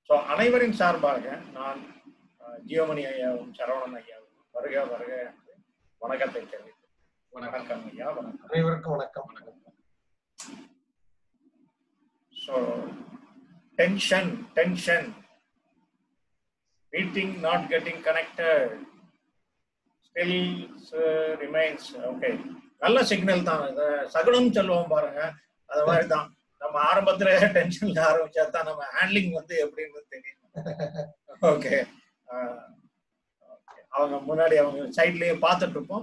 So அனைவரின் சார்பாக நான் அஹ், ஜியோமணி ஐயாவும் சரவணன் ஐயாவும் வருக வருக என்று வணக்கத்தை தெரிவித்து வணக்கம் ஐயா வணக்கம் அனைவருக்கும் வணக்கம் வணக்கம் so tension tension meeting not getting connected still remains okay நல்ல சிக்னல் தான் இது சகுனம் சொல்லுவோம் பாருங்க அது மாதிரி தான் நம்ம ஆரம்பத்துல டென்ஷன்ல ஆரம்பிச்சா தான் நம்ம ஹேண்ட்லிங் வந்து எப்படின்னு தெரியும் ஓகே அவங்க முன்னாடி அவங்க சைட்லயே பார்த்துட்டு இருப்போம்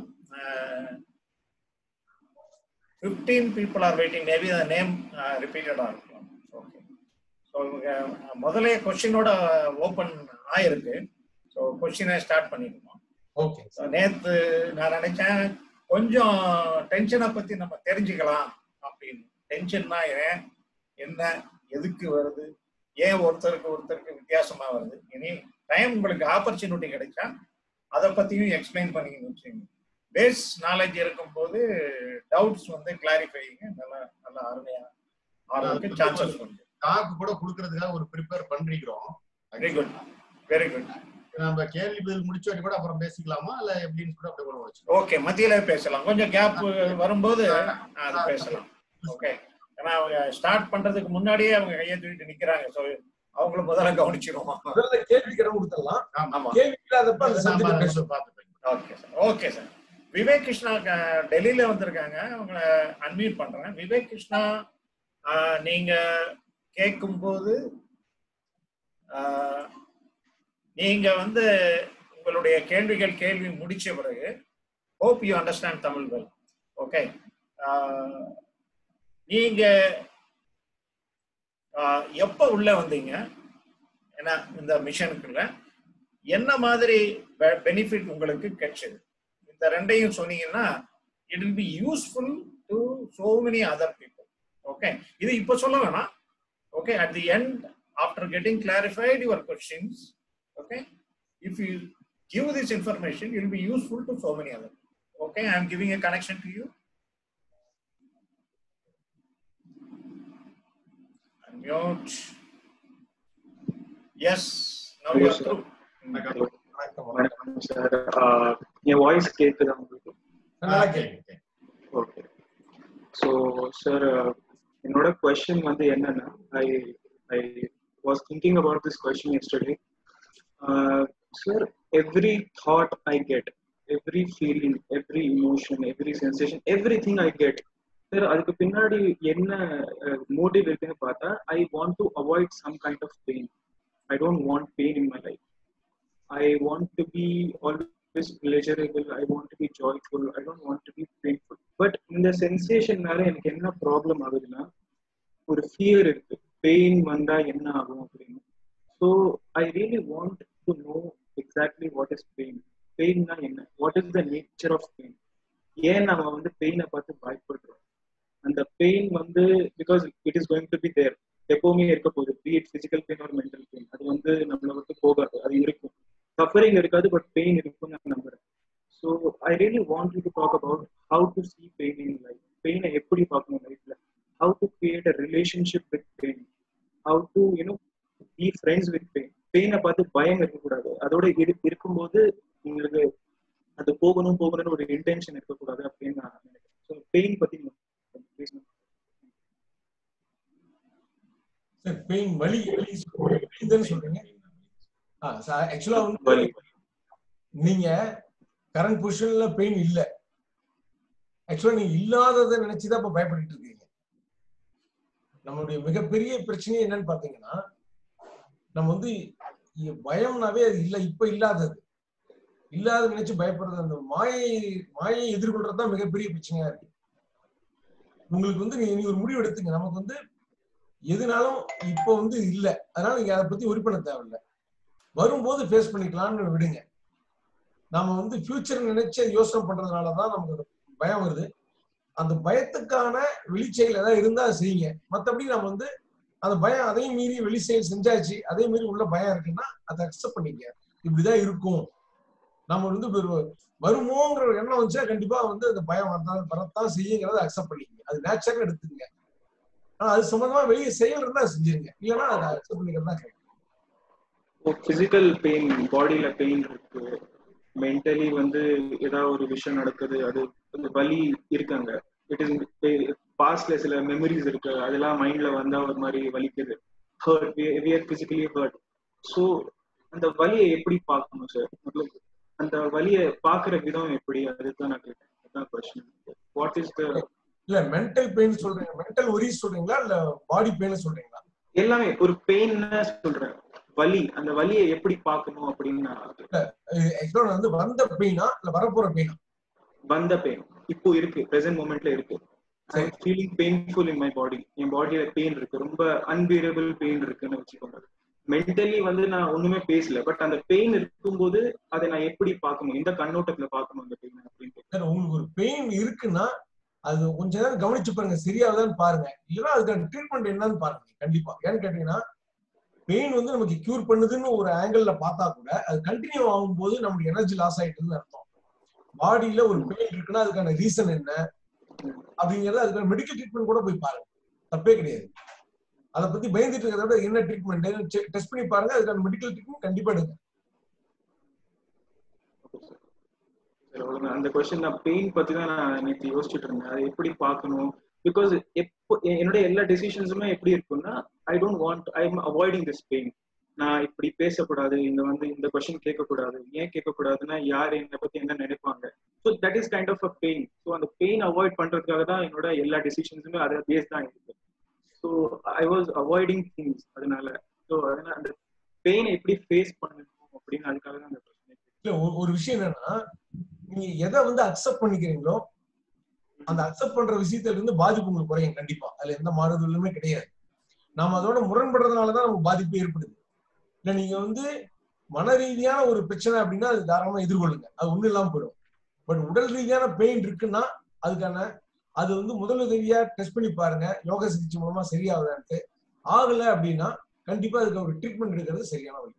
fifteen people are waiting maybe the name ரிப்பீட்டடாக இருக்கலாம் ஓகே ஸோ இவங்க முதலே கொஸ்டினோட ஓப்பன் ஆயிருக்கு ஸோ கொஸ்டினை ஸ்டார்ட் பண்ணிடுவோம் ஓகே ஸோ நேற்று நான் நினைச்சேன் கொஞ்சம் டென்ஷனை பற்றி நம்ம தெரிஞ்சுக்கலாம் அப்படின்னு டென்ஷன்னா ஏன் என்ன எதுக்கு வருது ஏன் ஒருத்தருக்கு ஒருத்தருக்கு வித்தியாசமா வருது இனி டைம் உங்களுக்கு ஆப்பர்ச்சுனிட்டி கிடைச்சா அதை பத்தியும் எக்ஸ்பிளைன் பண்ணிக்கணும் வச்சுங்க பேஸ் நாலேஜ் இருக்கும்போது டவுட்ஸ் வந்து கிளாரிஃபைங்க நல்லா நல்லா அருமையா ஆகிறதுக்கு சான்சஸ் உண்டு டாக் கூட குடுக்கறதுக்காக ஒரு ப்ரிப்பேர் பண்றீங்க வெரி குட் வெரி குட் நம்ம கேள்வி பதில் முடிச்ச வரைக்கும் கூட அப்புறம் பேசிக்கலாமா இல்ல எப்படின்னு கூட அப்படி கூட வச்சு ஓகே மத்தியில பேசலாம் கொஞ்சம் கேப் வரும்போது அது பேசலாம் ஓகே ஏன்னா அவங்க ஸ்டார்ட் பண்றதுக்கு முன்னாடியே அவங்க கையை தூக்கிட்டு நிக்கிறாங்க ஸோ அவங்கள முதல்ல கவனிச்சிருவோம் முதல்ல கேள்விக்கு இடம் கொடுத்துடலாம் ஆமா கேள்வி இல்லாதப்ப அந்த சப்ஜெக்ட் பேசுவோம் பார்த்துப்பேன் okay sir okay sir Vivek Krishna க- டெல்லியில வந்திருக்காங்க அவங்கள அன்மியூட் பண்றேன் விவேக் கிருஷ்ணா ஆஹ், நீங்க கேட்கும்போது ஆஹ், நீங்க வந்து உங்களுடைய கேள்விகள் கேள்வி முடிச்ச பிறகு hope you understand Tamil well okay நீங்க ஆஹ், எப்ப உள்ள வந்தீங்க ஏன்னா இந்த மிஷனுக்குள்ள என்ன மாதிரி பெனிஃபிட் உங்களுக்கு கிடைச்சது இந்த ரெண்டையும் சொன்னீங்கன்னா it will be useful to so many other people okay இது இப்போ சொல்ல வேணாம் okay at the end after getting clarified your questions okay if you give this information it will be useful to so many other people. okay i am giving a connection to you unmute yes now you are through வணக்கம் வணக்கம் வணக்கம் sir என் voice கேக்குதா உங்களுக்கு நல்லா கேள்வி okay so sir என்னோட question வந்து என்னன்னா I I was thinking about this question yesterday sir every thought I get every feeling every emotion every sensation every thing I get sir அதுக்கு பின்னாடி என்ன மோட்டிவ் இருக்குன்னு பார்த்தா I want to avoid some kind of pain I don't want pain in my life I want to be always pleasurable. I want to be joyful. I don't want to be painful. But இந்த சென்சேஷன்னால எனக்கு என்ன problem ஆகுதுன்னா ஒரு fear இருக்கு pain வந்தா என்ன ஆகும் அப்படின்னு so I really want to know exactly what is pain pain என்ன what is the nature of pain ஏன் நம்ம வந்து பெயினை பார்த்து பயப்படுறோம் அந்த பெயின் வந்து because it is going to be there எப்பவுமே இருக்க போகுது பி இட் பிசிக்கல் பெயின் ஒரு மென்டல் பெயின் அது வந்து நம்மளை விட்டு போகாது அது இருக்கும் சஃபரிங் இருக்காது பட் பெயின் இருக்கும்னு நான் நம்புறேன் so I really want you to talk about how to see pain in life பெயினை எப்படி பார்க்கணும் லைஃப்ல how to create a relationship with pain how to you know be friends with pain பெயினை பார்த்து பயம் இருக்கக்கூடாது அதோட இரு இருக்கும்போது உங்களுக்கு அது போகணும் போகணும்னு ஒரு இன்டென்ஷன் இருக்கக்கூடாது அப்படின்னு நான் நினைக்கிறேன் ஸோ பெயின் பத்தி நீங்க பேசணும் சார் பெயின் வலி வலி வலிதானே சொல்றீங்க ஆக்சுவலா வந்து வலி நீங்க கரண்ட் பொசிஷன்ல பெயின் இல்ல ஆக்சுவலா நீங்க இல்லாததை நினைச்சுதான் இப்ப பயப்பட்டுட்டு இருக்கீங்க நம்மளுடைய மிகப்பெரிய பிரச்சனை என்னன்னு பாத்தீங்கன்னா நம்ம வந்து இ- பயம்னாவே அது இல்ல இப்ப இல்லாதது இல்லாத நினைச்சு பயப்படுறது அந்த மாயை மாயை எதிர்கொள்றது தான் மிகப்பெரிய பிரச்சனையா இருக்கு உங்களுக்கு வந்து நீ நீ ஒரு முடிவு எடுத்துங்க நமக்கு வந்து எதுனாலும் இப்போ வந்து இல்ல அதனால நீங்க அதை பத்தி ஒரி பண்ண தேவையில்ல வரும்போது ஃபேஸ் பண்ணிக்கலாம்னு விடுங்க நாம வந்து ஃபியூச்சர் நினைச்ச யோசனை பண்றதுனாலதான் நமக்கு அந்த பயம் வருது அந்த பயத்துக்கான வெளிச்செயல் ஏதாவது இருந்தா அதை செய்யுங்க மத்தபடி நம்ம வந்து அந்த பயம் அதையும் மீறி வெளி செயல் செஞ்சாச்சு அதே மீறி உள்ள பயம் இருக்குன்னா அதை அக்செப்ட் பண்ணிக்க இப்படிதான் இருக்கும் நம்ம வந்து ஒரு வருமோங்கிற ஒரு எண்ணம் வந்துச்சா கண்டிப்பா வந்து அந்த பயம் வரதான் வரத்தான் செய்யுங்கிறத அக்செப்ட் பண்ணிக்கங்க அது நேச்சுரல் எடுத்துக்கங்க ஆனா அது சம்பந்தமா வெளியே செயல் இருந்தா செஞ்சிருங்க இல்லைன்னா அதை அக்செப்ட் பண்ணிக்கிறது தான் correct. பிசிக்கல் பெயின் பாடியில பெயின் இருக்கு மென்டலி வந்து ஏதாவது ஒரு விஷயம் நடக்குது அது அந்த வலி இருக்காங்க இட் இஸ் பாஸ்ட்ல சில மெமரிஸ் இருக்கு அதெல்லாம் மைண்ட்ல வந்தா ஒரு மாதிரி வலிக்குது hurt we are physically hurt so அந்த வலியை எப்படி பார்க்கணும் சார் அந்த வலியை பார்க்குற விதம் எப்படி அதுதான் நான் கேட்டேன் அதுதான் கொஸ்டின் வாட் இஸ் த இல்ல மென்டல் பெயின் சொல்றீங்க மென்டல் ஒரிஸ் சொல்றீங்களா இல்ல பாடி பெயின் சொல்றீங்களா எல்லாமே ஒரு பெயின் சொல்றேன் வலி அந்த வலியை எப்படி பார்க்கணும் அப்படின்னு நான் ஆக்சுவலா வந்து வந்த பெயினா இல்ல வரப்போற பெயினா வந்த பெயின் இப்போ இருக்கு பிரசன்ட் மூமெண்ட்ல இருக்கு I am feeling painful in my body என் பாடியில பெயின் இருக்கு ரொம்ப அன்பியரபிள் பெயின் இருக்குன்னு வச்சுக்கோங்க மென்டலி வந்து நான் ஒண்ணுமே பேசல பட் அந்த பெயின் இருக்கும்போது அதை நான் எப்படி பார்க்கணும் எந்த கண்ணோட்டத்துல பார்க்கணும் அந்த பெயின் அப்படின்னு சார் உங்களுக்கு ஒரு பெயின் இருக்குன்னா அது கொஞ்ச நேரம் கவனிச்சு பாருங்க சரியாகுதான்னு பாருங்க இல்லைன்னா அதுக்கான ட்ரீட்மெண்ட் என்னன்னு பாருங்க கண்டிப்பா ஏன்னு கேட்டீங்கன்னா பெயின் வந்து நமக்கு கியூர் பண்ணுதுன்னு ஒரு ஆங்கிள் பார்த்தா கூட அது கண்டினியூ ஆகும்போது நமக்கு எனர்ஜி லாஸ் ஆயிட்டுன்னு அர்த்தம் பாடியில ஒரு பெயின் இருக்குன்னா அதுக்கான ரீசன் என்ன அப்படிங்கறது அதுக்கான மெடிக்கல் ட்ரீட்மெண்ட் கூட போய் பாருங்க தப்பே கிடையாது அதை பத்தி பயந்துட்டு இருக்கிறத விட என்ன ட்ரீட்மெண்ட் டெஸ்ட் பண்ணி பாருங்க அதுக்கான மெடிக்கல் ட்ரீட்மெண்ட் கண்டிப்பா எடுங்க அந்த கொஸ்டின் நான் பெயின் பத்தி தான் நான் நேற்று யோசிச்சுட்டு இருந்தேன் அதை எப்படி பார்க்கணும் பிகாஸ் எப்போ என்னோட எல்லா டெசிஷன்ஸுமே எப்படி இருக்கும்னா I don't want I am avoiding this pain நான் இப்படி பேசக்கூடாது இந்த வந்து இந்த கொஸ்டின் கேட்கக்கூடாது ஏன் கேட்கக்கூடாதுன்னா யார் என்னை பத்தி என்ன நினைப்பாங்க so that is kind of a pain so அந்த பெயின் அவாய்ட் பண்றதுக்காக தான் என்னோட எல்லா டெசிஷன்ஸுமே அதை பேஸ் தான் இருக்கு so I was avoiding things அதனால ஸோ அதனால அந்த பெயினை எப்படி ஃபேஸ் பண்ணணும் அப்படின்னு அதுக்காக தான் அந்த கொஸ்டின் இல்ல ஒரு விஷயம் என்னன்னா நீங்க எதை வந்து அக்செப்ட் பண்ணிக்கிறீங்களோ அந்த அக்செப்ட் பண்ற விஷயத்துல இருந்து பாதிப்பு உங்களுக்கு குறையும் கண்டிப்பா அதுல எந்த மாறுதலுமே கிடையாது நாம அதோட முரண்படுறதுனாலதான் நமக்கு பாதிப்பு ஏற்படுது இல்ல நீங்க வந்து மன ரீதியான ஒரு பிரச்சனை அப்படின்னா அது தாராளமா எதிர்கொள்ளுங்க அது ஒண்ணு இல்லாம போயிடும் பட் உடல் ரீதியான பெயின் இருக்குன்னா அதுக்கான அது வந்து முதலுதவியா டெஸ்ட் பண்ணி பாருங்க யோகா சிகிச்சை மூலமா சரியாகுதான்ட்டு ஆகல அப்படின்னா கண்டிப்பா அதுக்கு ஒரு ட்ரீட்மெண்ட் எடுக்கிறது சரியான வழி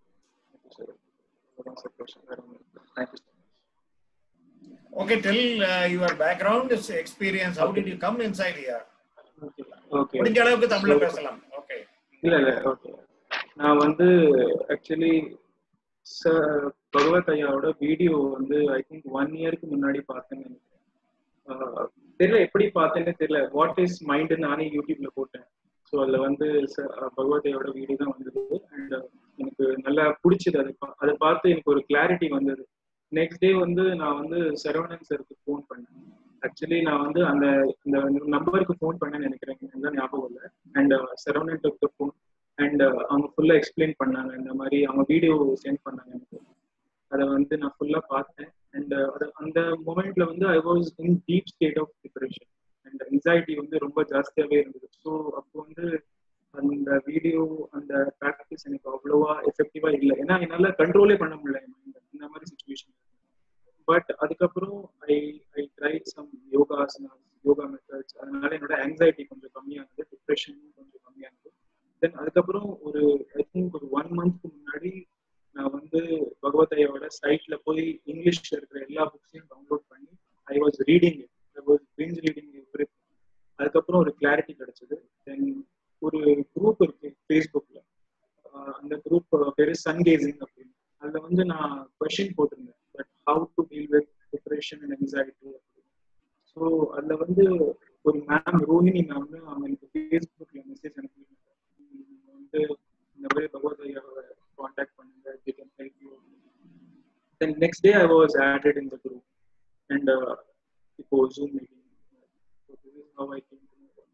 Okay, tell uh, your background, experience. How did you come inside here? Okay முடிஞ்ச அளவுக்கு தமிழ்ல பேசலாம் ஓகே இல்ல இல்ல ஓகே நான் வந்து ஆக்சுவலி பகவத் ஐயாவோட வீடியோ வந்து ஐ திங்க் ஒன் இயருக்கு முன்னாடி பார்த்தேன்னு நினைக்கிறேன் ஆஹ் தெரியல எப்படி பார்த்தேன்னு தெரியல வாட் இஸ் மைண்ட் நானே யூடியூப்ல போட்டேன் ஸோ அதுல வந்து ச- பகவத் ஐயாவோட வீடியோ தான் வந்தது அண்ட் எனக்கு நல்லா பிடிச்சது அது பா- அதை பார்த்து எனக்கு ஒரு கிளாரிட்டி வந்தது நெக்ஸ்ட் டே வந்து நான் வந்து சரவணன் சருக்கு ஃபோன் பண்ணேன் ஆக்சுவலி நான் வந்து அந்த இந்த நம்பருக்கு ஃபோன் பண்ணேன்னு நினைக்கிறேன் எனக்கு தான் ஞாபகம் இல்லை and Saravanan to phone and அவங்க ஃபுல்லா எக்ஸ்பிளைன் பண்ணாங்க இந்த மாதிரி அவங்க வீடியோ சென்ட் பண்ணாங்க எனக்கு அதை வந்து நான் ஃபுல்லா பார்த்தேன் அண்ட் அது அந்த மூமெண்ட்ல வந்து I was in deep state of depression and anxiety வந்து ரொம்ப ஜாஸ்தியாவே இருந்தது ஸோ அப்போ வந்து அந்த வீடியோ அந்த ப்ராக்டிஸ் எனக்கு அவ்வளோவா எஃபெக்டிவா இல்லை ஏன்னா என்னால கண்ட்ரோலே பண்ண முடியல என் mind இந்த மாதிரி சுச்சுவேஷன் பட் அதுக்கப்புறம் I I try some yoga yoga methods அதனால என்னோட anxiety கொஞ்சம் கம்மியானது டிப்ரெஷனும் கொஞ்சம் கம்மியானது தென் அதுக்கப்புறம் ஒரு ஐ திங்க் ஒரு ஒன் மந்த்க்கு முன்னாடி நான் வந்து பகவத் ஐயாவோட சைட்ல போய் இங்கிலீஷ்ல இருக்கிற எல்லா புக்ஸையும் டவுன்லோட் பண்ணி I was reading I was binge reading every அதுக்கப்புறம் ஒரு கிளாரிட்டி கிடைச்சது தென் ஒரு குரூப் இருக்கு ஃபேஸ்புக்ல அந்த குரூப் பேரு சன் கேசிங் அப்படின்னு அதுல வந்து நான் கொஷின் போட்டிருந்தேன் but how to deal with depression and anxiety அப்படின்னு ஸோ அதுல வந்து ஒரு மேம் ரோஹினி மேம் அவங்க எனக்கு ஃபேஸ்புக்ல மெசேஜ் அனுப்பியிருந்தாங்க நீங்க வந்து இந்த மாதிரி பகவத் ஐயாவை காண்டாக்ட் பண்ணுங்க they can help you then next day I was added in the group and uh, இப்போ Zoom meeting so this is how I came to know about it.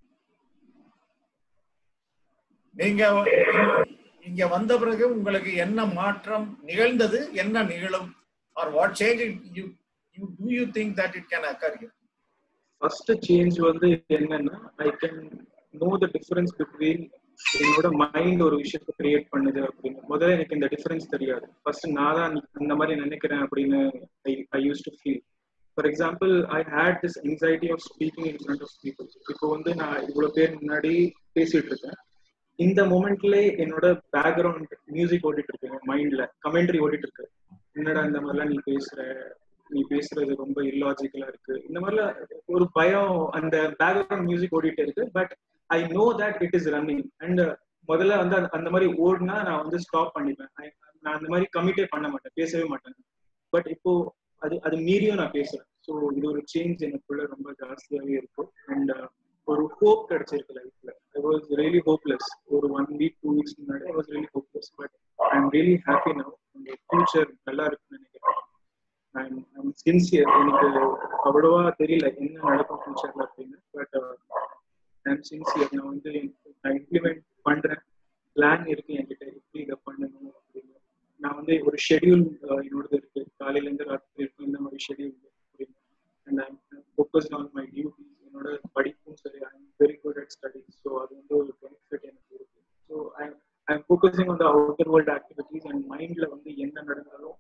நீங்க இங்க வந்த பிறகு உங்களுக்கு என்ன மாற்றம் நிகழ்ந்தது என்ன நிகழும் or what change you you to you think that it can occur you first change வந்து என்னன்னா I can know the difference between என்னோட மைண்ட் ஒரு விஷயத்தை கிரியேட் பண்ணுது அப்படின்னு முதல்ல எனக்கு இந்த டிஃபரன்ஸ் தெரியாது ஃபர்ஸ்ட் நான் தான் அந்த மாதிரி நினைக்கிறேன் அப்படின்னு I I used to feel for example I hate this anxiety of speaking in front of people இப்போ வந்து நான் இவ்வளவு பேர் முன்னாடி பேசிட்டு இருக்கேன் இந்த மொமெண்ட்ல என்னோட பேக்ரவுண்ட் மியூசிக் ஓடிட்டு இருக்கு மைண்ட்ல கமெண்ட்ரி ஓடிட்டு இருக்கு என்னடா இந்த மாதிரிலாம் நீ பேசுற நீ பேசுறது ரொம்ப இல்லாஜிக்கலா இருக்கு இந்த மாதிரிலாம் ஒரு பயம் அந்த பேக்ரவுண்ட் மியூசிக் ஓடிட்டு இருக்கு but I know that it is running and முதல்ல வந்து அந்த- அந்த மாதிரி ஓடுனா நான் வந்து ஸ்டாப் பண்ணிப்பேன் I- நான் அந்த மாதிரி கமிட்டே பண்ண மாட்டேன் பேசவே மாட்டேன் பட் இப்போ அது அது மீறியும் நான் பேசுறேன் ஸோ இது ஒரு சேஞ்ச் எனக்குள்ள ரொம்ப ஜாஸ்தியாவே இருக்கும் அண்ட் ஒரு ஹோப் கிடைச்சிருக்கு லைஃப்ல ஐ வாஸ் ரியலி ஹோப்லெஸ் ஒரு ஒன் வீக் டூ வீக்ஸ் முன்னாடி I was really hopeless but I am really happy now அந்த ஃபியூச்சர் நல்லா இருக்குன்னு நினைக்கிறேன் ஐம் சின்சியர் எனக்கு அவ்வளவா தெரியல என்ன நடக்கும் ஃபியூச்சர்ல அப்படின்னு பட் ஐம் சின்சியர் நான் வந்து நான் இம்ப்ளிமெண்ட் பண்றேன் பிளான் இருக்கு என்கிட்ட எப்படி இதை பண்ணணும் அப்படின்னு நான் வந்து ஒரு ஷெடியூல் என்னோடது இருக்கு காலையில இருந்து ராத்திரி இருக்கும் இந்த மாதிரி ஷெடியூல் அப்படின்னு and I'm focused on my duties என்னோட படிப்பும் சரி I am very good at studies so அது வந்து ஒரு பெனிஃபிட் எனக்கு இருக்கு so I I am focusing on the outer world activities and மைண்ட்ல வந்து என்ன நடந்தாலும்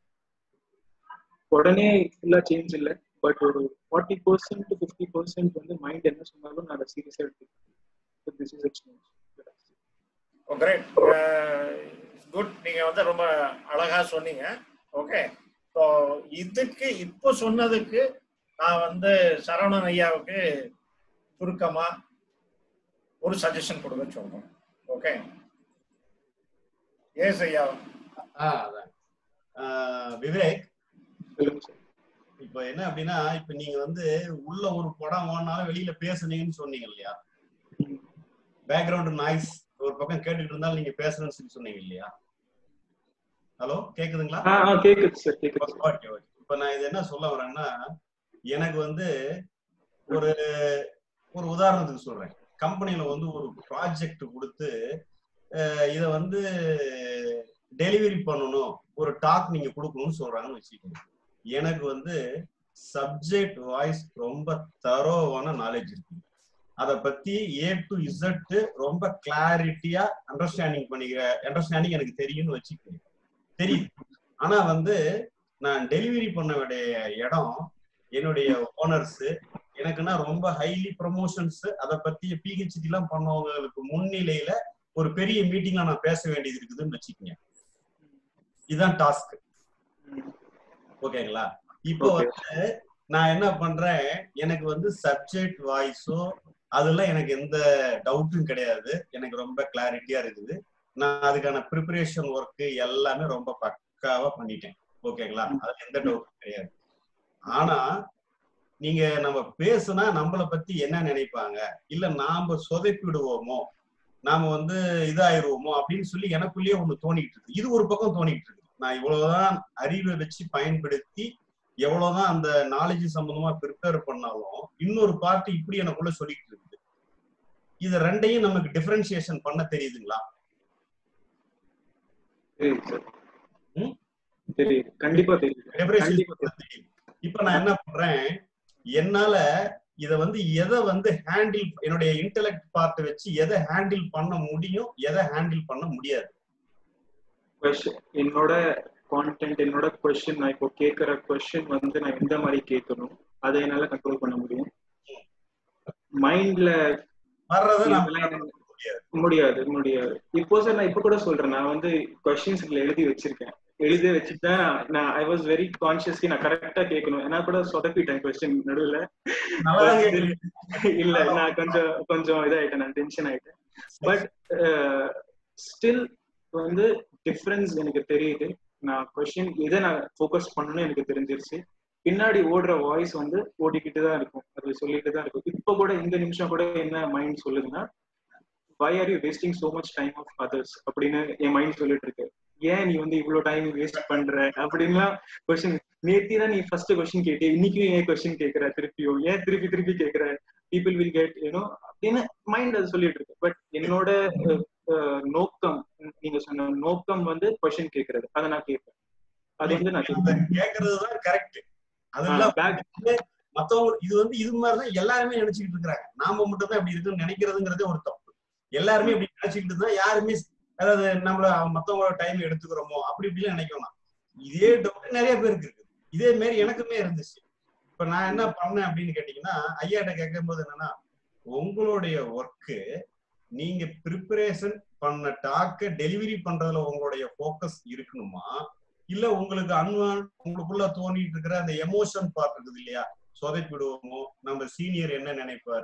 உடனே ஃபுல்லா சேஞ்ச் இல்லை பட் ஒரு forty percent to fifty percent வந்து மைண்ட் என்ன சொன்னாலும் நான் அதை சீரியஸாக எடுத்துக்கிறேன் this is a change great good நீங்க வந்து ரொம்ப அழகா சொன்னீங்க ஓகே ஸோ இதுக்கு இப்போ சொன்னதுக்கு நான் வந்து சரவணன் ஐயாவுக்கு சுருக்கமா ஒரு சஜஷன் கொடுக்க சொல்றேன் ஓகே ஏஸ் ஐயா ஆ, அதான். ஆ, விவேக் சொல்லுங்க சார் இப்ப என்ன அப்படின்னா இப்ப நீங்க வந்து உள்ள ஒரு படம் ஓடினாலும் வெளியில பேசுனீங்கன்னு சொன்னீங்க இல்லையா பேக்ரவுண்ட் நாய்ஸ் ஒரு பக்கம் கேட்டுட்டு இருந்தாலும் நீங்க பேசணும்னு சொல்லி சொன்னீங்க இல்லையா ஹலோ கேக்குதுங்களா ஆ ஆ கேக்குது சார் கேக்குது சார் ஓகே ஓகே இப்ப நான் இது என்ன சொல்ல வரேன்னா எனக்கு வந்து ஒரு ஒரு உதாரணத்துக்கு சொல்றேன் கம்பெனில வந்து ஒரு ப்ராஜெக்ட் கொடுத்து அஹ், இத வந்து டெலிவரி பண்ணணும் ஒரு டாக் நீங்க கொடுக்கணும்னு சொல்றாங்கன்னு வச்சுக்கோங்க எனக்கு வந்து சப்ஜெக்ட் வாய்ஸ் ரொம்ப தரோவான நாலேஜ் இருக்கு அதை பத்தி ஏ டு இசட் ரொம்ப கிளாரிட்டியா அண்டர்ஸ்டாண்டிங் பண்ணிக்கிற அண்டர்ஸ்டாண்டிங் எனக்கு தெரியும்னு வச்சுக்கோங்க தெரியுது ஆனா வந்து நான் டெலிவரி பண்ண வேண்டிய இடம் என்னுடைய ஓனர்ஸ் எனக்குன்னா ரொம்ப ஹைலி ப்ரொமோஷன்ஸ் அதை பத்தி பிஹெச்டி எல்லாம் பண்ணவங்களுக்கு முன்னிலையில ஒரு பெரிய மீட்டிங்ல நான் பேச வேண்டியது இருக்குதுன்னு வச்சுக்கோங்க இதுதான் டாஸ்க் ஓகேங்களா இப்போ Okay. வந்து நான் என்ன பண்றேன் எனக்கு வந்து சப்ஜெக்ட் வாய்ஸோ அதெல்லாம் எனக்கு எந்த டவுட்டும் கிடையாது எனக்கு ரொம்ப கிளாரிட்டியா இருக்குது நான் அதுக்கான ப்ரிப்பரேஷன் ஒர்க் எல்லாமே ரொம்ப பக்காவா பண்ணிட்டேன் ஓகேங்களா அது எந்த டவுட்டும் கிடையாது ஆனா நீங்க நம்ம பேசுனா நம்மளை பத்தி என்ன நினைப்பாங்க இல்ல நாம சொதப்பிடுவோமோ நாம வந்து இதாயிருவோமோ அப்படின்னு சொல்லி எனக்குள்ளேயே ஒண்ணு தோணிட்டு இருக்கு இது ஒரு பக்கம் தோணிட்டு இருக்கு நான் இவ்வளவுதான் அறிவை வச்சு பயன்படுத்தி எவ்வளவுதான் அந்த நாலேஜ் சம்பந்தமா ப்ரிப்பேர் பண்ணாலும் இன்னொரு பார்ட்டி இப்படி எனக்குள்ள சொல்லிட்டு இருக்குது இது ரெண்டையும் நமக்கு டிஃபரன்சியேஷன் பண்ண தெரியுதுங்களா தெரியுது சார் ம்? தெரியுது கண்டிப்பா தெரியுது டிஃபரன்சியேஷன் கண்டிப்பா பண்ண தெரியுது இப்ப நான் என்ன பண்றேன் என்னால இத வந்து எதை வந்து ஹேண்டில் என்னுடைய இன்டெலெக்ட் பார்ட் வச்சு எதை ஹேண்டில் பண்ண முடியும் எதை ஹேண்டில் பண்ண முடியாது Question- என்னோட கான்டென்ட் என்னோட கொஸ்டின் நான் இப்போ கேட்கிற கொஸ்டின் வந்து நான் எந்த மாதிரி கேட்கணும் அதை என்னால கண்ட்ரோல் பண்ண முடியும் மைண்ட்ல வர்றதை நம்ம இதெல்லாம் எனக்கு முடியாது முடியாது முடியாது இப்போ சார் நான் இப்போ கூட சொல்றேன் நான் வந்து கொஸ்டின்ஸ் எழுதி வச்சிருக்கேன் எழுதி வச்சுட்டு தான் நான் ஐ வாஸ் வெரி கான்சியஸ்லி நான் கரெக்டா கேட்கணும் ஏன்னா கூட சொதப்பிட்டேன் கொஸ்டின் நடுவுல நல்லா தான் கேக்குறீங்க. இல்ல நான் கொஞ்சம் கொஞ்சம் இதாயிட்டேன் நான் டென்ஷன் ஆயிட்டேன் பட் ஸ்டில் வந்து டிஃபரன்ஸ் எனக்கு தெரியுது நான் கொஸ்டின் எதை நான் ஃபோக்கஸ் பண்ணணும்னு எனக்கு தெரிஞ்சிருச்சு பின்னாடி ஓடுற வாய்ஸ் வந்து ஓடிக்கிட்டு தான் இருக்கும் அது சொல்லிட்டு தான் இருக்கும் இப்போ கூட இந்த நிமிஷம் கூட என்ன மைண்ட் சொல்லுதுன்னா why are you wasting so much time of others அப்படின்னு என் மைண்ட் சொல்லிட்டு இருக்கு ஏன் நீ வந்து இவ்வளவு டைம் வேஸ்ட் பண்ற அப்படின்லாம் கொஸ்டின் நேத்தி தான் நீ ஃபர்ஸ்ட் கொஸ்டின் கேட்டு இன்னைக்கும் ஏன் கொஸ்டின் கேட்கற திருப்பியும் ஏன் திருப்பி திருப்பி கேட்கற பீப்புள் வில் கெட் யூனோ அப்படின்னு மைண்ட் அது சொல்லிட்டு இருக்கு பட் என்னோட அஹ், அஹ், நோக்கம் நீங்க சொன்ன நோக்கம் வந்து கொஸ்டின் கேட்கறது அதை நான் கேட்பேன் அது வந்து நான் அந்த கேக்குறதுதான் கரெக்ட் அதெல்லாம் பேக் மத்தவங்க இது வந்து இது மாதிரிதான் எல்லாருமே நினைச்சுக்கிட்டு இருக்காங்க நாம மட்டும் தான் இப்படி இருக்குன்னு நினைக்கிறதுங்கிறதே ஒரு தப்பு எல்லாருமே இப்படி நினைச்சுக்கிட்டு இருந்தா யாருமே அதாவது நம்மள மத்தவங்களோட டைம் எடுத்துக்கிறோமோ அப்படி இப்படிலாம் நினைக்கலாம் இதே டவுட் நிறைய பேருக்கு இருக்குது இதே மாதிரி எனக்குமே இருந்துச்சு இப்ப நான் என்ன பண்ணேன் அப்படின்னு கேட்டீங்கன்னா ஐயாட்ட கேட்கும் போது என்னன்னா உங்களுடைய ஒர்க்கு நீங்க ப்ரிப்பரேஷன் பண்ண டாக்க டெலிவரி பண்றதுல உங்களுடைய ஃபோக்கஸ் இருக்கணுமா இல்ல உங்களுக்கு அன்வான் உங்களுக்குள்ள தோணிட்டு இருக்கிற அந்த எமோஷன் பார்ட் இருக்குது இல்லையா சொதைப்பிடுவோமோ நம்ம சீனியர் என்ன நினைப்பாரு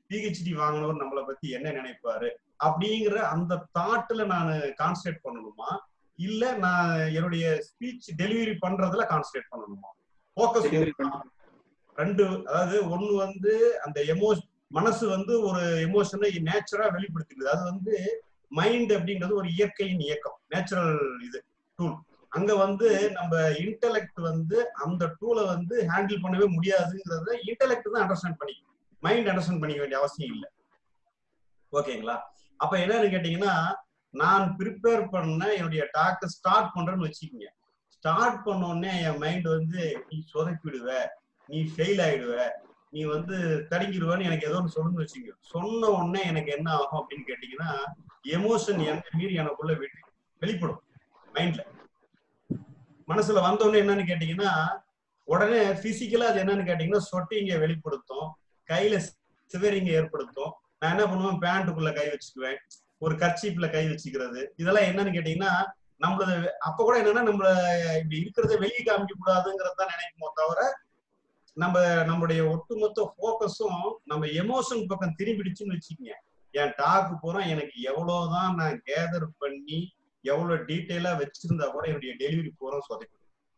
பிஹெச்டி வாங்கினவர் நம்மளை பத்தி என்ன நினைப்பாரு அப்படிங்கிற அந்த தாட்ல நான் கான்சன்ட்ரேட் பண்ணணுமா இல்ல நான் என்னுடைய ஸ்பீச் டெலிவரி பண்றதுல கான்சன்ட்ரேட் பண்ணணுமா ஃபோக்கஸ் Delivery பண்ணணும். ரெண்டு அதாவது ஒண்ணு வந்து அந்த எமோ மனசு வந்து ஒரு எமோஷனை நேச்சுரா வெளிப்படுத்திடுது அது வந்து மைண்ட் அப்படிங்கிறது ஒரு இயற்கையின் இயக்கம் நேச்சுரல் இது டூல் அங்க வந்து நம்ம இன்டெலெக்ட் வந்து அந்த டூலை வந்து ஹேண்டில் பண்ணவே முடியாதுங்கிறத இன்டெலெக்ட் தான் அண்டர்ஸ்டாண்ட் பண்ணிக்கும் மைண்ட் அண்டர்ஸ்டாண்ட் பண்ணிக்க வேண்டிய அவசியம் இல்லை ஓகேங்களா அப்ப என்னன்னு கேட்டீங்கன்னா நான் ப்ரிப்பேர் பண்ண என்னுடைய டாக்க ஸ்டார்ட் பண்றேன்னு வச்சுக்கோங்க ஸ்டார்ட் பண்ண உடனே என் மைண்ட் வந்து நீ சொதப்பிடுவ நீ ஃபெயில் ஆயிடுவ நீ வந்து தடங்கிடுவேன்னு எனக்கு ஏதோ ஒன்று சொல்லணும்னு வச்சுக்கோங்க சொன்ன உடனே எனக்கு என்ன ஆகும் அப்படின்னு கேட்டீங்கன்னா எமோஷன் என்ன மீறி எனக்குள்ள வெளி வெளிப்படும் மைண்ட்ல மனசுல வந்த உடனே என்னன்னு கேட்டீங்கன்னா உடனே பிசிக்கலா அது என்னன்னு கேட்டீங்கன்னா சொட்டிங்க வெளிப்படுத்தும் கையில சிவரிங்க ஏற்படுத்தும் நான் என்ன பண்ணுவேன் பேண்ட்டுக்குள்ள கை வச்சுக்குவேன் ஒரு கர்ச்சீப்ல கை வச்சுக்கிறது இதெல்லாம் என்னன்னு கேட்டீங்கன்னா நம்மளத அப்ப கூட என்னன்னா நம்மள இப்படி இருக்கிறத வெளியே காமிக்க கூடாதுங்கிறத தான் நினைக்குமோ தவிர நம்ம நம்மளுடைய ஒட்டுமொத்த ஃபோக்கஸும் நம்ம எமோஷன் பக்கம் திரும்பிடுச்சுன்னு வச்சுக்கோங்க என் டாக்கு பூரா எனக்கு எவ்வளவுதான் நான் கேதர் பண்ணி எவ்வளவு டீட்டெயிலா வச்சிருந்தா கூட என்னுடைய டெலிவரி பூரா சொதைக்கும்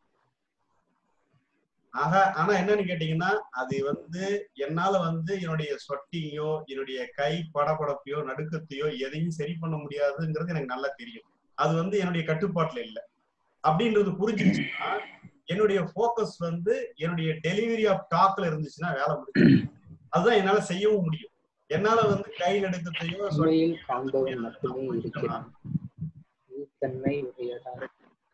ஆக ஆனா என்னன்னு கேட்டீங்கன்னா அது வந்து என்னால வந்து என்னுடைய சொட்டியோ என்னுடைய கை படபடப்பையோ நடுக்கத்தையோ எதையும் சரி பண்ண முடியாதுங்கிறது எனக்கு நல்லா தெரியும் அது வந்து என்னுடைய கட்டுப்பாட்டுல இல்லை அப்படின்றது புரிஞ்சிருச்சுன்னா என்னுடைய ஃபோக்கஸ் வந்து என்னுடைய டெலிவரி ஆஃப் டாக்ல இருந்துச்சுன்னா வேலை முடியும் அதுதான் என்னால செய்யவும் முடியும் என்னால வந்து கை நடுக்கத்தையோ சொட்டி- உண்மையில் காண்பவன் மட்டுமே இருக்கிறான் தன்மை உடையதால்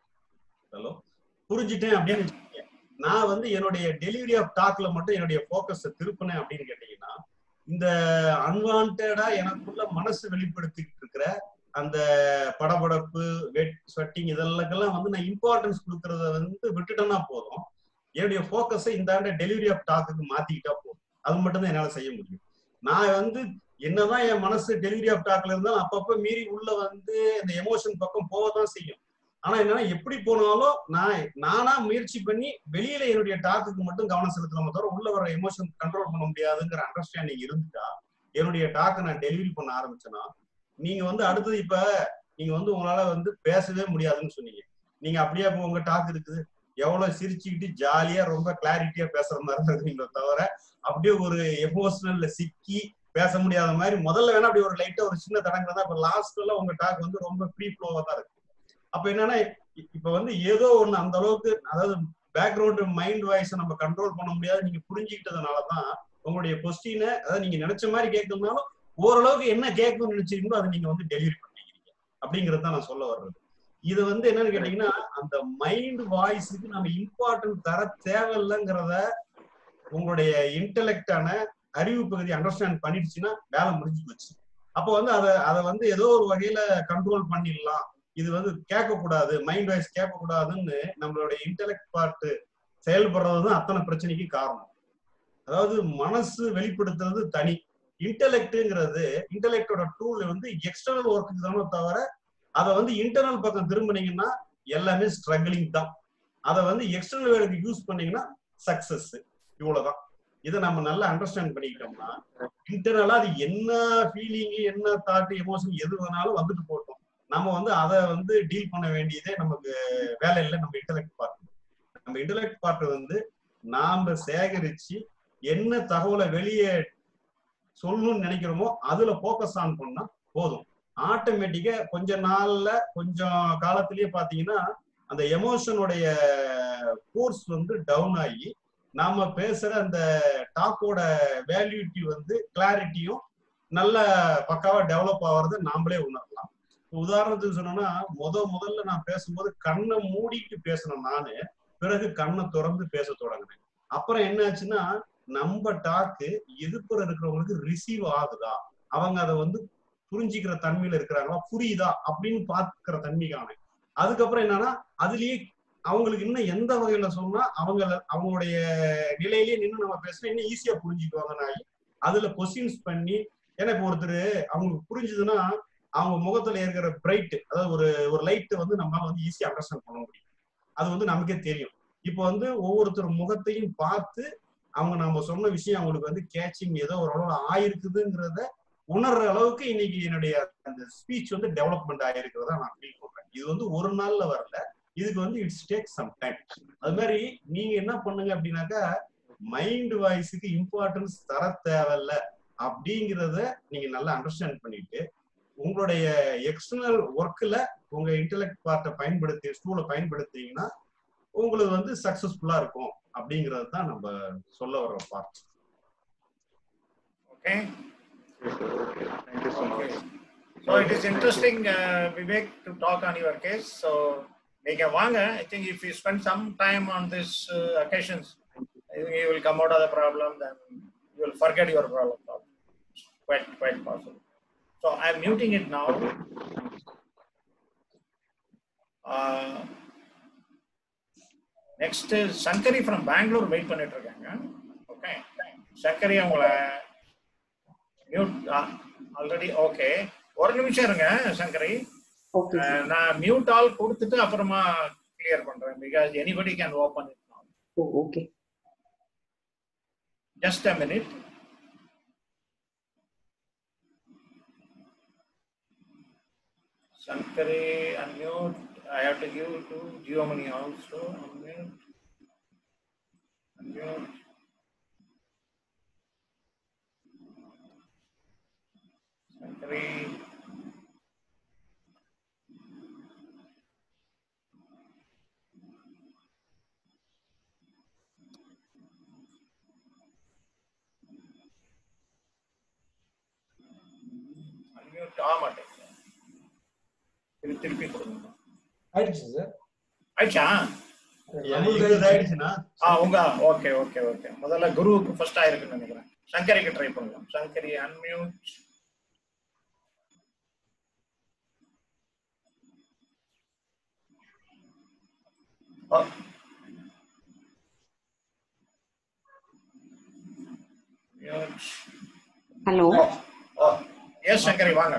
ஹலோ புரிஞ்சுட்டேன் அப்படின்னு வச்சுக்கோங்க. நான் வந்து என்னுடைய டெலிவரி ஆஃப் டாக்ல மட்டும் என்னுடைய ஃபோக்கஸை திருப்பினேன் அப்படின்னு கேட்டீங்கன்னா இந்த அன்வான்டா எனக்குள்ள மனசு வெளிப்படுத்திட்டு இருக்கிற அந்த படபடப்பு வெட் ஸ்வெட்டிங் இதெல்லாம் வந்து நான் இம்பார்ட்டன்ஸ் கொடுக்கறத வந்து விட்டுட்டேன்னா போதும் என்னுடைய ஃபோக்கஸை இந்த ஆண்ட டெலிவரி ஆஃப் டாக்குக்கு மாத்திக்கிட்டா போதும் அது மட்டும் தான் என்னால செய்ய முடியும் நான் வந்து என்னதான் என் மனசு டெலிவரி ஆஃப் டாக்ல இருந்தாலும் அப்பப்ப மீறி உள்ள வந்து இந்த எமோஷன் பக்கம் போகதான் செய்யும் ஆனா என்னன்னா எப்படி போனாலும் நான் நானா முயற்சி பண்ணி வெளியில என்னுடைய டாக்குக்கு மட்டும் கவனம் செலுத்தலாம தவிர உள்ள வர எமோஷன் கண்ட்ரோல் பண்ண முடியாதுங்கிற அண்டர்ஸ்டாண்டிங் இருந்துட்டா என்னுடைய டாக்கை நான் டெலிவரி பண்ண ஆரம்பிச்சேன்னா நீங்க வந்து அடுத்தது இப்ப நீங்க வந்து உங்களால வந்து பேசவே முடியாதுன்னு சொன்னீங்க நீங்க அப்படியே இப்ப உங்க டாக் இருக்குது எவ்வளவு சிரிச்சுக்கிட்டு ஜாலியா ரொம்ப கிளாரிட்டியா பேசுற மாதிரி இருக்கீங்களோ தவிர அப்படியே ஒரு எமோஷனல்ல சிக்கி பேச முடியாத மாதிரி முதல்ல வேணா அப்படி ஒரு லைட்டா ஒரு சின்ன தடங்களை தான் இப்ப லாஸ்ட்ல உங்க டாக் வந்து ரொம்ப ஃப்ரீ ஃப்ளோவா தான் இருக்கு அப்ப என்னன்னா இ- இப்ப வந்து ஏதோ ஒண்ணு அந்த அளவுக்கு அதாவது பேக்ரவுண்ட் மைண்ட் வாய்ஸை நம்ம கண்ட்ரோல் பண்ண முடியாது நீங்க புரிஞ்சுக்கிட்டதுனாலதான் உங்களுடைய கொஸ்டினை அதாவது நீங்க நினைச்ச மாதிரி கேட்கணும்னாலும் ஓரளவுக்கு என்ன கேட்கணும்னு நினைச்சீங்களோ அதை நீங்க வந்து டெலிவரி பண்ணிக்கிறீங்க அப்படிங்கறத தான் நான் சொல்ல வர்றது இது வந்து என்னன்னு கேட்டீங்கன்னா அந்த மைண்ட் வாய்ஸுக்கு நம்ம இம்பார்ட்டன்ட் தர தேவையில்லைங்கிறத உங்களுடைய இன்டெலெக்டான அறிவு பகுதி அண்டர்ஸ்டாண்ட் பண்ணிடுச்சுன்னா வேலை முடிஞ்சு போச்சு அப்போ வந்து அதை அதை வந்து ஏதோ ஒரு வகையில கண்ட்ரோல் பண்ணிடலாம் இது வந்து கேட்கக்கூடாது மைண்ட் வாய்ஸ் கேட்கக்கூடாதுன்னு நம்மளுடைய இன்டெலெக்ட் பார்ட் செயல்படுறது தான் அத்தனை பிரச்சனைக்கு காரணம் அதாவது மனசு வெளிப்படுத்துறது தனி இன்டெலெக்ட்ங்கிறது இன்டெலெக்டோட டூல் வந்து எக்ஸ்டர்னல் ஒர்க்குக்கு தானே தவிர அதை வந்து இன்டர்னல் பக்கம் திரும்பினீங்கன்னா எல்லாமே ஸ்ட்ரகிளிங் தான் அதை வந்து எக்ஸ்டர்னல் வேலைக்கு யூஸ் பண்ணீங்கன்னா சக்சஸ் இவ்வளவுதான் இதை நம்ம நல்லா அண்டர்ஸ்டாண்ட் பண்ணிக்கிட்டோம்னா இன்டர்னலா அது என்ன ஃபீலிங் என்ன தாட் எமோஷன் எது வேணாலும் வந்துட்டு போட்டோம் நம்ம வந்து அதை வந்து டீல் பண்ண வேண்டியதே நமக்கு வேலை இல்லை நம்ம இன்டெலெக்ட் பார்ட் நம்ம இன்டெலெக்ட் பார்ட் வந்து நாம சேகரிச்சு என்ன தகவலை வெளியே சொல்லணும்னு நினைக்கிறோமோ அதுல ஃபோக்கஸ் ஆன் பண்ணா போதும் ஆட்டோமேட்டிக்கா கொஞ்ச நாள்ல கொஞ்சம் காலத்திலேயே பாத்தீங்கன்னா அந்த எமோஷனுடைய ஃபோர்ஸ் வந்து டவுன் ஆகி நாம பேசுற அந்த டாக்கோட வேல்யூட்டி வந்து கிளாரிட்டியும் நல்ல பக்காவா டெவலப் ஆகுறத நாமளே உணரலாம் இப்ப உதாரணத்துக்கு சொன்னோம்னா முத முதல்ல நான் பேசும்போது கண்ணை மூடிட்டு பேசினேன் நானு பிறகு கண்ணை திறந்து பேச தொடங்கினேன் அப்புறம் என்ன ஆச்சுன்னா நம்ம டாக்கு எதிர்ப்புற இருக்கிறவங்களுக்கு ரிசீவ் ஆகுதா அவங்க அதை வந்து புரிஞ்சுக்கிற தன்மையில இருக்கிறாங்களா புரியுதா அப்படின்னு பாக்குற தன்மைக்கான அதுக்கப்புறம் என்னன்னா அதுலயே அவங்களுக்கு இன்னும் எந்த வகையில சொன்னா அவங்க அவங்களுடைய நிலையிலேயே நின்று நம்ம பேசினா இன்னும் ஈஸியா புரிஞ்சுக்குவாங்கன்னு ஆகி அதுல கொஸ்டின்ஸ் பண்ணி ஏன்னா இப்போ ஒருத்தர் அவங்களுக்கு புரிஞ்சுதுன்னா அவங்க முகத்துல இருக்கிற பிரைட் அதாவது ஒரு ஒரு லைட் வந்து நம்மளால வந்து ஈஸியா அண்டர்ஸ்டாண்ட் பண்ண முடியும் அது வந்து நமக்கே தெரியும் இப்போ வந்து ஒவ்வொருத்தர் முகத்தையும் பார்த்து அவங்க நம்ம சொன்ன விஷயம் அவங்களுக்கு வந்து கேச்சிங் ஏதோ ஓரளவு ஆயிருக்குதுங்கிறத உணர்ற அளவுக்கு இன்னைக்கு என்னுடைய அந்த ஸ்பீச் வந்து டெவலப்மெண்ட் ஆயிருக்கிறதா நான் ஃபீல் பண்றேன் இது வந்து ஒரு நாள்ல வரல இதுக்கு வந்து இட்ஸ் டேக் சம் டைம் அது மாதிரி நீங்க என்ன பண்ணுங்க அப்படின்னாக்கா மைண்ட் வாய்ஸுக்கு இம்பார்ட்டன்ஸ் தர தேவையில்ல அப்படிங்கிறத நீங்க நல்லா அண்டர்ஸ்டாண்ட் பண்ணிட்டு உங்களுடைய எக்ஸ்டர்னல் ஒர்க்ல உங்க இன்டெலெக்ட் பார்ட்டை பயன்படுத்தி ஸ்டூலை பயன்படுத்திங்கன்னா உங்களுக்கு வந்து சக்சஸ்ஃபுல்லா இருக்கும் அப்படிங்கிறது தான் நம்ம சொல்ல வர்ற part Okay. Yes, sir. Okay. Thank you so Okay. much. So it is interesting, uh, Vivek, to talk on your case. So, நீங்க வாங்க. I think if you spend some time on these uh, occasions, I think you will come out of the problem. Then you will forget your problem. Quite, quite possible. So I'm muting it now. Uh, next is Sankari from Bangalore. Wait பண்ணிட்டு இருக்காங்க. Okay. Sankari உங்களை mute already okay ஒரு நிமிஷம் இருங்க Sankari okay அஹ், நான் mute all கொடுத்துட்டு அப்புறமா clear பண்றேன் because anybody can open it oh okay just a minute Sankari, unmute. I have to give to Geomani also. Unmute. Unmute. Sankari. Unmute ஆக மாட்டேங்குது திருப்பி திருப்பி கொடுங்க ஆயிடுச்சு சார் ஆயிடுச்சா இது ஆயிடுச்சுன்னா ஆ உங்க ஓகே ஓகே ஓகே முதல்ல குருவுக்கு ஃபர்ஸ்ட் ஆயிருக்குன்னு நினைக்கிறேன் சங்கரிக்கு ட்ரை பண்ணலாம் Sankari unmute hello yes Sankari வாங்க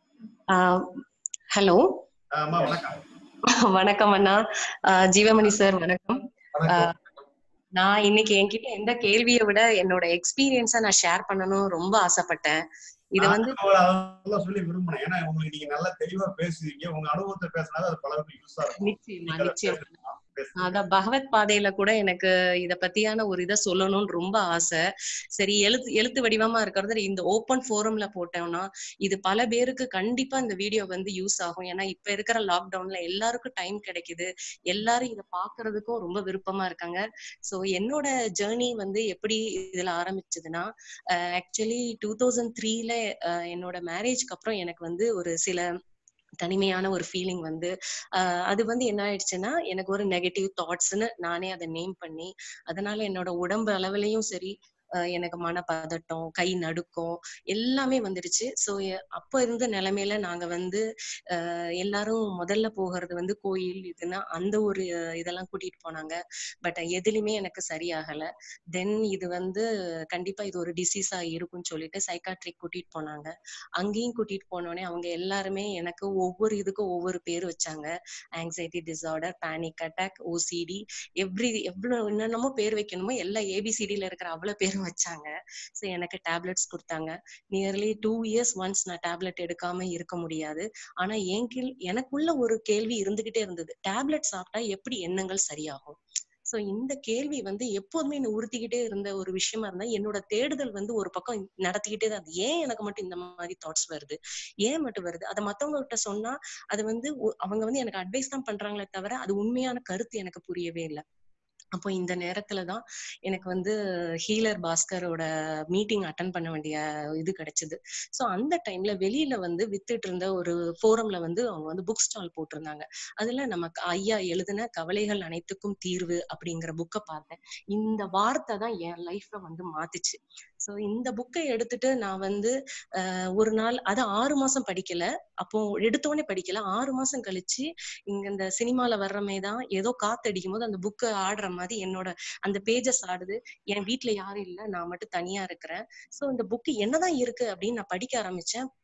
ஹலோ ஆமா வணக்கம் வணக்கம் அண்ணா ஆஹ் ஜீவமணி சார் வணக்கம் வணக்கம் நான் இன்னைக்கு என்கிட்ட எந்த கேள்வியை விட என்னோட எக்ஸ்பீரியன்ஸா நான் ஷேர் பண்ணணும் ரொம்ப ஆசைப்பட்டேன் இது வந்து நான் உங்களை அதெல்லாம் சொல்லி விரும்பினேன் ஏன்னா உங்களுக்கு நீங்க நல்லா தெளிவா பேசுவீங்க உங்க அனுபவத்தை பேசினாலும் அது பலருக்கு யூஸா இருக்கும் நிச்சயமா நீங்க அதை நிச்சயமா பேசுங்க. பேசுங்க. அதான் பகவத் பாதையில கூட எனக்கு இத பத்தியான ஒரு இதை சொல்லணும்னு ரொம்ப ஆசை சரி எழுத்து எழுத்து வடிவமா இருக்கிறது இந்த ஓப்பன் ஃபோரம்ல போட்டோம்னா இது பல பேருக்கு கண்டிப்பா இந்த வீடியோ வந்து யூஸ் ஆகும் ஏன்னா இப்ப இருக்கிற லாக்டவுன்ல எல்லாருக்கும் டைம் கிடைக்குது எல்லாரும் இத பாக்குறதுக்கும் ரொம்ப விருப்பமா இருக்காங்க சோ என்னோட ஜேர்னி வந்து எப்படி இதுல ஆரம்பிச்சதுன்னா ஆக்சுவலி டூ தௌசண்ட் த்ரீல என்னோட மேரேஜ்க்கு அப்புறம் எனக்கு வந்து ஒரு சில தனிமையான ஒரு ஃபீலிங் வந்து ஆஹ் அது வந்து என்ன ஆயிடுச்சுன்னா எனக்கு ஒரு நெகட்டிவ் தாட்ஸ்னு நானே அதை நேம் பண்ணி அதனால என்னோட உடம்பு அளவுலயும் சரி ஆஹ் எனக்கு மனப்பதட்டம் கை நடுக்கம் எல்லாமே வந்துடுச்சு ஸோ அப்போ இருந்த நிலைமையில நாங்க வந்து ஆஹ் எல்லாரும் முதல்ல போகிறது வந்து கோயில் இதுன்னா அந்த ஒரு இதெல்லாம் கூட்டிட்டு போனாங்க பட் எதுலையுமே எனக்கு சரியாகல தென் இது வந்து கண்டிப்பா இது ஒரு டிசீஸா இருக்கும்னு சொல்லிட்டு சைக்காட்ரிக் கூட்டிட்டு போனாங்க அங்கேயும் கூட்டிட்டு போனோடனே அவங்க எல்லாருமே எனக்கு ஒவ்வொரு இதுக்கும் ஒவ்வொரு பேர் வச்சாங்க anxiety disorder panic attack OCD every எவ்வளவு என்னென்னமோ பேர் வைக்கணுமோ எல்லா ஏபிசிடில இருக்கிற அவ்வளவு பேரும் வச்சாங்க ஸோ எனக்கு டேப்லெட்ஸ் கொடுத்தாங்க நியர்லி டூ இயர்ஸ் ஒன்ஸ் நான் டேப்லெட் எடுக்காம இருக்க முடியாது ஆனா என் கீழ் எனக்குள்ள ஒரு கேள்வி இருந்துகிட்டே இருந்தது டேப்லெட் சாப்பிட்டா எப்படி எண்ணங்கள் சரியாகும் சோ இந்த கேள்வி வந்து எப்போதுமே என்ன உறுத்திக்கிட்டே இருந்த ஒரு விஷயமா இருந்தா என்னோட தேடுதல் வந்து ஒரு பக்கம் நடத்திக்கிட்டே தான் இருந்தது. ஏன் எனக்கு மட்டும் இந்த மாதிரி தாட்ஸ் வருது ஏன் மட்டும் வருது அதை மத்தவங்க கிட்ட சொன்னா அது வந்து ஒ- அவங்க வந்து எனக்கு அட்வைஸ் தான் பண்றாங்களே தவிர அது உண்மையான கருத்து எனக்கு புரியவே இல்லை அப்போ இந்த நேரத்துல தான் எனக்கு வந்து ஹீலர் பாஸ்கரோட மீட்டிங் அட்டன் பண்ண வேண்டிய இது கிடைச்சது ஸோ அந்த டைம்ல வெளியில வந்து வித்துட்டு இருந்த ஒரு ஃபோரம்ல வந்து அவங்க வந்து புக் ஸ்டால் போட்டிருந்தாங்க அதுல நமக்கு ஐயா எழுதின கவலைகள் அனைத்துக்கும் தீர்வு அப்படிங்கிற புக்கை பார்த்தேன் இந்த வார்த்தை தான் என் லைஃப்ல வந்து மாத்துச்சு ஸோ இந்த புக்கை எடுத்துட்டு நான் வந்து ஆஹ் ஒரு நாள் அது ஆறு மாசம் படிக்கல அப்போ எடுத்தோடனே படிக்கல ஆறு மாசம் கழிச்சு இங்க இந்த சினிமால வர்றமே தான் ஏதோ காத்தடிக்கும் போது அந்த புக்கு ஆடுற மாதிரி என்னோட அந்த பேஜஸ் ஆடுது என் வீட்ல யாரும் இல்ல நான் மட்டும் தனியா இருக்கிறேன் சோ இந்த புக்கு என்னதான் இருக்கு அப்படின்னு நான் படிக்க ஆரம்பிச்சேன்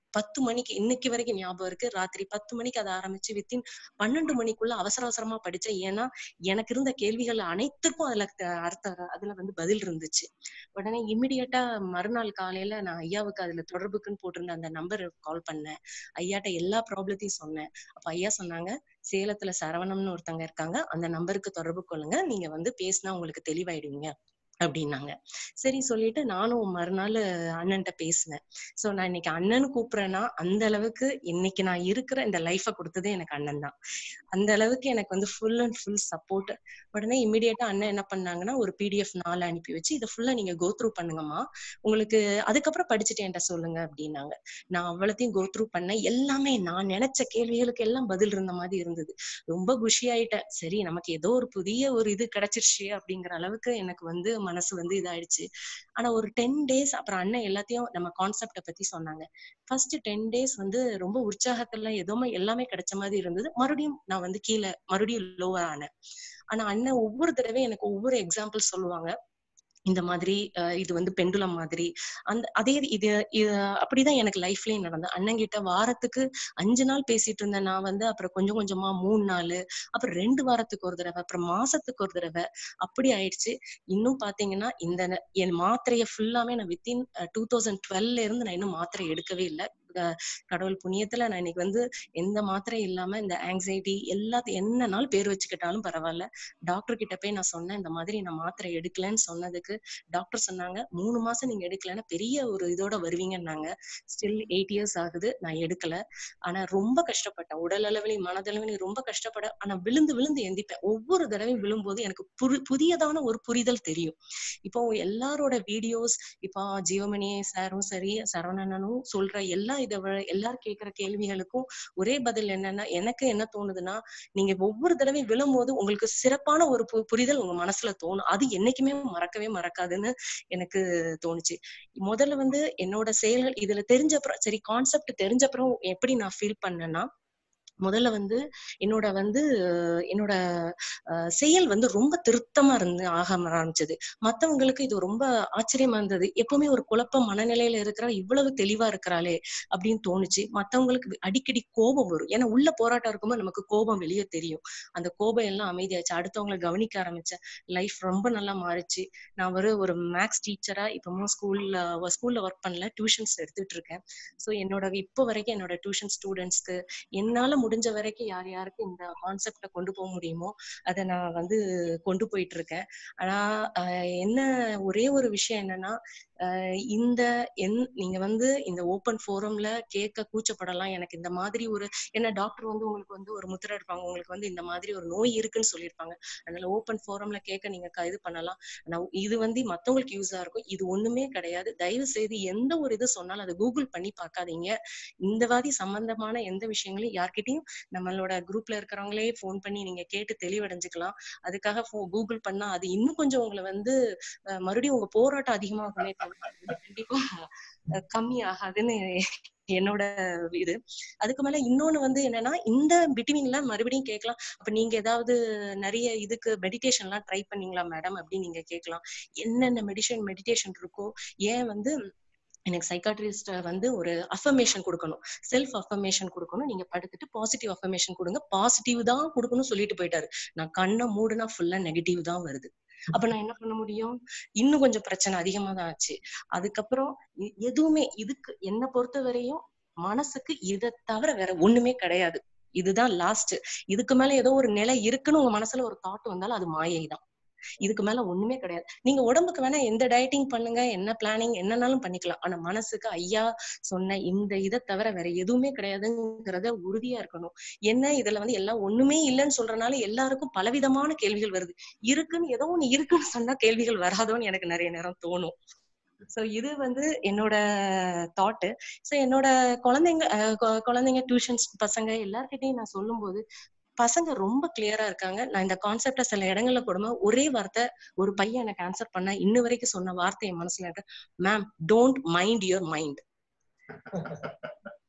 பத்து மணிக்கு இன்னைக்கு வரைக்கும் ஞாபகம் இருக்கு ராத்திரி பத்து மணிக்கு அதை ஆரம்பிச்சு வித்தின் பன்னெண்டு மணிக்குள்ள அவசர அவசரமா படிச்சேன் ஏன்னா எனக்கு இருந்த கேள்விகள் அனைத்துக்கும் அதுல த- அர்த்தம் அதுல வந்து பதில் இருந்துச்சு உடனே இமிடியட்டா மறுநாள் காலையில நான் ஐயாவுக்கு அதுல தொடர்புக்குன்னு போட்டிருந்த அந்த நம்பர் கால் பண்ணேன் ஐயாட்ட எல்லா ப்ராப்ளத்தையும் சொன்னேன் அப்ப ஐயா சொன்னாங்க சேலத்துல சரவணம்னு ஒருத்தங்க இருக்காங்க அந்த நம்பருக்கு தொடர்பு கொள்ளுங்க நீங்க வந்து பேசினா உங்களுக்கு தெளிவாயிடுவீங்க அப்படின்னாங்க சரி சொல்லிட்டு நானும் மறுநாள் அண்ணன்ட்ட பேசினேன் சோ நான் இன்னைக்கு அண்ணன் கூப்பிடுறேன்னா அந்த அளவுக்கு இன்னைக்கு நான் இருக்கிற இந்த லைஃப கொடுத்ததே எனக்கு அண்ணன் தான் அந்த அளவுக்கு எனக்கு வந்து ஃபுல் அண்ட் ஃபுல் சப்போர்ட் உடனே இமிடியேட்டா அண்ணன் என்ன பண்ணாங்கன்னா ஒரு பிடிஎஃப் நாலு அனுப்பி வச்சு இதை ஃபுல்லா நீங்க கோ த்ரூ பண்ணுங்கம்மா உங்களுக்கு அதுக்கப்புறம் படிச்சுட்டு என்கிட்ட சொல்லுங்க அப்படின்னாங்க நான் அவ்வளத்தையும் கோ த்ரூ பண்ணேன் எல்லாமே நான் நினைச்ச கேள்விகளுக்கு எல்லாம் பதில் இருந்த மாதிரி இருந்தது ரொம்ப குஷி ஆயிட்டேன் சரி நமக்கு ஏதோ ஒரு புதிய ஒரு இது கிடைச்சிருச்சு அப்படிங்கிற அளவுக்கு எனக்கு வந்து மனசு வந்து இதாயிடுச்சு ஆனா ஒரு டென் டேஸ் அப்புறம் அண்ணன் எல்லாத்தையும் நம்ம கான்செப்ட பத்தி சொன்னாங்க ஃபர்ஸ்ட் டென் டேஸ் வந்து ரொம்ப உற்சாகத்துல எதுவுமே எல்லாமே கிடைச்ச மாதிரி இருந்தது மறுபடியும் நான் வந்து கீழே மறுபடியும் லோவர் ஆனேன் ஆனா அண்ணன் ஒவ்வொரு தடவையும் எனக்கு ஒவ்வொரு எக்ஸாம்பிள் சொல்லுவாங்க இந்த மாதிரி அஹ் இது வந்து பெண்டுலம் மாதிரி அந்த அதே இது இது அப்படிதான் எனக்கு லைஃப்லயும் நடந்தது அண்ணங்கிட்ட வாரத்துக்கு அஞ்சு நாள் பேசிட்டு இருந்தேன் நான் வந்து அப்புறம் கொஞ்சம் கொஞ்சமா மூணு நாள் அப்புறம் ரெண்டு வாரத்துக்கு ஒரு தடவை அப்புறம் மாசத்துக்கு ஒரு தடவை அப்படி ஆயிடுச்சு இன்னும் பாத்தீங்கன்னா இந்த ந- என் மாத்திரையை ஃபுல்லாமே நான் வித்தின் டூ தௌசண்ட் டுவெல்ல இருந்து நான் இன்னும் மாத்திரை எடுக்கவே இல்லை கடவுள் புண்ணியத்துல நான் இன்னைக்கு வந்து எந்த மாத்திரை இல்லாம இந்த ஆங்ஸைட்டி எல்லாத்தையும் என்ன நாள் பேர் வச்சுக்கிட்டாலும் பரவாயில்ல டாக்டர் கிட்ட போய் நான் சொன்னேன் இந்த மாதிரி நான் மாத்திரை எடுக்கலன்னு சொன்னதுக்கு டாக்டர் சொன்னாங்க மூணு மாசம் நீங்க எடுக்கலன்னா பெரிய ஒரு இதோட வருவீங்கன்னாங்க ஸ்டில் எயிட் இயர்ஸ் ஆகுது நான் எடுக்கல ஆனா ரொம்ப கஷ்டப்பட்டேன் உடல் அளவிலையும் மனதளவிலையும் ரொம்ப கஷ்டப்பட ஆனா விழுந்து விழுந்து எந்திப்பேன் ஒவ்வொரு தடவையும் விழும்போது எனக்கு புரி புதியதான ஒரு புரிதல் தெரியும் இப்போ எல்லாரோட வீடியோஸ் இப்போ ஜீவமணி சாரும் சரி சரவணனும் சொல்ற எல்லா இதை விட எல்லாரும் கேட்கிற கேள்விகளுக்கும் ஒரே பதில் என்னன்னா எனக்கு என்ன தோணுதுன்னா நீங்க ஒவ்வொரு தடவையும் விழும்போது உங்களுக்கு சிறப்பான ஒரு பு- புரிதல் உங்க மனசுல தோணும் அது என்னைக்குமே மறக்கவே மறக்காதுன்னு எனக்கு தோணுச்சு முதல்ல வந்து என்னோட செயல்கள் இதுல தெரிஞ்சப்புறம் சரி கான்செப்ட் தெரிஞ்சப்புறம் எப்படி நான் ஃபீல் பண்ணேன்னா முதல்ல வந்து என்னோட வந்து அஹ் என்னோட அஹ் செயல் வந்து ரொம்ப திருத்தமா இருந்து ஆக ஆரம்பிச்சது மத்தவங்களுக்கு இது ரொம்ப ஆச்சரியமா இருந்தது எப்பவுமே ஒரு குழப்ப மனநிலையில இருக்கிற இவ்வளவு தெளிவா இருக்கிறாளே அப்படின்னு தோணுச்சு மத்தவங்களுக்கு அடிக்கடி கோபம் வரும் ஏன்னா உள்ள போராட்டம் இருக்கும்போது நமக்கு கோபம் வெளியே தெரியும் அந்த கோபம் எல்லாம் அமைதியாச்சு அடுத்தவங்களை கவனிக்க ஆரம்பிச்சேன் லைஃப் ரொம்ப நல்லா மாறிச்சு நான் ஒரு ஒரு மேக்ஸ் டீச்சரா இப்பவும் ஸ்கூல்ல ஸ்கூல்ல ஒர்க் பண்ணல டியூஷன்ஸ் எடுத்துட்டு இருக்கேன் ஸோ என்னோட இப்போ வரைக்கும் என்னோட டியூஷன் ஸ்டூடெண்ட்ஸ்க்கு என்னால முடிஞ்ச வரைக்கும் யார் யாருக்கு இந்த கான்செப்டை கொண்டு போக முடியுமோ அதை நான் வந்து கொண்டு போயிட்டு இருக்கேன் ஆனா ஆஹ் என்ன ஒரே ஒரு விஷயம் என்னன்னா ஆஹ் இந்த என் நீங்க வந்து இந்த ஓப்பன் ஃபோரம்ல கேட்க கூச்சப்படலாம் எனக்கு இந்த மாதிரி ஒரு என்ன டாக்டர் வந்து உங்களுக்கு வந்து ஒரு முத்திரை எடுப்பாங்க உங்களுக்கு வந்து இந்த மாதிரி ஒரு நோய் இருக்குன்னு சொல்லியிருப்பாங்க அதனால ஓப்பன் ஃபோரம்ல கேட்க நீங்க க- இது பண்ணலாம் ஆனா இது வந்து மத்தவங்களுக்கு யூஸா இருக்கும் இது ஒண்ணுமே கிடையாது தயவு செய்து எந்த ஒரு இது சொன்னாலும் அதை கூகுள் பண்ணி பார்க்காதீங்க இந்த வாதி சம்பந்தமான எந்த விஷயங்களையும் யார்கிட்டயும் நம்மளோட குரூப்ல இருக்கிறவங்களே ஃபோன் பண்ணி நீங்க கேட்டு தெளிவடைஞ்சுக்கலாம் அதுக்காக கூகுள் பண்ணா அது இன்னும் கொஞ்சம் உங்களை வந்து அஹ், மறுபடியும் உங்க போராட்டம் அதிகமாகுமே தவிர இது கண்டிப்பா அஹ், கம்மி ஆகாதுன்னு என்னோட இது அதுக்கு மேல இன்னொன்னு வந்து என்னன்னா இந்த பிட்வீன்ல மறுபடியும் கேட்கலாம் அப்ப நீங்க ஏதாவது நிறைய இதுக்கு மெடிடேஷன் எல்லாம் ட்ரை பண்ணீங்களா மேடம் அப்படின்னு நீங்க கேட்கலாம் என்னென்ன மெடிஷன் மெடிடேஷன் இருக்கோ ஏன் வந்து எனக்கு சைக்காட்ரிஸ்ட் வந்து ஒரு அஃபர்மேஷன் கொடுக்கணும் செல்ஃப் அஃபர்மேஷன் கொடுக்கணும் நீங்க படுத்துட்டு பாசிட்டிவ் அஃபர்மேஷன் கொடுங்க பாசிட்டிவ் தான் கொடுக்கணும் சொல்லிட்டு போயிட்டாரு நான் கண்ணை மூடுனா ஃபுல்லா நெகட்டிவ் தான் வருது அப்ப நான் என்ன பண்ண முடியும் இன்னும் கொஞ்சம் பிரச்சனை அதிகமா தான் ஆச்சு அதுக்கப்புறம் எ- எதுவுமே இதுக்கு என்னை பொறுத்த வரையும் மனசுக்கு இதை தவிர வேற ஒண்ணுமே கிடையாது இதுதான் லாஸ்ட் இதுக்கு மேல ஏதோ ஒரு நிலை இருக்குன்னு உங்க மனசுல ஒரு தாட் வந்தாலும் அது மாயை தான் இதுக்கு மேல ஒண்ணுமே கிடையாது நீங்க உடம்புக்கு வேணா எந்த டயட்டிங் பண்ணுங்க என்ன பிளானிங் என்னன்னாலும் பண்ணிக்கலாம் ஆனா மனசுக்கு ஐயா சொன்ன இந்த இதை தவிர வேற எதுவுமே கிடையாதுங்கிறத உறுதியா இருக்கணும் என்ன இதுல வந்து எல்லாம் ஒண்ணுமே இல்லைன்னு சொல்றனால எல்லாருக்கும் பலவிதமான கேள்விகள் வருது இருக்குன்னு ஏதோ ஒண்ணு இருக்குன்னு சொன்னா கேள்விகள் வராதோன்னு எனக்கு நிறைய நேரம் தோணும் சோ இது வந்து என்னோட தாட்டு சோ என்னோட குழந்தைங்க அஹ் கொ- குழந்தைங்க டியூஷன்ஸ் பசங்க எல்லார்கிட்டயும் நான் சொல்லும்போது பசங்க ரொம்ப கிளியரா இருக்காங்க நான் இந்த கான்செப்ட சில இடங்கள்ல போடும்போது ஒரே வார்த்தை ஒரு பையன் எனக்கு ஆன்சர் பண்ண இன்ன வரைக்கும் சொன்ன வார்த்தை என் மனசுல இருக்கு ma'am don't mind your mind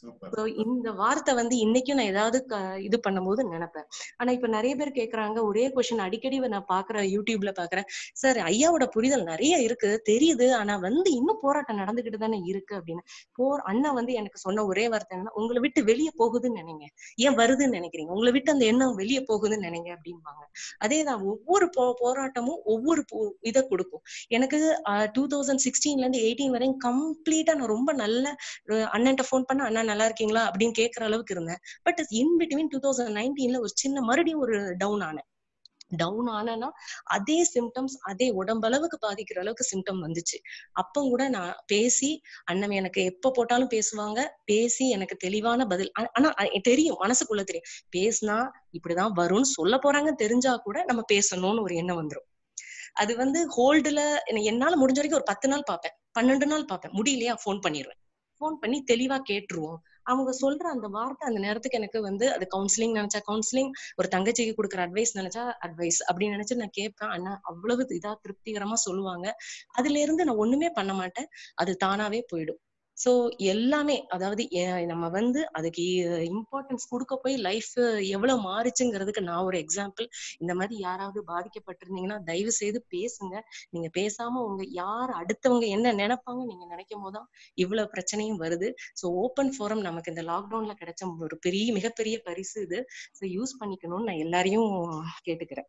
super So, இந்த வார்த்தை வந்து இன்னைக்கும் நான் ஏதாவது க- இது பண்ணும்போது நினைப்பேன் ஆனா இப்ப நிறைய பேர் கேக்குறாங்க ஒரே கொஸ்டின் அடிக்கடி நான் பாக்குறேன் யூடியூப்ல பாக்குறேன் சார் ஐயாவோட புரிதல் நிறைய இருக்கு தெரியுது ஆனா வந்து இன்னும் போராட்டம் நடந்துகிட்டு தானே இருக்கு அப்படின்னு போர் அண்ணா வந்து எனக்கு சொன்ன ஒரே வார்த்தை என்னன்னா உங்களை விட்டு வெளியே போகுதுன்னு நினைங்க ஏன் வருதுன்னு நினைக்கிறீங்க உங்களை விட்டு அந்த எண்ணம் வெளியே போகுதுன்னு நினைங்க அப்படிம்பாங்க அதேதான் ஒவ்வொரு போ போராட்டமும் ஒவ்வொரு போ- இதை கொடுக்கும் எனக்கு டூ தௌசண்ட் சிக்ஸ்டீன்ல இருந்து எயிட்டீன் வரையும் கம்ப்ளீட்டா நான் ரொம்ப நல்ல அஹ் அண்ணன்ட்ட ஃபோன் பண்ண அண்ணா நல்லா இருக்கீங்களா அப்படின்னு கேட்கற அளவுக்கு இருந்தேன் but in between two thousand நைன்டீன்ல ஒரு சின்ன மறுபடியும் ஒரு டவுன் ஆனேன் டவுன் ஆனேன்னா அதே சிம்டம்ஸ் அதே உடம்பளவுக்கு பாதிக்கிற அளவுக்கு சிம்டம் வந்துச்சு அப்ப கூட நான் பேசி அண்ணன் எனக்கு எப்ப போட்டாலும் பேசுவாங்க பேசி எனக்கு தெளிவான பதில் ஆ- ஆனா அ- தெரியும் மனசுக்குள்ள தெரியும் பேசினா இப்படிதான் வரும்னு சொல்ல போறாங்க தெரிஞ்சா கூட நம்ம பேசணும்னு ஒரு எண்ணம் வந்துரும் அது வந்து ஹோல்டுல என்னால முடிஞ்ச வரைக்கும் ஒரு பத்து நாள் பார்ப்பேன் பன்னெண்டு நாள் பார்ப்பேன் முடியலையா ஃபோன் பண்ணிடுவேன் ஃபோன் பண்ணி தெளிவா கேட்டுருவோம் அவங்க சொல்ற அந்த வார்த்தை அந்த நேரத்துக்கு எனக்கு வந்து அது கவுன்சிலிங் நினைச்சா கவுன்சிலிங் ஒரு தங்கச்சிக்கு கொடுக்குற அட்வைஸ் நினைச்சா அட்வைஸ் அப்படின்னு நினைச்சு நான் கேட்பேன் அண்ணா அவ்வளவு இதா திருப்திகரமா சொல்லுவாங்க அதுல இருந்து நான் ஒண்ணுமே பண்ண மாட்டேன் அது தானாவே போயிடும் சோ எல்லாமே அதாவது எ- நம்ம வந்து அதுக்கு இம்பார்ட்டன்ஸ் கொடுக்க போய் லைஃப் எவ்வளவு மாறுச்சுங்கிறதுக்கு நான் ஒரு எக்ஸாம்பிள் இந்த மாதிரி யாராவது பாதிக்கப்பட்டிருந்தீங்கன்னா தயவு செய்து பேசுங்க நீங்க பேசாம உங்க யார் அடுத்தவங்க என்ன நினைப்பாங்க நீங்க நினைக்கும் போதுதான் இவ்வளவு பிரச்சனையும் வருது சோ ஓப்பன் ஃபோரம் நமக்கு இந்த லாக்டவுன்ல கிடைச்ச ஒரு பெரிய மிகப்பெரிய பரிசு இது ஸோ யூஸ் பண்ணிக்கணும்னு நான் எல்லாரையும் கேட்டுக்கிறேன்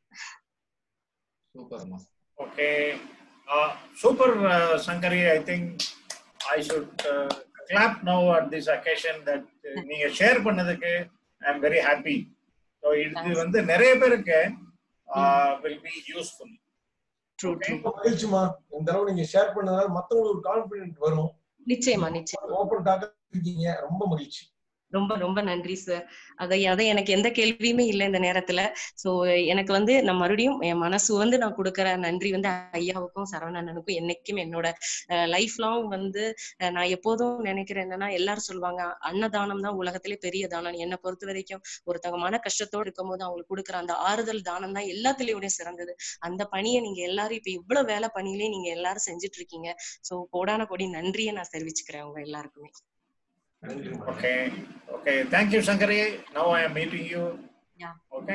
சூப்பர்மா Okay. Uh, super, uh, Sankari. I think I should uh, clap now at this occasion that uh, நீங்க ஷேர் பண்ணதுக்கு I am very happy so இது Thanks. வந்து நிறைய பேருக்கு will be useful true true ரொம்ப மகிழ்ச்சிமா இந்த தடவை நீங்க ஷேர் பண்ணதால மத்தவங்களுக்கு ஒரு கான்பிடென்ட் வரும் நிச்சயமா நிச்சயம் ஓப்பன் டாக்கா இருக்கீங்க ரொம்ப மகிழ்ச்சி ரொம்ப ரொம்ப நன்றி சார் அதை அதை எனக்கு எந்த கேள்வியுமே இல்லை இந்த நேரத்துல சோ எனக்கு வந்து நான் மறுபடியும் என் மனசு வந்து நான் கொடுக்குற நன்றி வந்து ஐயாவுக்கும் சரவணனுக்கும் என்னைக்கும் என்னோட லைஃப் லாங் வந்து அஹ், நான் எப்போதும் நினைக்கிறேன் என்னன்னா எல்லாரும் சொல்லுவாங்க அன்னதானம் தான் உலகத்திலே பெரிய தானம் என்னை பொறுத்த வரைக்கும் ஒருத்தவங்க மன கஷ்டத்தோடு இருக்கும்போது அவங்களுக்கு கொடுக்குற அந்த ஆறுதல் தானம் தான் எல்லாத்துலயும் சிறந்தது அந்த பணியை நீங்க எல்லாரும் இப்ப இவ்வளவு வேலை பணியிலே நீங்க எல்லாரும் செஞ்சுட்டு இருக்கீங்க சோ கோடான கோடி நன்றியை நான் தெரிவிச்சுக்கிறேன் உங்க எல்லாருக்குமே நன்றிமா okay okay thank you Sankari now I am meeting you Yeah. Okay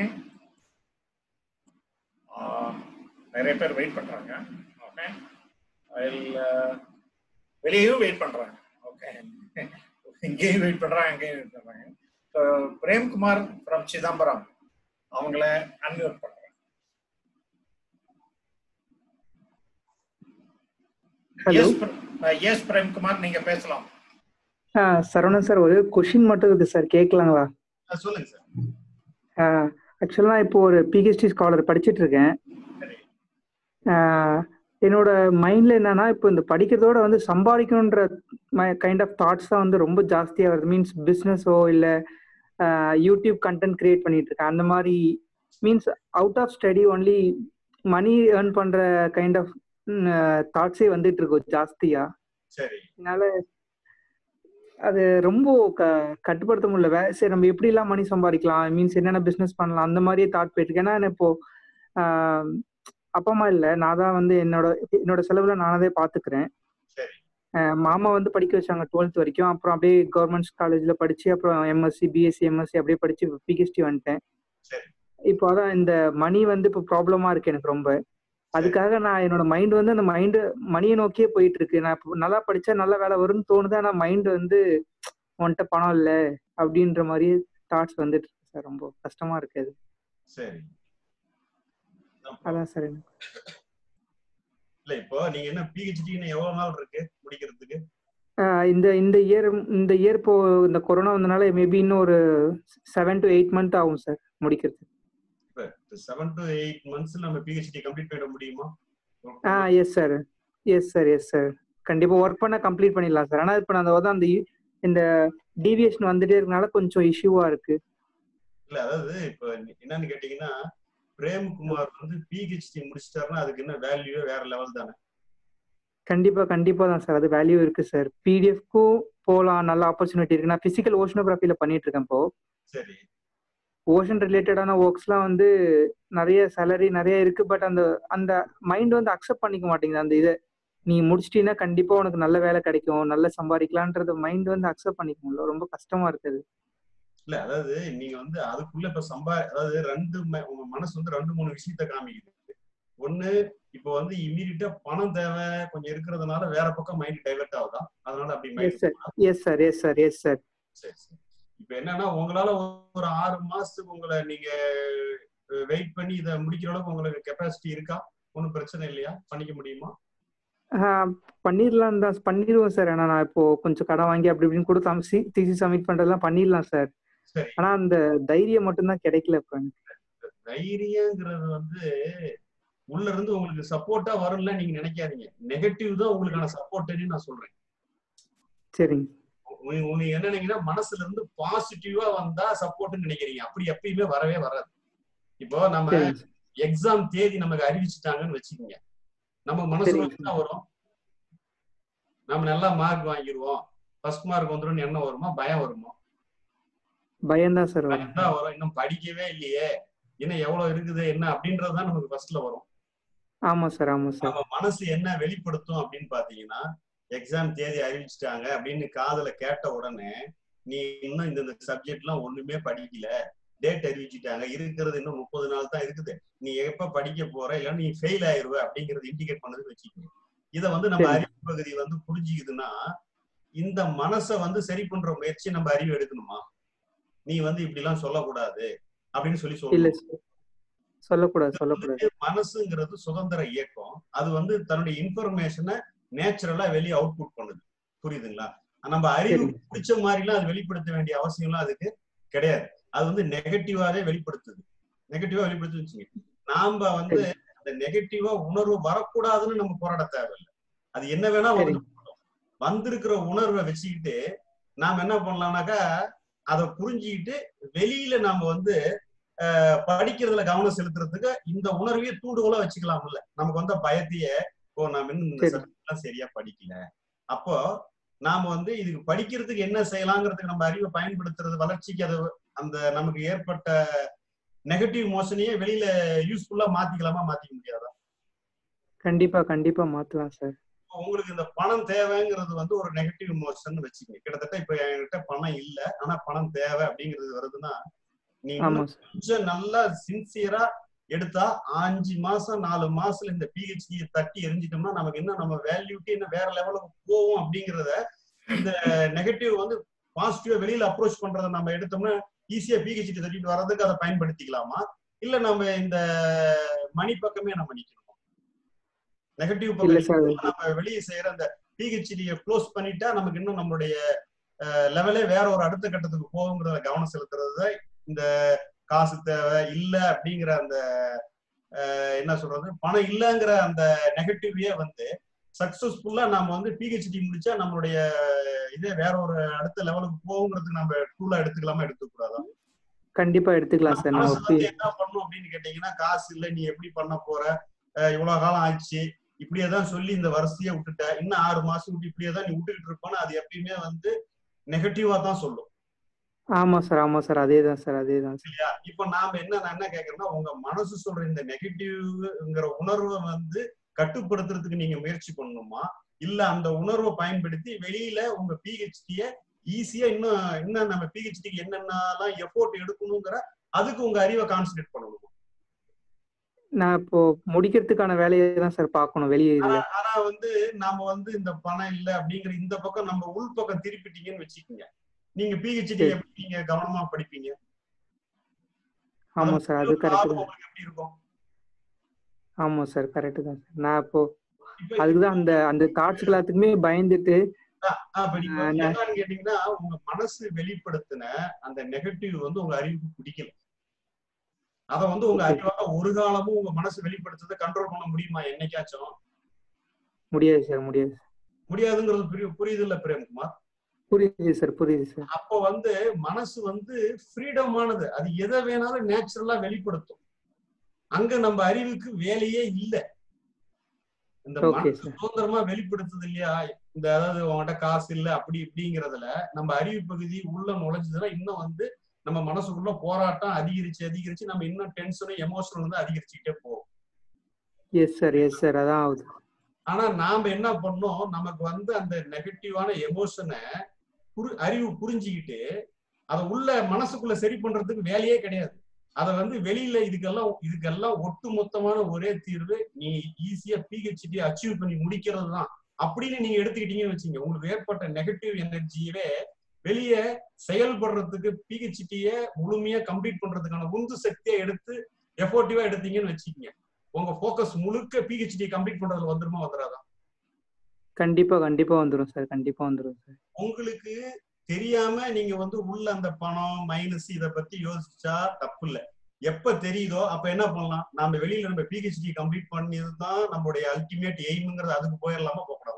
நிறைய பேர் வெயிட் பண்றாங்க ஓகே வெளியேயும் வெயிட் பண்றாங்க ஓகே இங்கேயும் வெயிட் பண்றாங்க அங்கேயும் வெயிட் பண்றாங்க ஸோ பிரேம்குமார் ஃப்ரம் சிதம்பரம் அவங்கள அன்மியூட் பண்றேன் ஹலோ எஸ் எஸ் பிரேம்குமார் நீங்க பேசலாம் சரவணன் சார் ஒரு கொஷின் மட்டும் இருக்கு சார் கேட்கலாங்களா ஆ, சொல்லுங்க சார் ஆக்சுவலாக இப்போ ஒரு பிஹெச்டி ஸ்காலர் படிச்சிட்டு இருக்கேன் சரி ஆஹ் என்னோட மைண்ட்ல என்னன்னா இப்போ இந்த படிக்கிறதோட வந்து சம்பாதிக்கணுன்ற கைண்ட் ஆஃப் தாட்ஸ் தான் வந்து ரொம்ப ஜாஸ்தியாக வருது மீன்ஸ் பிஸ்னஸோ இல்லை யூடியூப் கண்டென்ட் கிரியேட் பண்ணிட்டு இருக்கேன் அந்த மாதிரி means out of study only money earn பண்ற கைண்ட் ஆஃப் தாட்ஸே வந்துட்டு இருக்கும் ஜாஸ்தியா சரி அதனால அது ரொம்ப க கட்டுப்படுத்த முடியல வே சரி நம்ம எப்படிலாம் மணி சம்பாதிக்கலாம் மீன்ஸ் என்னென்ன பிஸ்னஸ் பண்ணலாம் அந்த மாதிரியே தாட் போயிட்டு இருக்கு ஏன்னா இப்போ ஆஹ் அப்பா அம்மா இல்லை நான் தான் வந்து என்னோட என்னோட செலவுல நானே பார்த்துக்கிறேன் சரி ஆஹ் மாமா வந்து படிக்க வச்சாங்க டுவெல்த் வரைக்கும் அப்புறம் அப்படியே கவர்மெண்ட் காலேஜ்ல படிச்சு அப்புறம் எம்எஸ்சி பிஎஸ்சி எம்எஸ்சி அப்படியே படிச்சு பிஹெச்டி வந்துட்டேன் சரி. இப்போ அதான் இந்த மணி வந்து இப்போ ப்ராப்ளமா இருக்கு எனக்கு ரொம்ப அதுக்காக நான் என்னோட மைண்ட் வந்து அந்த மைண்டு மணியை நோக்கியே போயிட்டு இருக்கு நான் இப்போ நல்லா படிச்சா நல்ல வேலை வரும்னு தோணுது ஆனா மைண்ட் வந்து உன்கிட்ட பணம் இல்ல அப்படின்ற மாதிரி தாட்ஸ் வந்துட்டு இருக்கு சார் ரொம்ப கஷ்டமா இருக்கு அது சரி அப்புறம் அதான் சார் எனக்கு இல்ல இப்போ நீங்க என்ன பிஹெச்டி எவ்வளவு நாள் இருக்கு முடிக்கிறதுக்கு ஆஹ் இந்த இந்த இயர் இந்த இயர் இப்போ இந்த கொரோனா வந்தனால மேபி இன்னும் ஒரு செவன் டு எயிட் மந்த் ஆகும் சார் முடிக்கிறது செவன் டு எயிட் மந்த்ஸ் நம்ம பிஹெச்டி கம்ப்ளீட் பண்ணிட முடியுமா ah yes sir yes sir yes sir கண்டிப்பா ஒர்க் பண்ண கம்ப்ளீட் பண்ணிடலாம் சார் ஆனா இப்போ நான் வந்து அந்த இ- இந்த டீவியேஷன் வந்துட்டே இருக்கனால கொஞ்சம் இஷ்யூவா இருக்கு இல்ல அதாவது இப்ப என்னன்னு கேட்டீங்கன்னா பிரேம்குமார் வந்து பிஹெச்டி முடிச்சிட்டாருன்னா அதுக்கு என்ன வேல்யூ வேற லெவல் தானே கண்டிப்பா கண்டிப்பா தான் சார் அது வேல்யூ இருக்கு சார் பிடிஎஃப்க்கும் போகலாம் நல்ல ஆப்பர்ச்சுனிட்டி இருக்கு நான் பிசிக்கல் ஓஷனோகிராஃபில பண்ணிட்டு இருக்கேன் இப்போ சரி ஓஷன் ரிலேட்டடான ஒர்க்ஸ்லாம் வந்து நிறைய சேலரி நிறைய இருக்கு பட் அந்த அந்த மைண்ட் வந்து அக்செப்ட் பண்ணிக்க மாட்டேங்குது அந்த இதை நீ முடிச்சிட்டீன்னா கண்டிப்பா உனக்கு நல்ல வேலை கிடைக்கும் நல்ல சம்பாதிக்கலான்றது மைண்ட் வந்து அக்செப்ட் பண்ணிக்க முடியல ரொம்ப கஷ்டமா இருக்குது இல்ல அதாவது நீங்க வந்து அதுக்குள்ள இப்ப சம்பா அதாவது ரெண்டு ம- உங்க மனசு வந்து ரெண்டு மூணு விஷயத்த காமிக்குது ஒண்ணு இப்போ வந்து இமீடியட்டா பணம் தேவை கொஞ்சம் இருக்கிறதுனால வேற பக்கம் மைண்ட் டைவர்ட் ஆகுதா அதனால அப்படி yes mind sir yes sir yes sir yes sir சரி சரி இப்ப என்னன்னா உங்களால ஒரு ஆறு மாசத்துக்கு உங்களை நீங்க வெயிட் பண்ணி இதை முடிக்கிற அளவுக்கு உங்களுக்கு கெப்பாசிட்டி இருக்கா ஒன்றும் பிரச்சனை இல்லையா பண்ணிக்க முடியுமா பண்ணிடலாம் தான் பண்ணிடுவோம் சார் ஆனா நான் இப்போ கொஞ்சம் கடன் வாங்கி அப்படி இப்படின்னு கொடுத்து தீசி சப்மிட் பண்றதெல்லாம் பண்ணிடலாம் சார் சரி ஆனா அந்த தைரியம் மட்டும்தான் கிடைக்கல இப்போ எனக்கு தைரியங்கிறது வந்து உள்ள இருந்து உங்களுக்கு சப்போர்ட்டா வரும்ல நீங்க நினைக்காதீங்க நெகட்டிவ் தான் உங்களுக்கான சப்போர்ட்னு நான் சொல்றேன் சரிங்க உங்க- உங்க என்ன நினைக்கிறீங்கன்னா மனசுல இருந்து பாசிட்டிவா வந்தா சப்போர்ட்னு நினைக்கிறீங்க அப்படி எப்பயுமே வரவே வராது இப்போ நம்ம சரிங்க சார். எக்ஸாம் தேதி நமக்கு அறிவிச்சுட்டாங்கன்னு வச்சுக்கோங்க நம்ம மனசுல சரிங்க என்ன வரும் நம்ம நல்லா மார்க் வாங்கிடுவோம் ஃபர்ஸ்ட் மார்க் வந்துடும் என்ன வருமா பயம் வருமா பயம்தான் சார் வரும் பயம் தான் வரும் இன்னும் படிக்கவே இல்லையே இன்னும் எவ்வளவு இருக்குது என்ன அப்படின்றதுதான் நமக்கு ஃபர்ஸ்ட்ல வரும் ஆமா சார் ஆமா சார் நம்ம மனசு என்ன வெளிப்படுத்தும் அப்படின்னு பாத்தீங்கன்னா எக்ஸாம் தேதி அறிவிச்சிட்டாங்க அப்படின்னு காதுல கேட்ட உடனே நீ இன்னும் இந்த சப்ஜெக்ட் எல்லாம் ஒண்ணுமே படிக்கல டேட் அறிவிச்சிட்டாங்க இருக்கிறது இன்னும் முப்பது நாள் தான் இருக்குது நீ எப்ப படிக்க போற இல்லைன்னா நீ ஃபெயில் ஆயிருவ அப்படிங்கறது இண்டிகேட் பண்ணதுன்னு வச்சுக்கோங்க இதை வந்து நம்ம சரி. அறிவு பகுதி வந்து புரிஞ்சுக்குதுன்னா இந்த மனசை வந்து சரி பண்ற முயற்சி நம்ம அறிவு எடுக்கணுமா நீ வந்து இப்படி எல்லாம் சொல்லக்கூடாது அப்படின்னு சொல்லி இல்ல சொல்லணும் சார் சொல்லக்கூடாது சொல்லக்கூடாது மனசுங்கிறது சுதந்திர இயக்கம் அது வந்து தன்னுடைய இன்ஃபர்மேஷனை நேச்சுரலா வெளியே அவுட்புட் பண்ணுது புரியுதுங்களா நம்ம அறிவு சரிங்க. பிடிச்ச மாதிரிலாம் அது வெளிப்படுத்த வேண்டிய அவசியம்லாம் அதுக்கு கிடையாது அது வந்து நெகட்டிவாவே வெளிப்படுத்துது நெகட்டிவா வெளிப்படுத்தி வச்சுங்க நாம வந்து அந்த நெகட்டிவா உணர்வு வரக்கூடாதுன்னு நம்ம போராட தேவையில்லை அது என்ன வேணா வந்து சரிங்க. வந்திருக்கிற உணர்வை வச்சுக்கிட்டு நாம என்ன பண்ணலாம்னாக்கா அதை புரிஞ்சுக்கிட்டு வெளியில நாம வந்து அஹ், படிக்கிறதுல கவனம் செலுத்துறதுக்கு இந்த உணர்வையே தூண்டுகோலா வச்சுக்கலாம்ல நமக்கு வந்த பயத்தையே ஓ நாம இன்னும் இந்த சரி. சப்ஜெக்ட் எல்லாம் சரியா படிக்கல அப்போ நாம வந்து இதுக்கு படிக்கிறதுக்கு என்ன செய்யலாங்கிறதுக்கு நம்ம அறிவை பயன்படுத்துறது வளர்ச்சிக்கு அது அந்த நமக்கு ஏற்பட்ட நெகட்டிவ் மோஷனையே வெளியில யூஸ்ஃபுல்லா மாத்திக்கலாமா மாத்திக்க முடியாதா கண்டிப்பா கண்டிப்பா மாத்தலாம் சார் இப்போ உங்களுக்கு இந்த பணம் தேவைங்கிறது வந்து ஒரு நெகட்டிவ் மோஷன் வச்சுக்கோங்க கிட்டத்தட்ட இப்ப என்கிட்ட பணம் இல்ல ஆனா பணம் தேவை அப்படிங்கிறது வருதுன்னா நீ ஆமா இன்னும் சார் கொஞ்சம் நல்லா சின்சியரா எடுத்தா அஞ்சு மாசம் நாலு மாசத்துல இந்த பிஹெச்டி தட்டி எரிஞ்சிட்டோம்னா நமக்கு இன்னும் நம்ம வேல்யூட்டி இன்னும் வேற லெவலுக்கு போவோம் அப்படிங்கிறத இந்த நெகட்டிவ் வந்து பாசிட்டிவா வெளியில அப்ரோச் பண்றதை நம்ம எடுத்தோம்னா ஈஸியா பிஹெச்டி தட்டிட்டு வர்றதுக்கு அதை பயன்படுத்திக்கலாமா இல்ல நம்ம இந்த மணி பக்கமே நம்ம நிக்கணுமா நெகட்டிவ் இல்ல சார் பக்கம் நம்ம வெளியே செய்யற அந்த பிஹெச்டியை க்ளோஸ் பண்ணிட்டா நமக்கு இன்னும் நம்மளுடைய லெவலே வேற ஒரு அடுத்த கட்டத்துக்கு போகுங்கிறத கவனம் செலுத்துறது தான் இந்த காசு தேவை இல்ல அப்படிங்கிற அந்த அஹ், என்ன சொல்றது பணம் இல்லைங்கிற அந்த நெகட்டிவே வந்து சக்சஸ்ஃபுல்லா நம்ம வந்து பிஹெச்டி முடிச்சா நம்மளுடைய இதே வேற ஒரு அடுத்த லெவலுக்கு போகுங்கிறதுக்கு நம்ம டூலா எடுத்துக்கலாமா எடுத்துக்கூடாதா கண்டிப்பா எடுத்துக்கலாம் சார் காசு நம்ம வந்து என்ன பண்ணும் அப்படின்னு கேட்டீங்கன்னா காசு இல்ல நீ எப்படி பண்ண போற அஹ் இவ்வளவு காலம் ஆச்சு இப்படியே தான் சொல்லி இந்த வரிசையை விட்டுட்ட இன்னும் ஆறு மாசம் விட்டு இப்படியே தான் நீ விட்டுக்கிட்டு இருப்பான்னு அது எப்பயுமே வந்து நெகட்டிவா தான் சொல்லும் ஆமா சார் ஆமா சார் அதே தான் சார் அதே தான் சார் இல்லையா இப்ப நாம என்ன நான் என்ன கேக்குறேன்னா உங்க மனசு சொல்ற இந்த நெகட்டிவ்ங்கிற உணர்வை வந்து கட்டுப்படுத்துறதுக்கு நீங்க முயற்சி பண்ணணுமா இல்ல அந்த உணர்வை பயன்படுத்தி வெளியில உங்க பிஹெச்டிய ஈஸியா இன்னும் இன்னும் நம்ம பிஹெச்டிக்கு என்னென்னலாம் எஃபோர்ட் எடுக்கணுங்கிற அதுக்கு உங்க அறிவை கான்சென்ட்ரேட் பண்ணணுமா நான் இப்போ முடிக்கிறதுக்கான வேலையை தான் சார் பார்க்கணும் வெளியே இதுல ஆனா ஆனா வந்து நாம வந்து இந்த பணம் இல்ல அப்படிங்கிற இந்த பக்கம் நம்ம உள் பக்கம் திருப்பிட்டீங்கன்னு வச்சுக்கோங்க நீங்க பிஹெச்டி சரி. எப்படி நீங்க கவனமா படிப்பீங்க ஆமா சார் அது கரெக்ட் ஆர்வம் தான் உங்களுக்கு எப்படி இருக்கும் ஆமா சார் கரெக்ட் தான் சார் நான் இப்போ இப்ப அதுக்குதான் அந்த அந்த தாட்ஸ் எல்லாத்துக்குமே பயந்துட்டு ஆஹ் இப்ப நீங்க ஆஹ் வந்து நான் என்னன்னு கேட்டீங்கன்னா உங்க மனசு வெளிப்படுத்தின அந்த நெகட்டிவ் வந்து உங்க அறிவுக்கு பிடிக்கல அத வந்து உங்க ஓகே அறிவால ஒரு காலமும் உங்க மனசு வெளிப்படுத்துறதை கண்ட்ரோல் பண்ண முடியுமா என்னைக்காச்சும் முடியாது சார் முடியாது முடியாதுங்கிறது புரிய புரியுது இல்ல பிரேம்குமார் புரியுது சார் புரியுது சார் அப்போ வந்து மனசு வந்து ஃப்ரீடமானது அது எதை வேணாலும் நேச்சுரலா வெளிப்படுத்தும் அங்க நம்ம அறிவுக்கு வேலையே இல்ல இந்த ஓகே மனசு சார் சுதந்திரமா வெளிப்படுத்துது இல்லையா இந்த அதாவது உங்ககிட்ட காசு இல்ல அப்படி இப்படிங்கிறதுல நம்ம அறிவு பகுதி உள்ள நுழைஞ்சதுன்னா இன்னும் வந்து நம்ம மனசுக்குள்ள போராட்டம் அதிகரிச்சு அதிகரிச்சு நம்ம இன்னும் டென்ஷனும் எமோஷனும் வந்து அதிகரிச்சுக்கிட்டே போகும் எஸ் சார் எஸ் சார் அதான் ஆகுது ஆனா நாம என்ன பண்ணோம் நமக்கு வந்து அந்த நெகட்டிவான எமோஷனை புரி அறிவு புரிஞ்சுக்கிட்டு அதை உள்ள மனசுக்குள்ள சரி பண்றதுக்கு வேலையே கிடையாது அதை வந்து வெளியில இதுக்கெல்லாம் இதுக்கெல்லாம் ஒட்டு மொத்தமான ஒரே தீர்வு நீ ஈஸியா பிஹெச்டி அச்சீவ் பண்ணி முடிக்கிறது தான் அப்படின்னு நீங்க எடுத்துக்கிட்டீங்கன்னு வச்சுங்க உங்களுக்கு ஏற்பட்ட நெகட்டிவ் எனர்ஜியவே வெளியே செயல்படுறதுக்கு பிஹெச்டிய முழுமையா கம்ப்ளீட் பண்றதுக்கான உந்து சக்தியை எடுத்து எஃபோர்ட்டிவா எடுத்தீங்கன்னு வச்சுக்கோங்க உங்க ஃபோக்கஸ் முழுக்க பிஹெச்டி கம்ப்ளீட் பண்றதுல வந்துருமா வந்துடாதா கண்டிப்பா கண்டிப்பா வந்துரும் சார் கண்டிப்பா வந்துரும் சார் உங்களுக்கு தெரியாம நீங்க வந்து உள்ள அந்த பணம் மைனஸ் இத பத்தி யோசிச்சா தப்பு இல்ல எப்ப தெரியுதோ அப்ப என்ன பண்ணலாம் நம்ம வெளியில நம்ம பிஹெச்டி கம்ப்ளீட் பண்ணியதுதான் நம்மளுடைய அல்டிமேட் எய்ம்ங்கிறது அதுக்கு போயிடலாமா போகக்கூடாதா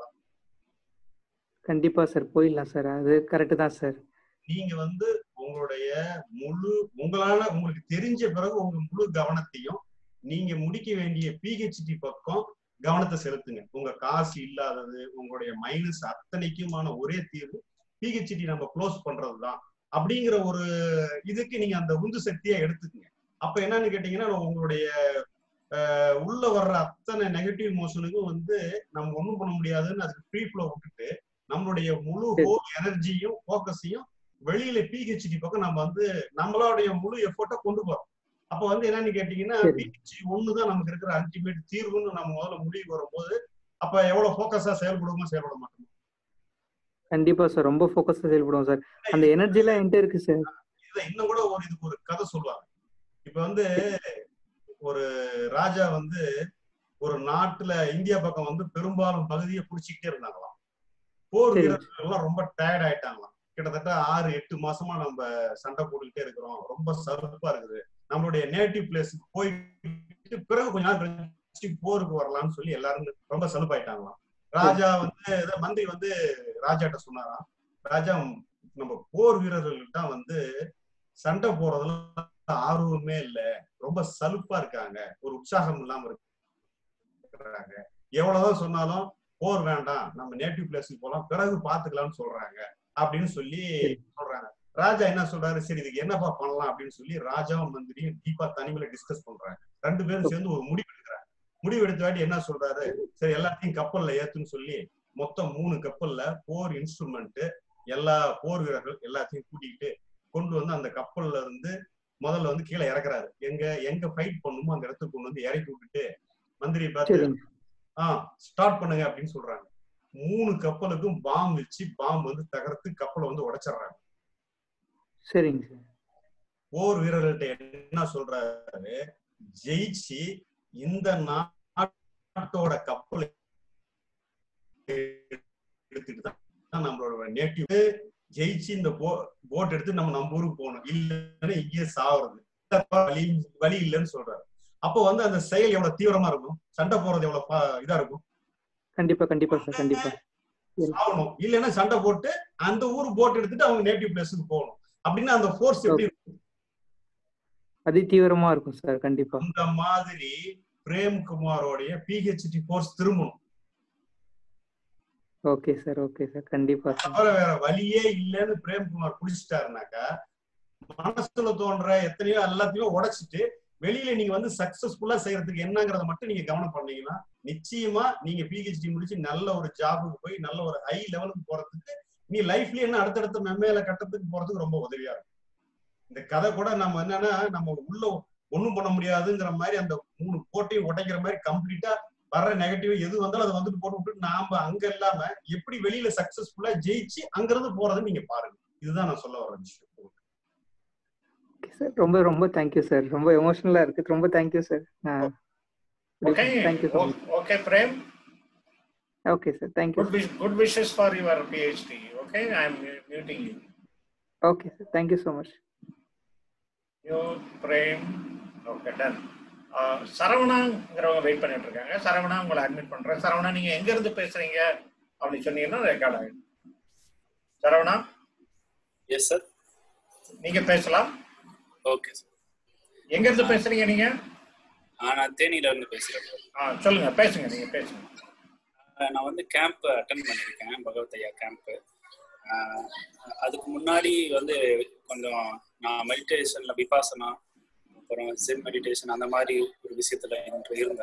கண்டிப்பா சார் போயிடலாம் சார் அது கரெக்ட் தான் சார் நீங்க வந்து உங்களுடைய முழு உங்களால உங்களுக்கு தெரிஞ்ச பிறகு உங்க முழு கவனத்தையும் நீங்க முடிக்க வேண்டிய பிஹெச்டி பக்கம் கவனத்தை செலுத்துங்க உங்க காசு இல்லாதது உங்களுடைய மைனஸ் அத்தனைக்குமான ஒரே தீர்வு பிஹெச்டி நம்ம க்ளோஸ் பண்றதுதான் அப்படிங்கிற ஒரு இதுக்கு நீங்க அந்த உந்து சக்தியா எடுத்துக்கங்க அப்ப என்னன்னு கேட்டீங்கன்னா உங்களுடைய அஹ், உள்ள வர்ற அத்தனை நெகட்டிவ் மோஷனுக்கும் வந்து நம்ம ஒண்ணும் பண்ண முடியாதுன்னு அதுக்கு ஃப்ரீ ஃப்ளோ விட்டுட்டு நம்மளுடைய முழு சரி. ஹோல் எனர்ஜியும் ஃபோக்கஸையும் வெளியில பிஹெச்டி பக்கம் நம்ம வந்து நம்மளுடைய முழு எஃபோர்ட்டை கொண்டு போறோம் அப்ப வந்து என்னன்னு கேட்டீங்கன்னா சரி. பிஹெச்டி ஒண்ணுதான் நமக்கு இருக்கிற அல்டிமேட் தீர்வுன்னு நம்ம முதல்ல முடிவு வரும்போது அப்ப எவ்வளவு ஃபோக்கஸா செயல்படுவோமா செயல்பட மாட்டோம் கண்டிப்பா சார் ரொம்ப ஃபோக்கஸா செயல்படுவோம் சார் அந்த எனர்ஜி எல்லாம் என்கிட்ட இருக்கு சார் இதுல இன்னும் கூட ஒரு இதுக்கு ஒரு கதை சொல்லுவாங்க இப்ப வந்து ஒரு ராஜா வந்து ஒரு நாட்டுல இந்தியா பக்கம் வந்து பெரும்பாலும் பகுதியை புடிச்சுக்கிட்டே இருந்தாங்களாம் போர் சரி. வீரர்கள் எல்லாம் ரொம்ப டயர்ட் ஆயிட்டாங்களாம் கிட்டத்தட்ட ஆறு எட்டு மாசமா நம்ம சண்டை போட்டுக்கிட்டே இருக்கிறோம் ரொம்ப சலுப்பா இருக்குது நம்மளுடைய நேட்டிவ் பிளேஸுக்கு போயிட்டு பிறகு கொஞ்ச நாள் கழிச்சு போருக்கு வரலாம்னு சொல்லி எல்லாரும் ரொம்ப சலுப்பாயிட்டாங்களாம் ராஜா வந்து இத மந்திரி வந்து ராஜாட்ட சொன்னாராம் ராஜா நம்ம போர் வீரர்கள்ட்ட வந்து சண்டை போறதுல ஆர்வமே இல்ல ரொம்ப சலுப்பா இருக்காங்க ஒரு உற்சாகம் இல்லாம இருக்கிறாங்க எவ்வளவுதான் சொன்னாலும் போர் வேண்டாம் நம்ம நேட்டிவ் பிளேஸுக்கு போலாம் பிறகு பாத்துக்கலாம்னு சொல்றாங்க அப்படின்னு சொல்லி சொல்றாங்க ராஜா என்ன சொல்றாரு சரி இதுக்கு என்னப்பா பண்ணலாம் அப்படின்னு சொல்லி ராஜாவும் மந்திரியும் டீப்பா தனிமையில டிஸ்கஸ் பண்றாங்க ரெண்டு பேரும் சேர்ந்து ஒரு முடிவு எடுக்கிறாங்க முடிவு எடுத்த வாட்டி என்ன சொல்றாரு சரி எல்லாத்தையும் கப்பல்ல ஏத்துன்னு சொல்லி மொத்தம் மூணு கப்பல்ல போர் இன்ஸ்ட்ருமெண்ட் எல்லா போர் வீரர்கள் எல்லாத்தையும் கூட்டிக்கிட்டு கொண்டு வந்து அந்த கப்பல்ல இருந்து முதல்ல வந்து கீழே இறக்குறாரு எங்க எங்க ஃபைட் பண்ணுமோ அந்த இடத்துக்கு கொண்டு வந்து இறக்கி விட்டுட்டு மந்திரியை பார்த்து சரிங்க ஆஹ் ஸ்டார்ட் பண்ணுங்க அப்படின்னு சொல்றாங்க மூணு கப்பலுக்கும் பாம் வச்சு பாம் வந்து தகர்த்து கப்பலை வந்து உடைச்சிடுறாங்க சரிங்க சார் போர் வீரர்கள்ட்ட என்ன சொல்றாரு ஜெயிச்சு இந்த நாட்டோட கப்பல் எடுத்துட்டு தான் நம்மளோட நேட்டிவ் ஜெயிச்சு இந்த போட் எடுத்து நம்ம நம்ம ஊருக்கு போகணும் இல்லைன்னா இங்கேயே சாவுறது வழி வழி இல்லைன்னு சொல்றாரு அப்போ வந்து அந்த செயல் எவ்வளவு தீவிரமா இருக்கும் சண்டை போறது எவ்வளவு பா- இதா இருக்கும் கண்டிப்பா கண்டிப்பா சார் கண்டிப்பா சாகணும் இல்லைன்னா சண்டை போட்டு அந்த ஊர் போட் எடுத்துட்டு அவங்க நேட்டிவ் பிளேஸுக்கு போகணும் அப்படின்னா அந்த ஃபோர்ஸ் எப்படி இருக்கும்? அதி தீவிரமா இருக்கும் சார் கண்டிப்பா அந்த மாதிரி பிரேம்குமாரோடைய பிஹெச்டி கோர்ஸ் திரும்பணும் ஓகே சார் ஓகே சார் கண்டிப்பா சார் தவிர வேற வழியே இல்லைன்னு பிரேம்குமார் குடிச்சிட்டாருனாக்கா மனசுல தோன்ற எத்தனையோ எல்லாத்தையும் உடைச்சிட்டு வெளியில நீங்க வந்து சக்சஸ்ஃபுல்லா செய்யறதுக்கு என்னங்கறத மட்டும் நீங்க கவனம் பண்ணீங்கன்னா நிச்சயமா நீங்க பிஹெச்டி முடிச்சு நல்ல ஒரு ஜாபுக்கு போய் நல்ல ஒரு ஹை லெவலுக்கு போறதுக்கு நீ லைஃப்லயே என்ன அடுத்தடுத்த மெம்மேல கட்டத்துக்கு போறதுக்கு ரொம்ப உதவியா இருக்கும் இந்த கதை கூட நம்ம என்னன்னா நம்ம உள்ள ஒண்ணும் பண்ண முடியாதுங்கிற மாதிரி அந்த மூணு போட்டையும் உடைக்கிற மாதிரி கம்ப்ளீட்டா வர்ற நெகட்டிவ் எது வந்தாலும் அதை வந்துட்டு போட்டு விட்டு நாம அங்க இல்லாம எப்படி வெளியில சக்சஸ்ஃபுல்லா ஜெயிச்சு அங்கிருந்து போறதை நீங்க பாருங்க இதுதான் நான் சொல்ல வர விஷயம் ஓகே சார் ரொம்ப ரொம்ப தேங்க்யூ சார் ரொம்ப எமோஷனலா இருக்கு ரொம்ப thank you sir Okay. Thank you so O- Okay, Prem. Okay sir thank you Good, wish, good wishes for your PhD. Okay, I'm muting you. Okay sir thank you so much You, Prem. Okay, done. Uh, சரவணாங்கிறவங்க wait பண்ணிட்டு இருக்காங்க சரவணா உங்களை admit பண்றேன் சரவணா நீங்க எங்க இருந்து பேசுறீங்க அப்படின்னு சொன்னீங்கன்னா ரெக்கார்ட் ஆகிடும் சரவணா எஸ் சார் நீங்க பேசலாம் ஓகே சார் எங்க இருந்து பேசுறீங்க நீங்க நான் தேனியில இருந்து பேசுறேன் சார் ஆ, சொல்லுங்க பேசுங்க நீங்க பேசுங்க ஆஹ் நான் வந்து கேம்ப் அட்டன் பண்ணியிருக்கேன் பகவத் ஐயா கேம்ப்பு அதுக்கு முன்னாடி வந்து கொஞ்சம் நான் மெடிடேஷன்ல விபாசனா அப்புறம் ஜென் மெடிடேஷன் அந்த மாதிரி ஒரு விஷயத்துல இன்று இருந்தேன்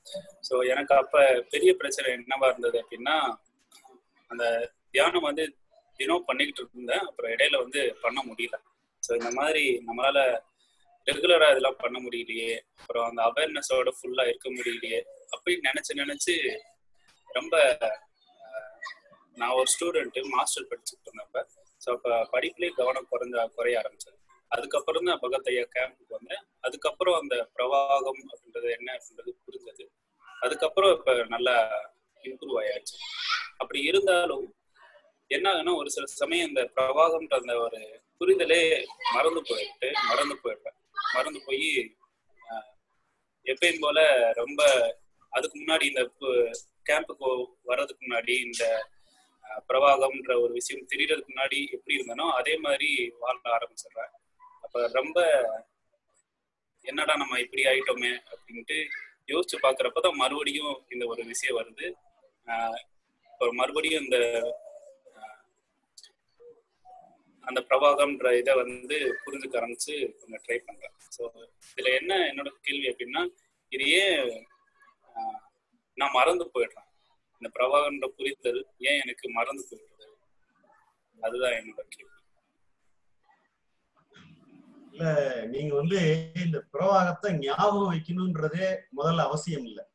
ஸோ எனக்கு அப்ப பெரிய பிரச்சனை என்னவா இருந்தது அப்படின்னா அந்த தியானம் வந்து தினம் பண்ணிக்கிட்டு இருந்தேன் அப்புறம் இடையில வந்து பண்ண முடியல ஸோ இந்த மாதிரி நம்மளால ரெகுலரா இதெல்லாம் பண்ண முடியலையே அப்புறம் அந்த அவேர்னஸோட ஃபுல்லா இருக்க முடியலையே அப்படின்னு நினைச்சு நினைச்சு ரொம்ப அஹ், நான் ஒரு ஸ்டூடெண்ட் மாஸ்டர் படிச்சுட்டு இருந்தப்ப ஸோ அப்போ படிப்புலேயே கவனம் குறைஞ்ச குறைய ஆரம்பிச்சது அதுக்கப்புறம் தான் பகத் ஐயா கேம்புக்கு வந்தேன் அதுக்கப்புறம் அந்த பிரவாகம் அப்படின்றது என்ன அப்படின்றது புரிஞ்சது அதுக்கப்புறம் இப்ப நல்லா இம்ப்ரூவ் ஆயாச்சு அப்படி இருந்தாலும் என்ன ஆகுனா ஒரு சில சமயம் இந்த பிரவாகம்ன்ற அந்த ஒரு புரிதலே மறந்து போயிட்டு மறந்து போயிடுறேன் மறந்து போய் எப்பயும் போல ரொம்ப அதுக்கு முன்னாடி இந்த கேம்புக்கு வர்றதுக்கு முன்னாடி இந்த அஹ், பிரவாகம்ன்ற ஒரு விஷயம் தெரியறதுக்கு முன்னாடி எப்படி இருந்தனோ அதே மாதிரி வாழ ஆரம்பிச்சிடுறேன் அப்ப ரொம்ப என்னடா நம்ம இப்படி ஆயிட்டோமே அப்படின்ட்டு யோசிச்சு பாக்குறப்பதான் மறுபடியும் இந்த ஒரு விஷயம் வருது ஆஹ் இப்போ மறுபடியும் இந்த ஆஹ் அந்த பிரவாகம்ன்ற இதை வந்து புரிஞ்சுக்க ஆரம்பிச்சு கொஞ்சம் ட்ரை பண்றேன் ஸோ இதுல என்ன என்னோட கேள்வி அப்படின்னா இது ஏன் ஆஹ் நான் மறந்து போயிடுறேன் இந்த பிரவாகம்ன்ற புரிதல் ஏன் எனக்கு மறந்து போயிடுறது அதுதான் என்னோட கேள்வி இல்ல நீங்க வந்து இந்த பிரவாகத்தை ஞாபகம் வைக்கணும்ன்றதே முதல்ல அவசியம் இல்லை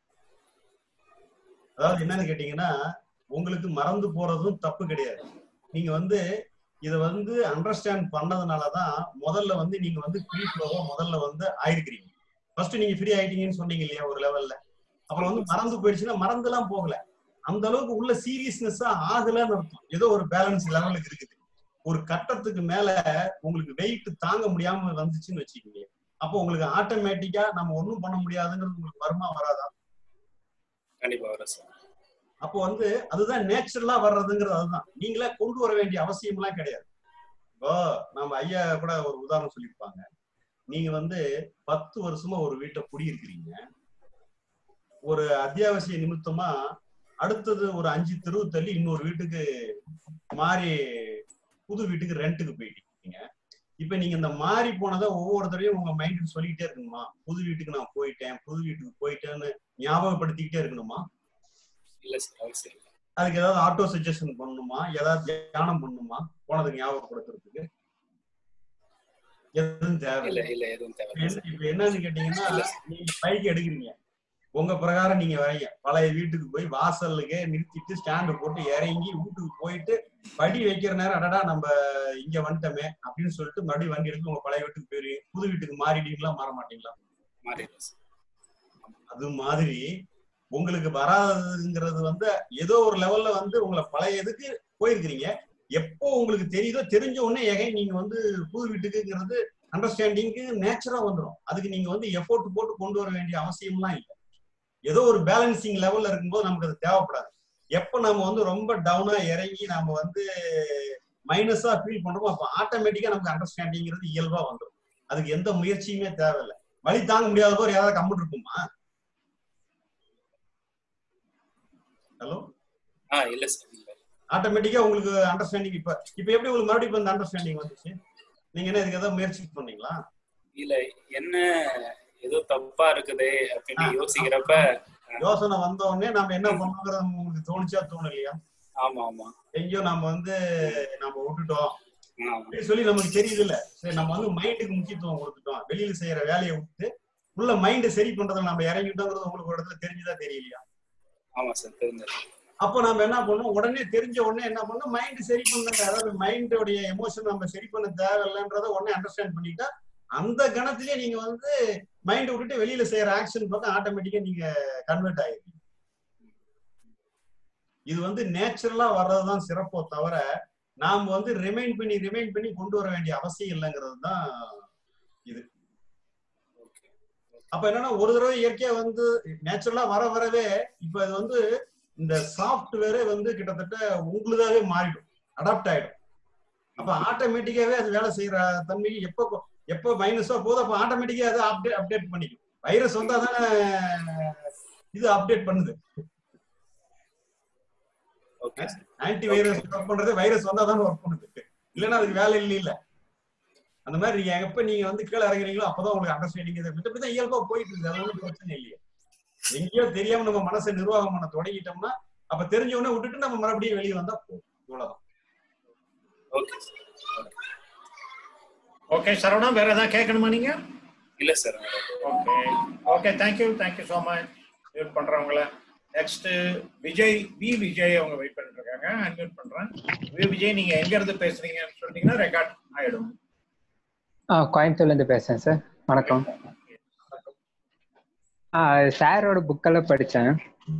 அதாவது என்னன்னு கேட்டீங்கன்னா உங்களுக்கு மறந்து போறதும் தப்பு கிடையாது நீங்க வந்து இத வந்து அண்டர்ஸ்டாண்ட் பண்ணதுனாலதான் முதல்ல வந்து நீங்க வந்து ஃப்ரீ ஃப்ளோவா முதல்ல வந்து ஆயிருக்கிறீங்க ஃபர்ஸ்ட் நீங்க ஃப்ரீ ஆயிட்டீங்கன்னு சொன்னீங்க இல்லையா ஒரு லெவல்ல அப்புறம் வந்து மறந்து போயிடுச்சுன்னா மறந்துலாம் போகல அந்த அளவுக்கு உள்ள சீரியஸ்னஸா ஆகலன்னு அர்த்தம் ஏதோ ஒரு பேலன்ஸ் லெவலுக்கு இருக்குது ஒரு கட்டத்துக்கு மேல உங்களுக்கு வெயிட் தாங்க முடியாம வந்துச்சுன்னு வச்சுக்கோங்க அப்போ உங்களுக்கு ஆட்டோமேட்டிக்கா நம்ம ஒண்ணும் பண்ண முடியாதுங்கிறது உங்களுக்கு வருமா வராதா கண்டிப்பா வர சார் அப்போ வந்து அதுதான் நேச்சுரலா வர்றதுங்கிறது அதுதான் நீங்களே கொண்டு வர வேண்டிய அவசியம் எல்லாம் கிடையாது இப்போ நம்ம ஐயா கூட ஒரு உதாரணம் சொல்லியிருப்பாங்க நீங்க வந்து பத்து வருஷமா ஒரு வீட்டை குடியிருக்கிறீங்க ஒரு அத்தியாவசிய நிமித்தமா அடுத்தது ஒரு அஞ்சு தெருவு தள்ளி இன்னொரு வீட்டுக்கு மாறி புது வீட்டுக்கு ரெண்ட்டுக்கு போயிட்டீங்க இப்ப நீங்க இந்த மாறி போனதை ஒவ்வொரு தடவையும் உங்க மைண்டுக்கு சொல்லிக்கிட்டே இருக்கணுமா புது வீட்டுக்கு நான் போயிட்டேன் புது வீட்டுக்கு போயிட்டேன்னு ஞாபகப்படுத்திக்கிட்டே இருக்கணுமா இல்ல சார் அவசியம் இல்லை அதுக்கு ஏதாவது ஆட்டோ சஜஷன் பண்ணணுமா ஏதாவது தியானம் பண்ணணுமா போனதுக்கு ஞாபகப்படுத்துறதுக்கு எதுவும் இல்ல தேவையில்லை இல்ல எதுவும் தேவை இப்ப என்ன- இப்ப என்னன்னு கேட்டீங்கன்னா நீங்க பைக் எடுக்கிறீங்க உங்க பிரகாரம் நீங்க வரீங்க பழைய வீட்டுக்கு போய் வாசலுக்கு நிறுத்திட்டு ஸ்டாண்டு போட்டு இறங்கி வீட்டுக்கு போயிட்டு படி வைக்கிற நேரம் அடடா நம்ம இங்க வந்துட்டோமே அப்படின்னு சொல்லிட்டு மறுபடியும் வண்டி எடுத்து உங்க பழைய வீட்டுக்கு போயிருவீங்க புது வீட்டுக்கு மாறிடுவீங்களா மாற மாட்டீங்களா மாறிடும் சார் அது மாதிரி உங்களுக்கு வராதுங்கிறது வந்து ஏதோ ஒரு லெவல்ல வந்து உங்களை பழைய இதுக்கு போயிருக்கிறீங்க எப்போ உங்களுக்கு தெரியுதோ தெரிஞ்ச உடனே ஏகை நீங்க வந்து புது வீட்டுக்குங்கிறது அண்டர்ஸ்டாண்டிங்க்கு நேச்சரா வந்துடும் அதுக்கு நீங்க வந்து எஃபோர்ட் போட்டு கொண்டு வர வேண்டிய அவசியம்லாம் இல்லை ஏதோ ஒரு பேலன்சிங் லெவல்ல இருக்கும்போது நமக்கு அது தேவைப்படாது எப்போ நம்ம வந்து ரொம்ப டவுனா இறங்கி நாம வந்து மைனஸா ஃபீல் பண்றோமோ அப்போ ஆட்டோமேட்டிக்கா நமக்கு அண்டர்ஸ்டாண்டிங்கிறது இயல்பா வந்துடும் அதுக்கு எந்த முயற்சியுமே தேவையில்லை வழி தாங்க முடியாத போது யாராவது கம்மிட்டு இருக்குமா ஹலோ ஆ இல்ல சார் இல்ல ஆட்டோமேட்டிக்கா உங்களுக்கு அண்டர்ஸ்டாண்டிங் இப்ப இப்ப எப்படி உங்களுக்கு மறுபடியும் இப்ப இந்த அண்டர்ஸ்டாண்டிங் வந்துச்சு நீங்க என்ன இதுக்கு ஏதாவது முயற்சி பண்ணீங்களா இல்ல என்ன ஏதோ தப்பா இருக்குதே அப்படின்னு ஆ, யோசிக்கிறப்ப யோசனை வந்த உடனே நம்ம என்ன பண்ணணுங்கிறது உங்களுக்கு தோணுச்சா தோணலையா ஆமா ஆமா எங்கேயோ நம்ம வந்து நம்ம விட்டுட்டோம் ஆ, அப்படின்னு சொல்லி நமக்கு தெரியுது இல்ல சரி நம்ம வந்து மைண்டுக்கு முக்கியத்துவம் கொடுத்துட்டோம் வெளியில செய்யற வேலையை விட்டு உள்ள மைண்டை சரி பண்றதுல நம்ம இறங்கிட்டோங்கிறது உங்களுக்கு ஒரு இடத்துல தெரிஞ்சுதா தெரியலையா ஆமா சார் தெரிஞ்சது அப்போ நம்ம என்ன பண்ணோம் உடனே தெரிஞ்ச உடனே என்ன பண்ணோம் மைண்ட் சரி பண்ணுங்க அதாவது மைண்டோடைய எமோஷன் நம்ம சரி பண்ண தேவையில்லைன்றத உடனே அண்டர்ஸ்டாண்ட் பண்ணிட்டா அந்த கணத்திலேயே நீங்க வந்து மைண்ட் விட்டுட்டு வெளியில செய்யற ஆக்ஷன் பார்த்தா ஆட்டோமேட்டிக்கா நீங்க கன்வெர்ட் ஆயிருக்கீங்க இது வந்து நேச்சுரலா வர்றதுதான் சிறப்போ தவிர நாம வந்து ரிமைண்ட் பண்ணி ரிமைண்ட் பண்ணி கொண்டு வர வேண்டிய அவசியம் இல்லைங்கிறது தான் இது ஓகே அப்ப என்னன்னா ஒரு தடவை இயற்கையா வந்து நேச்சுரலா வர வரவே இப்ப இது வந்து இந்த சாஃப்ட்வேரே வந்து கிட்டத்தட்ட உங்களுதாவே மாறிடும் அடாப்ட் ஆயிடும் அப்ப ஆட்டோமேட்டிக்காவே அது வேலை செய்யற தன்மைக்கு எப்போ எப்போ மைனஸா போகுது அப்ப ஆட்டோமேட்டிக்கா அது அப்டேட் அப்டேட் பண்ணிக்கும் வைரஸ் வந்தா தானே இது அப்டேட் பண்ணுது okay sir anti virus work பண்றது வைரஸ் வந்தா தானே ஒர்க் பண்ணுது இல்லைன்னா அதுக்கு வேலை இல்லை இல்ல அந்த மாதிரி நீங்க எப்ப நீங்க வந்து கீழே இறங்குறீங்களோ அப்பதான் உங்களுக்கு அண்டர்ஸ்டாண்டிங் இதை தான் இயல்பா போயிட்டு இருக்குது அது ஒன்றும் பிரச்சனை இல்லையே எங்கேயோ தெரியாம நம்ம மனசை நிர்வாகம் பண்ண தொடங்கிட்டோம்னா அப்ப தெரிஞ்ச உடனே விட்டுட்டு நம்ம மறுபடியும் வெளியே வந்தா போதும் இவ்வளவுதான் ஓகே ஓகே சரவணா வேற ஏதாவது கேட்கணுமா நீங்க இல்ல sir okay okay thank you thank you so much mute பண்றவங்கள நெக்ஸ்ட் விஜய் வி விஜய் அவங்க வெயிட் பண்ணிட்டு இருக்காங்க அன்மியூட் பண்றேன் வி விஜய் நீங்க எங்க இருந்து பேசுறீங்கன்னு சொன்னீங்கன்னா ரெக்கார்ட் ஆயிடும் ஆ கோயம்புத்தூர்ல இருந்து பேசுறேன் சார் வணக்கம் ஆ சாரோட புக்கெல்லாம் படித்தேன்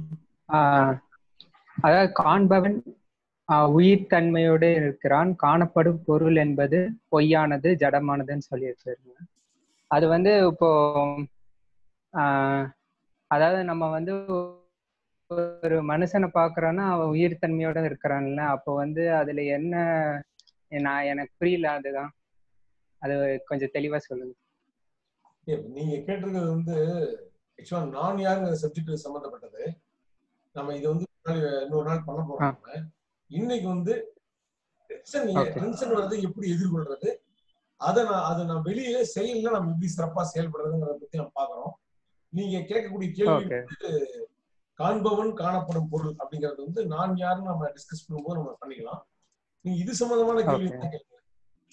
அதாவது காண்பவன் ஆ, உயிர் தன்மையோடு இருக்கிறான் காணப்படும் பொருள் என்பது பொய்யானது ஜடமானதுன்னு சொல்லியிருக்காருங்க அது வந்து இப்போ ஆ, அதாவது நம்ம வந்து ஒரு மனுஷனை பார்க்கறோன்னா அவன் உயிர் தன்மையோட இருக்கிறான்ல அப்போ வந்து அதுல என்ன நான் எனக்கு புரியல அதுதான் அது கொஞ்சம் தெளிவா சொல்லுங்க இப்ப நீங்க கேட்டிருக்கிறது வந்து ஆக்சுவலா நான் யாருங்கிற சப்ஜெக்ட் சம்பந்தப்பட்டது நம்ம இது வந்து ஒரு நாள் இன்னொரு நாள் பண்ண போறோம் நம்ம. இன்னைக்கு வந்து டென்ஷன் Okay. டென்ஷன் வர்றது எப்படி எதிர்கொள்றது அதை நான் அதை நான் வெளியே செயல்ல நம்ம எப்படி சிறப்பா செயல்படுறதுங்கிறத பத்தி நம்ம பாக்குறோம் நீங்க கேட்கக்கூடிய கேள்வி ஓகே வந்து காண்பவன் காணப்படும் பொருள் அப்படிங்கறது வந்து நான் யாருன்னு நம்ம டிஸ்கஸ் பண்ணும்போது நம்ம பண்ணிக்கலாம் நீங்க இது சம்பந்தமான கேள்வி Okay. தான் கேட்கலாம்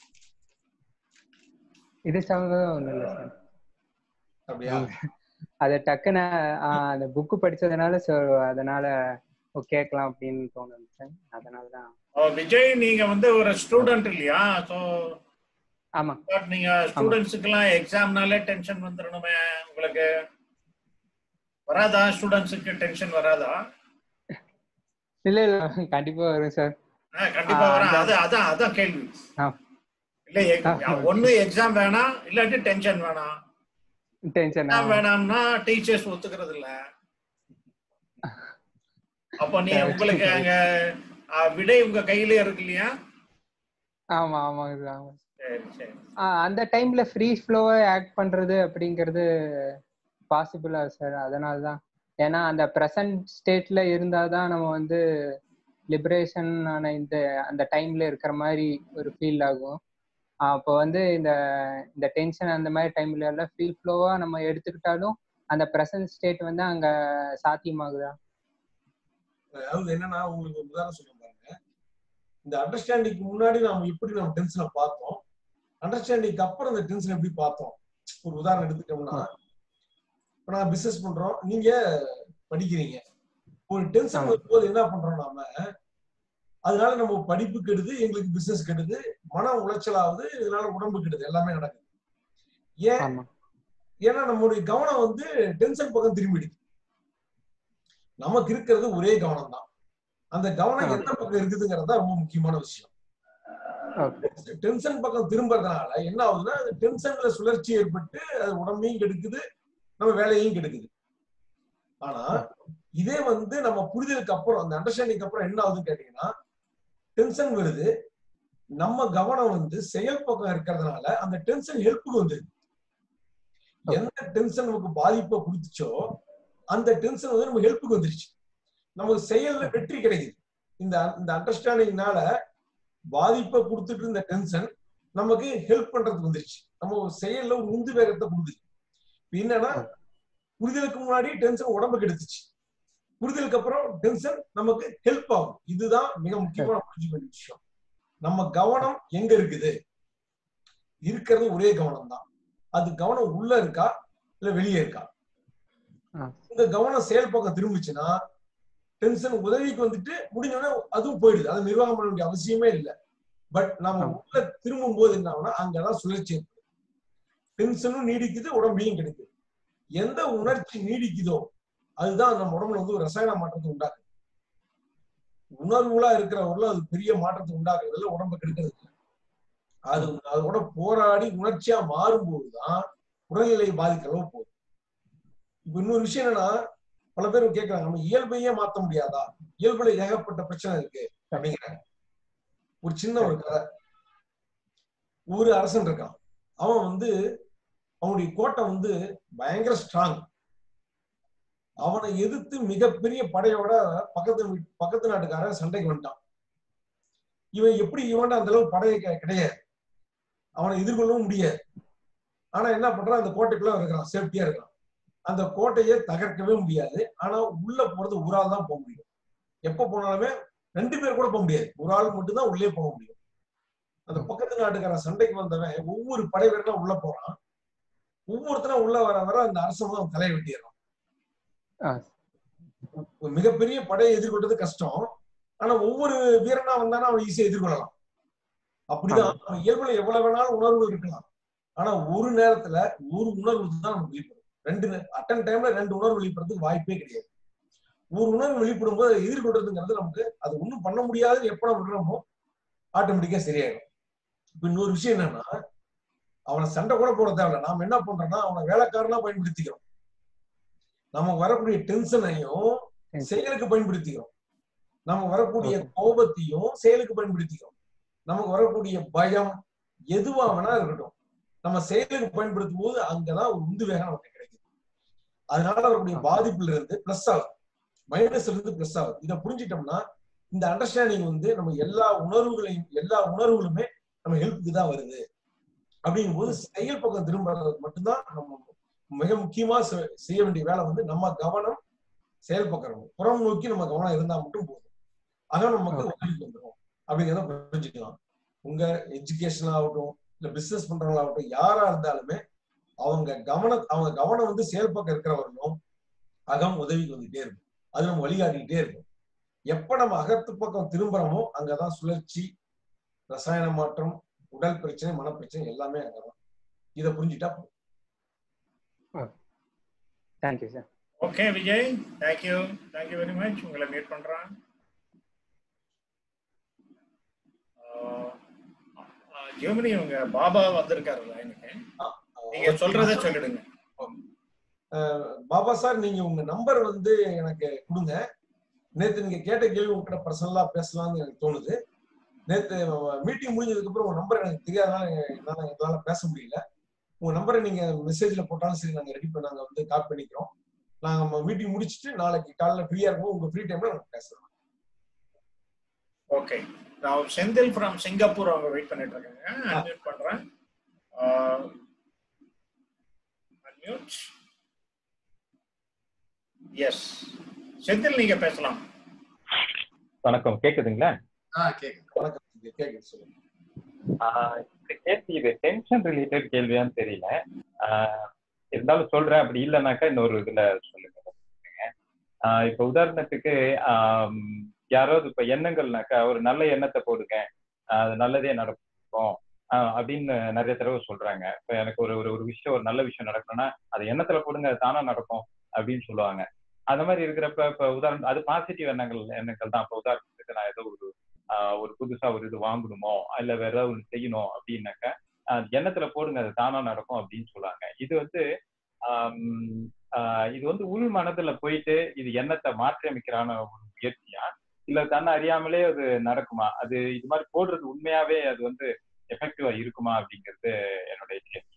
இது சம்பந்தம் ஒண்ணும் இல்லை சார் அப்படியா அது டக்குன்னு ஆ, அந்த புக்கு படிச்சதுனால ஸோ அதனால ஓ, கேட்கலாம் அப்படின்னு தோணுது சார் அதனால தான் ஓ, விஜய் நீங்க வந்து ஒரு ஸ்டூடெண்ட் இல்லையா ஸோ ஆமா பட் நீங்க ஸ்டூடெண்ட்ஸுக்கெல்லாம் எக்ஸாம்னாலே டென்ஷன் வந்துடணுமே உங்களுக்கு வராதா ஸ்டூடெண்ட்ஸுக்கு டென்ஷன் வராதா இல்ல இல்ல கண்டிப்பா வரும் சார் ஆ, கண்டிப்பா ஆ, வரும் அந்த- அது அதான் அதான் கேள்வி ஆ. இல்ல எக்- ஒண்ணு எக்ஸாம் வேணாம் இல்லாட்டி டென்ஷன் வேணாம் டென்ஷன் எக்ஸாம் வேணாம்னா டீச்சர்ஸ் ஒத்துக்கிறது இல்ல அப்போ நீ Correct. உங்களுக்கு அங்க ஆ, விடை உங்க கையில இருக்கு இல்லையா ஆமா ஆமாங்க சார் ஆமா சரி சரி ஆ, அந்த டைம்ல ஃப்ரீ ஃப்ளோவை ஆக்ட் பண்றது அப்படிங்கிறது பாசிபிளா சார் அதனால தான் ஏன்னா அந்த ப்ரெசன்ட் ஸ்டேட்ல இருந்தாதான் நம்ம வந்து லிபரேஷன் ஆன இந்த அந்த டைம்ல இருக்கிற மாதிரி ஒரு ஃபீல் ஆகும் அப்போ வந்து இந்த இந்த டென்ஷன் அந்த மாதிரி டைம்ல எல்லாம் ஃபீல் ஃப்ளோவா நம்ம எடுத்துக்கிட்டாலும் அந்த ப்ரெசன்ட் ஸ்டேட் வந்து அங்க சாத்தியமாகுதா அதாவது என்னன்னா உங்களுக்கு ஒரு உதாரணம் சொல்ல பாருங்க இந்த அண்டர்ஸ்டாண்டிங்க்கு முன்னாடி நாம எப்படி நம்ம டென்ஷனை பார்த்தோம் அண்டர்ஸ்டாண்டிங்க்கு அப்புறம் அந்த டென்ஷன் எப்படி பார்த்தோம் ஒரு உதாரணம் எடுத்துட்டோம்னா இப்ப நான் பிசினஸ் பண்றோம் நீங்க படிக்கிறீங்க ஒரு டென்ஷன் ஆமா. வரும்போது என்ன பண்றோம் நாம அதனால நம்ம படிப்பு கெடுது எங்களுக்கு பிசினஸ் கெடுது மன உளைச்சல் ஆகுது இதனால உடம்பு கெடுது எல்லாமே நடக்குது ஏன் ஆமா ஏன்னா நம்மளுடைய கவனம் வந்து டென்ஷன் பக்கம் திரும்பிடுது நமக்கு இருக்கிறது ஒரே கவனம் தான் அந்த கவனம் ஆ. எந்த பக்கம் இருக்குதுங்கிறது தான் ரொம்ப முக்கியமான விஷயம் ஓகே டென்ஷன் பக்கம் திரும்புறதுனால என்ன ஆகுதுன்னா அந்த டென்ஷன்ல சுழற்சி ஏற்பட்டு அது உடம்பையும் கெடுக்குது நம்ம வேலையையும் கெடுக்குது ஆனா இதே வந்து நம்ம புரிதலுக்கு அப்புறம் அந்த அண்டர்ஸ்டாண்டிங் அப்புறம் என்ன ஆகுதுன்னு கேட்டீங்கன்னா டென்ஷன் வருது நம்ம கவனம் வந்து செயல் பக்கம் இருக்கிறதுனால அந்த டென்ஷன் ஹெல்ப்புக்கு வந்துருது எந்த டென்ஷன் நமக்கு பாதிப்பை கொடுத்துச்சோ அந்த டென்ஷன் வந்து நம்ம ஹெல்ப்புக்கு வந்துருச்சு நமக்கு செயல்ல வெற்றி கிடைக்குது இந்த இந்த அண்டர்ஸ்டாண்டிங்னால பாதிப்பை கொடுத்துட்டு இருந்த டென்ஷன் நமக்கு ஹெல்ப் பண்றதுக்கு வந்துருச்சு நம்ம ஒரு செயல்ல ஒரு உந்து வேகத்தை கொடுத்துச்சு இப்ப என்னன்னா புரிதலுக்கு முன்னாடி டென்ஷன் உடம்புக்கு எடுத்துச்சு புரிதலுக்கு அப்புறம் டென்ஷன் நமக்கு ஹெல்ப் ஆகும் இதுதான் மிக முக்கியமான புரிஞ்சுக்க வேண்டிய விஷயம் நம்ம கவனம் எங்க இருக்குது இருக்கிறது ஒரே கவனம் தான் அது கவனம் உள்ள இருக்கா இல்ல வெளியே இருக்கா ஆ. இந்த கவனம் செயல் பக்கம் திரும்பிச்சுன்னா டென்ஷன் உதவிக்கு வந்துட்டு முடிஞ்சோடனே அதுவும் போயிடுது அது நிர்வாகம் பண்ண வேண்டிய அவசியமே இல்லை பட் நம்ம ஆமா. உள்ள திரும்பும் போது என்ன ஆகும்னா அங்கதான் சுழற்சி ஏற்படுது டென்ஷனும் நீடிக்குது உடம்பையும் கிடைக்குது எந்த உணர்ச்சி நீடிக்குதோ அதுதான் நம்ம உடம்புல வந்து ஒரு ரசாயன மாற்றத்தை உண்டாக்குது உணர்வுகளா இருக்கிறவர்கள் அது பெரிய மாற்றத்தை உண்டாக்குறதுல உடம்ப கெடுக்கிறது இல்லை அது அதோட போராடி உணர்ச்சியா மாறும்போதுதான் உடல்நிலை பாதிக்கிற அளவு போகுது இப்ப இன்னொரு விஷயம் என்னன்னா பல பேர் கேட்கறாங்க நம்ம இயல்பையே மாத்த முடியாதா இயல்புல ஏகப்பட்ட பிரச்சனை இருக்கு அப்படிங்கிறாங்க ஒரு சின்ன ஒரு கதை ஒரு அரசன் இருக்கான் அவன் வந்து அவனுடைய கோட்டை வந்து பயங்கர ஸ்ட்ராங் அவனை எதிர்த்து மிகப்பெரிய படையோட பக்கத்து வீட்- பக்கத்து நாட்டுக்காரன் சண்டைக்கு வந்துட்டான் இவன் எப்படி இவன்ட அந்த அளவு படை கெ- கிடையாது அவனை எதிர்கொள்ளவும் முடியாது ஆனா என்ன பண்றான் அந்த கோட்டைக்குள்ள இருக்கிறான் சேஃப்டியா இருக்கிறான் அந்த கோட்டையை தகர்க்கவே முடியாது ஆனா உள்ள போறது ஒரு ஆள் தான் போக முடியும் எப்ப போனாலுமே ரெண்டு பேர் கூட போக முடியாது ஒரு ஆள் மட்டும்தான் உள்ளே போக முடியும் அந்த பக்கத்து நாட்டுக்காரன் சண்டைக்கு வந்தவன் ஒவ்வொரு படை வீரர்களும் உள்ள போறான் ஒவ்வொருத்தரும் உள்ள வர வர அந்த அரசன் அவன் தலையை வெட்டிடுறான் ஆ. ஒரு மிகப்பெரிய படையை எதிர்கொள்றது கஷ்டம் ஆனா ஒவ்வொரு வீரனா வந்தானா அவன் ஈஸியா எதிர்கொள்ளலாம் அப்படிதான் அவன் இயல்புல எவ்வளவு வேணாலும் உணர்வு இருக்கலாம் ஆனா ஒரு நேரத்துல ஒரு உணர்வு தான் நமக்கு வெளிப்படும் ரெண்டு அட்டன் டைம்ல ரெண்டு உணர்வு வெளிப்படுறதுக்கு வாய்ப்பே கிடையாது ஒரு உணர்வு வெளிப்படும் போது அதை எதிர்கொள்றதுங்கிறது நமக்கு அது ஒண்ணும் பண்ண முடியாதுன்னு எப்ப நம்ம விடுறோமோ ஆட்டோமேட்டிக்கா சரியாயிடும் இப்ப இன்னொரு விஷயம் என்னன்னா அவனை சண்டை கூட போட தேவையில்ல நாம என்ன பண்றோம்னா அவனை வேலைக்காரனா பயன்படுத்திக்கிறோம் நமக்கு வரக்கூடிய டென்ஷனையும் செயலுக்கு பயன்படுத்திக்கிறோம் நம்ம வரக்கூடிய கோபத்தையும் செயலுக்கு பயன்படுத்திக்கிறோம் நமக்கு வரக்கூடிய பயம் எதுவா வேணா இருக்கட்டும் நம்ம செயலுக்கு பயன்படுத்தும் போது அங்கதான் ஒரு உந்து வேகம் நமக்கு கிடைக்குது அதனால வரக்கூடிய பாதிப்புல இருந்து பிளஸ் ஆகுது மைனஸ்ல இருந்து பிளஸ் ஆகுது இதை புரிஞ்சிட்டோம்னா இந்த அண்டர்ஸ்டாண்டிங் வந்து நம்ம எல்லா உணர்வுகளையும் எல்லா உணர்வுகளுமே நம்ம ஹெல்ப்புக்கு தான் வருது அப்படிங்கும் போது செயல் பக்கம் திரும்புறது மட்டும்தான் நம்ம மிக முக்கியமா செ- செய்ய வேண்டிய வேலை வந்து நம்ம கவனம் செயல் பக்கம் இருக்கணும். புறம் நோக்கி நம்ம கவனம் இருந்தா மட்டும் போதும் அதான் நமக்கு உதவி வந்துடும் அப்படிங்கிறத புரிஞ்சுக்கலாம் உங்க எஜுகேஷன் ஆகட்டும் இல்ல பிசினஸ் பண்றவங்களாகட்டும் யாரா இருந்தாலுமே அவங்க கவன அவங்க கவனம் வந்து செயல் பக்கம் இருக்கிறவர்களும் அகம் உதவிக்கு வந்துட்டே இருக்கும் அது நம்ம வழிகாட்டிக்கிட்டே இருக்கும் எப்ப நம்ம அகத்து பக்கம் திரும்புறோமோ அங்கதான் சுழற்சி ரசாயன மாற்றம் உடல் பிரச்சனை மனப்பிரச்சனை எல்லாமே அங்கதான் இதை புரிஞ்சுட்டா போதும். Thank you sir okay Vijay thank you thank you very much உங்களை மீட் பண்றேன் ஜெமினி உங்க பாபா வந்திருக்காரு லைனுக்கு நீங்க சொல்றத சொல்லிடுங்க அஹ் பாபா சார் நீங்க உங்க நம்பர் வந்து எனக்கு கொடுங்க நேத்து நீங்க கேட்ட கேள்வி உங்ககிட்ட பர்சனலா பேசலாம்னு எனக்கு தோணுது நேத்து மீட்டிங் முடிஞ்சதுக்கு அப்புறம் உங்க நம்பர் எனக்கு தெரியாதனால என்னால எங்களால பேச முடியல உங்க நம்பரை நீங்க மெசேஜ்ல போட்டாலும் சரி நாங்க ரெடி பண்ணி நாங்க வந்து கால் பண்ணிக்கிறோம் நாங்க மீட்டிங் முடிச்சிட்டு நாளைக்கு காலைல ஃப்ரீயா இருக்கும் உங்க ஃப்ரீ டைம்ல நாங்க பேசலாம் ஓகே நான் செந்தில் ஃப்ரம் சிங்கப்பூர் அவங்க வெயிட் பண்ணிட்டு இருக்காங்க அன்மியூட் பண்றேன் அன்மியூட் எஸ் செந்தில் நீங்க பேசலாம் வணக்கம் கேக்குதுங்களா வணக்கம் கேக்குது சொல்லுங்க ஆஹ் இந்த கேள்வி இது டென்ஷன் ரிலேட்டட் கேள்வியான்னு தெரியல ஆஹ் இருந்தாலும் சொல்றேன் அப்படி இல்லைனாக்கா இன்னொரு இதுல சொல்லுங்க ஆஹ் இப்ப உதாரணத்துக்கு ஆம், யாராவது இப்ப எண்ணங்கள்னாக்கா ஒரு நல்ல எண்ணத்தை போடுங்க ஆஹ் அது நல்லதே நடக்கும் ஆஹ் அப்படின்னு நிறைய தடவை சொல்றாங்க இப்ப எனக்கு ஒரு ஒரு ஒரு விஷயம் ஒரு நல்ல விஷயம் நடக்கணும்னா அது எண்ணத்துல போடுங்க அது தானா நடக்கும் அப்படின்னு சொல்லுவாங்க அந்த மாதிரி இருக்கிறப்ப இப்ப உதாரணம் அது பாசிட்டிவ் எண்ணங்கள் எண்ணங்கள் தான் இப்ப உதாரணத்துக்கு நான் ஏதோ ஒரு ஆஹ் ஒரு புதுசா ஒரு இது வாங்கணுமோ இல்ல வேற ஏதாவது ஒண்ணு செய்யணும் அப்படின்னாக்கா ஆஹ் எண்ணத்துல போடுங்க அது தானா நடக்கும் அப்படின்னு சொல்லுவாங்க இது வந்து ஆம், ஆஹ் இது வந்து உள் மனதுல போயிட்டு இது எண்ணத்தை மாற்றி அமைக்கிறான ஒரு முயற்சியா இல்ல தன்னை அறியாமலே அது நடக்குமா அது இது மாதிரி போடுறது உண்மையாவே அது வந்து எஃபெக்டிவா இருக்குமா அப்படிங்கிறது என்னுடைய கேள்வி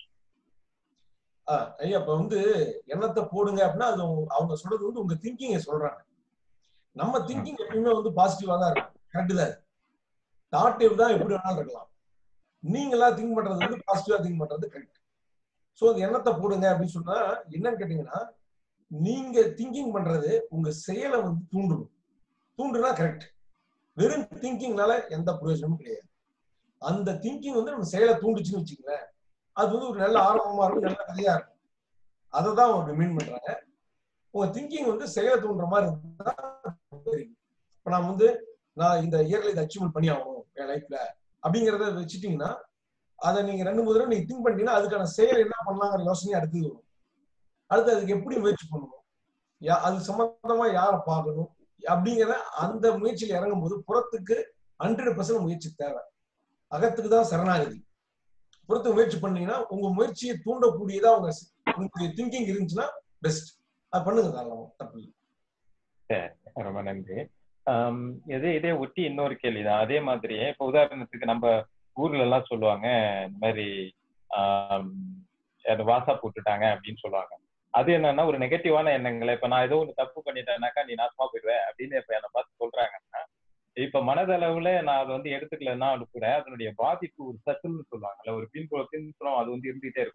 ஆஹ் ஐயா இப்ப வந்து எண்ணத்தை போடுங்க அப்படின்னா அது உங்க- அவங்க சொல்றது வந்து உங்க திங்கிங்க சொல்றாங்க நம்ம திங்கிங் எப்பயுமே வந்து பாசிட்டிவா தான் இருக்கும் கரெக்ட் தான் தாட் தான் எப்படி வேணாலும் இருக்கலாம் நீங்களா திங்க் பண்றது வந்து பாசிட்டிவா திங்க் பண்றது கரெக்ட் சோ அந்த எண்ணத்தை போடுங்க அப்படின்னு சொன்னா என்னன்னு கேட்டீங்கன்னா நீங்க திங்கிங் பண்றது உங்க செயலை வந்து தூண்டணும் தூண்டுனா கரெக்ட் வெறும் திங்கிங்னால எந்த பிரயோஜனமும் கிடையாது அந்த திங்கிங் வந்து நம்ம செயலை தூண்டுச்சுன்னு வச்சுங்களேன் அது வந்து ஒரு நல்ல ஆரம்பமா இருக்கும் நல்ல கதையா இருக்கும் அதை தான் அவங்க மீன் பண்றாங்க உங்க திங்கிங் வந்து செயலை தூண்டுற மாதிரி இருந்தா இப்ப நான் வந்து நான் இந்த இயர்ல இதை அச்சீவ்மெண்ட் பண்ணி ஆகணும் என் லைஃப்ல அப்படிங்கறத வச்சுட்டீங்கன்னா அதை நீங்க ரெண்டு மூணு தடவை நீங்க திங்க் பண்ணிட்டீங்கன்னா அதுக்கான செயல் என்ன பண்ணலாங்கிற யோசனை அடுத்தது வரும் அடுத்து அதுக்கு எப்படி முயற்சி பண்ணணும் யா- அது சம்பந்தமா யாரை பார்க்கணும் அப்படிங்கிற அந்த முயற்சியில இறங்கும் போது புறத்துக்கு ஹண்ட்ரட் பர்சன்ட் முயற்சி தேவை அகத்துக்கு தான் சரணாகதி புறத்துக்கு முயற்சி பண்ணீங்கன்னா உங்க முயற்சியை தூண்டக்கூடியதா உங்க உங்களுடைய திங்கிங் இருந்துச்சுன்னா பெஸ்ட் அது பண்ணுங்க தாராளமா தப்பு இல்லை சரி ரொம்ப நன்றி ஆம், இதே இதே ஒட்டி இன்னொரு கேள்விதான் அதே மாதிரியே இப்ப உதாரணத்துக்கு நம்ம ஊர்ல எல்லாம் சொல்லுவாங்க இந்த மாதிரி ஆம், அது வாசா போட்டுட்டாங்க அப்படின்னு சொல்லுவாங்க அது என்னன்னா ஒரு நெகட்டிவான எண்ணங்களை இப்ப நான் ஏதோ ஒண்ணு தப்பு பண்ணிட்டேன்னாக்கா நீ நாசமா போயிடுவ அப்படின்னு இப்ப என்னை பார்த்து சொல்றாங்கன்னா இப்ப மனதளவுல நான் அதை வந்து எடுத்துக்கலன்னா அது கூட அதனுடைய பாதிப்பு ஒரு சத்துன்னு சொல்லுவாங்கல்ல ஒரு பின்புலம் பின்புலம் அது வந்து இருந்துகிட்டே இருக்கும்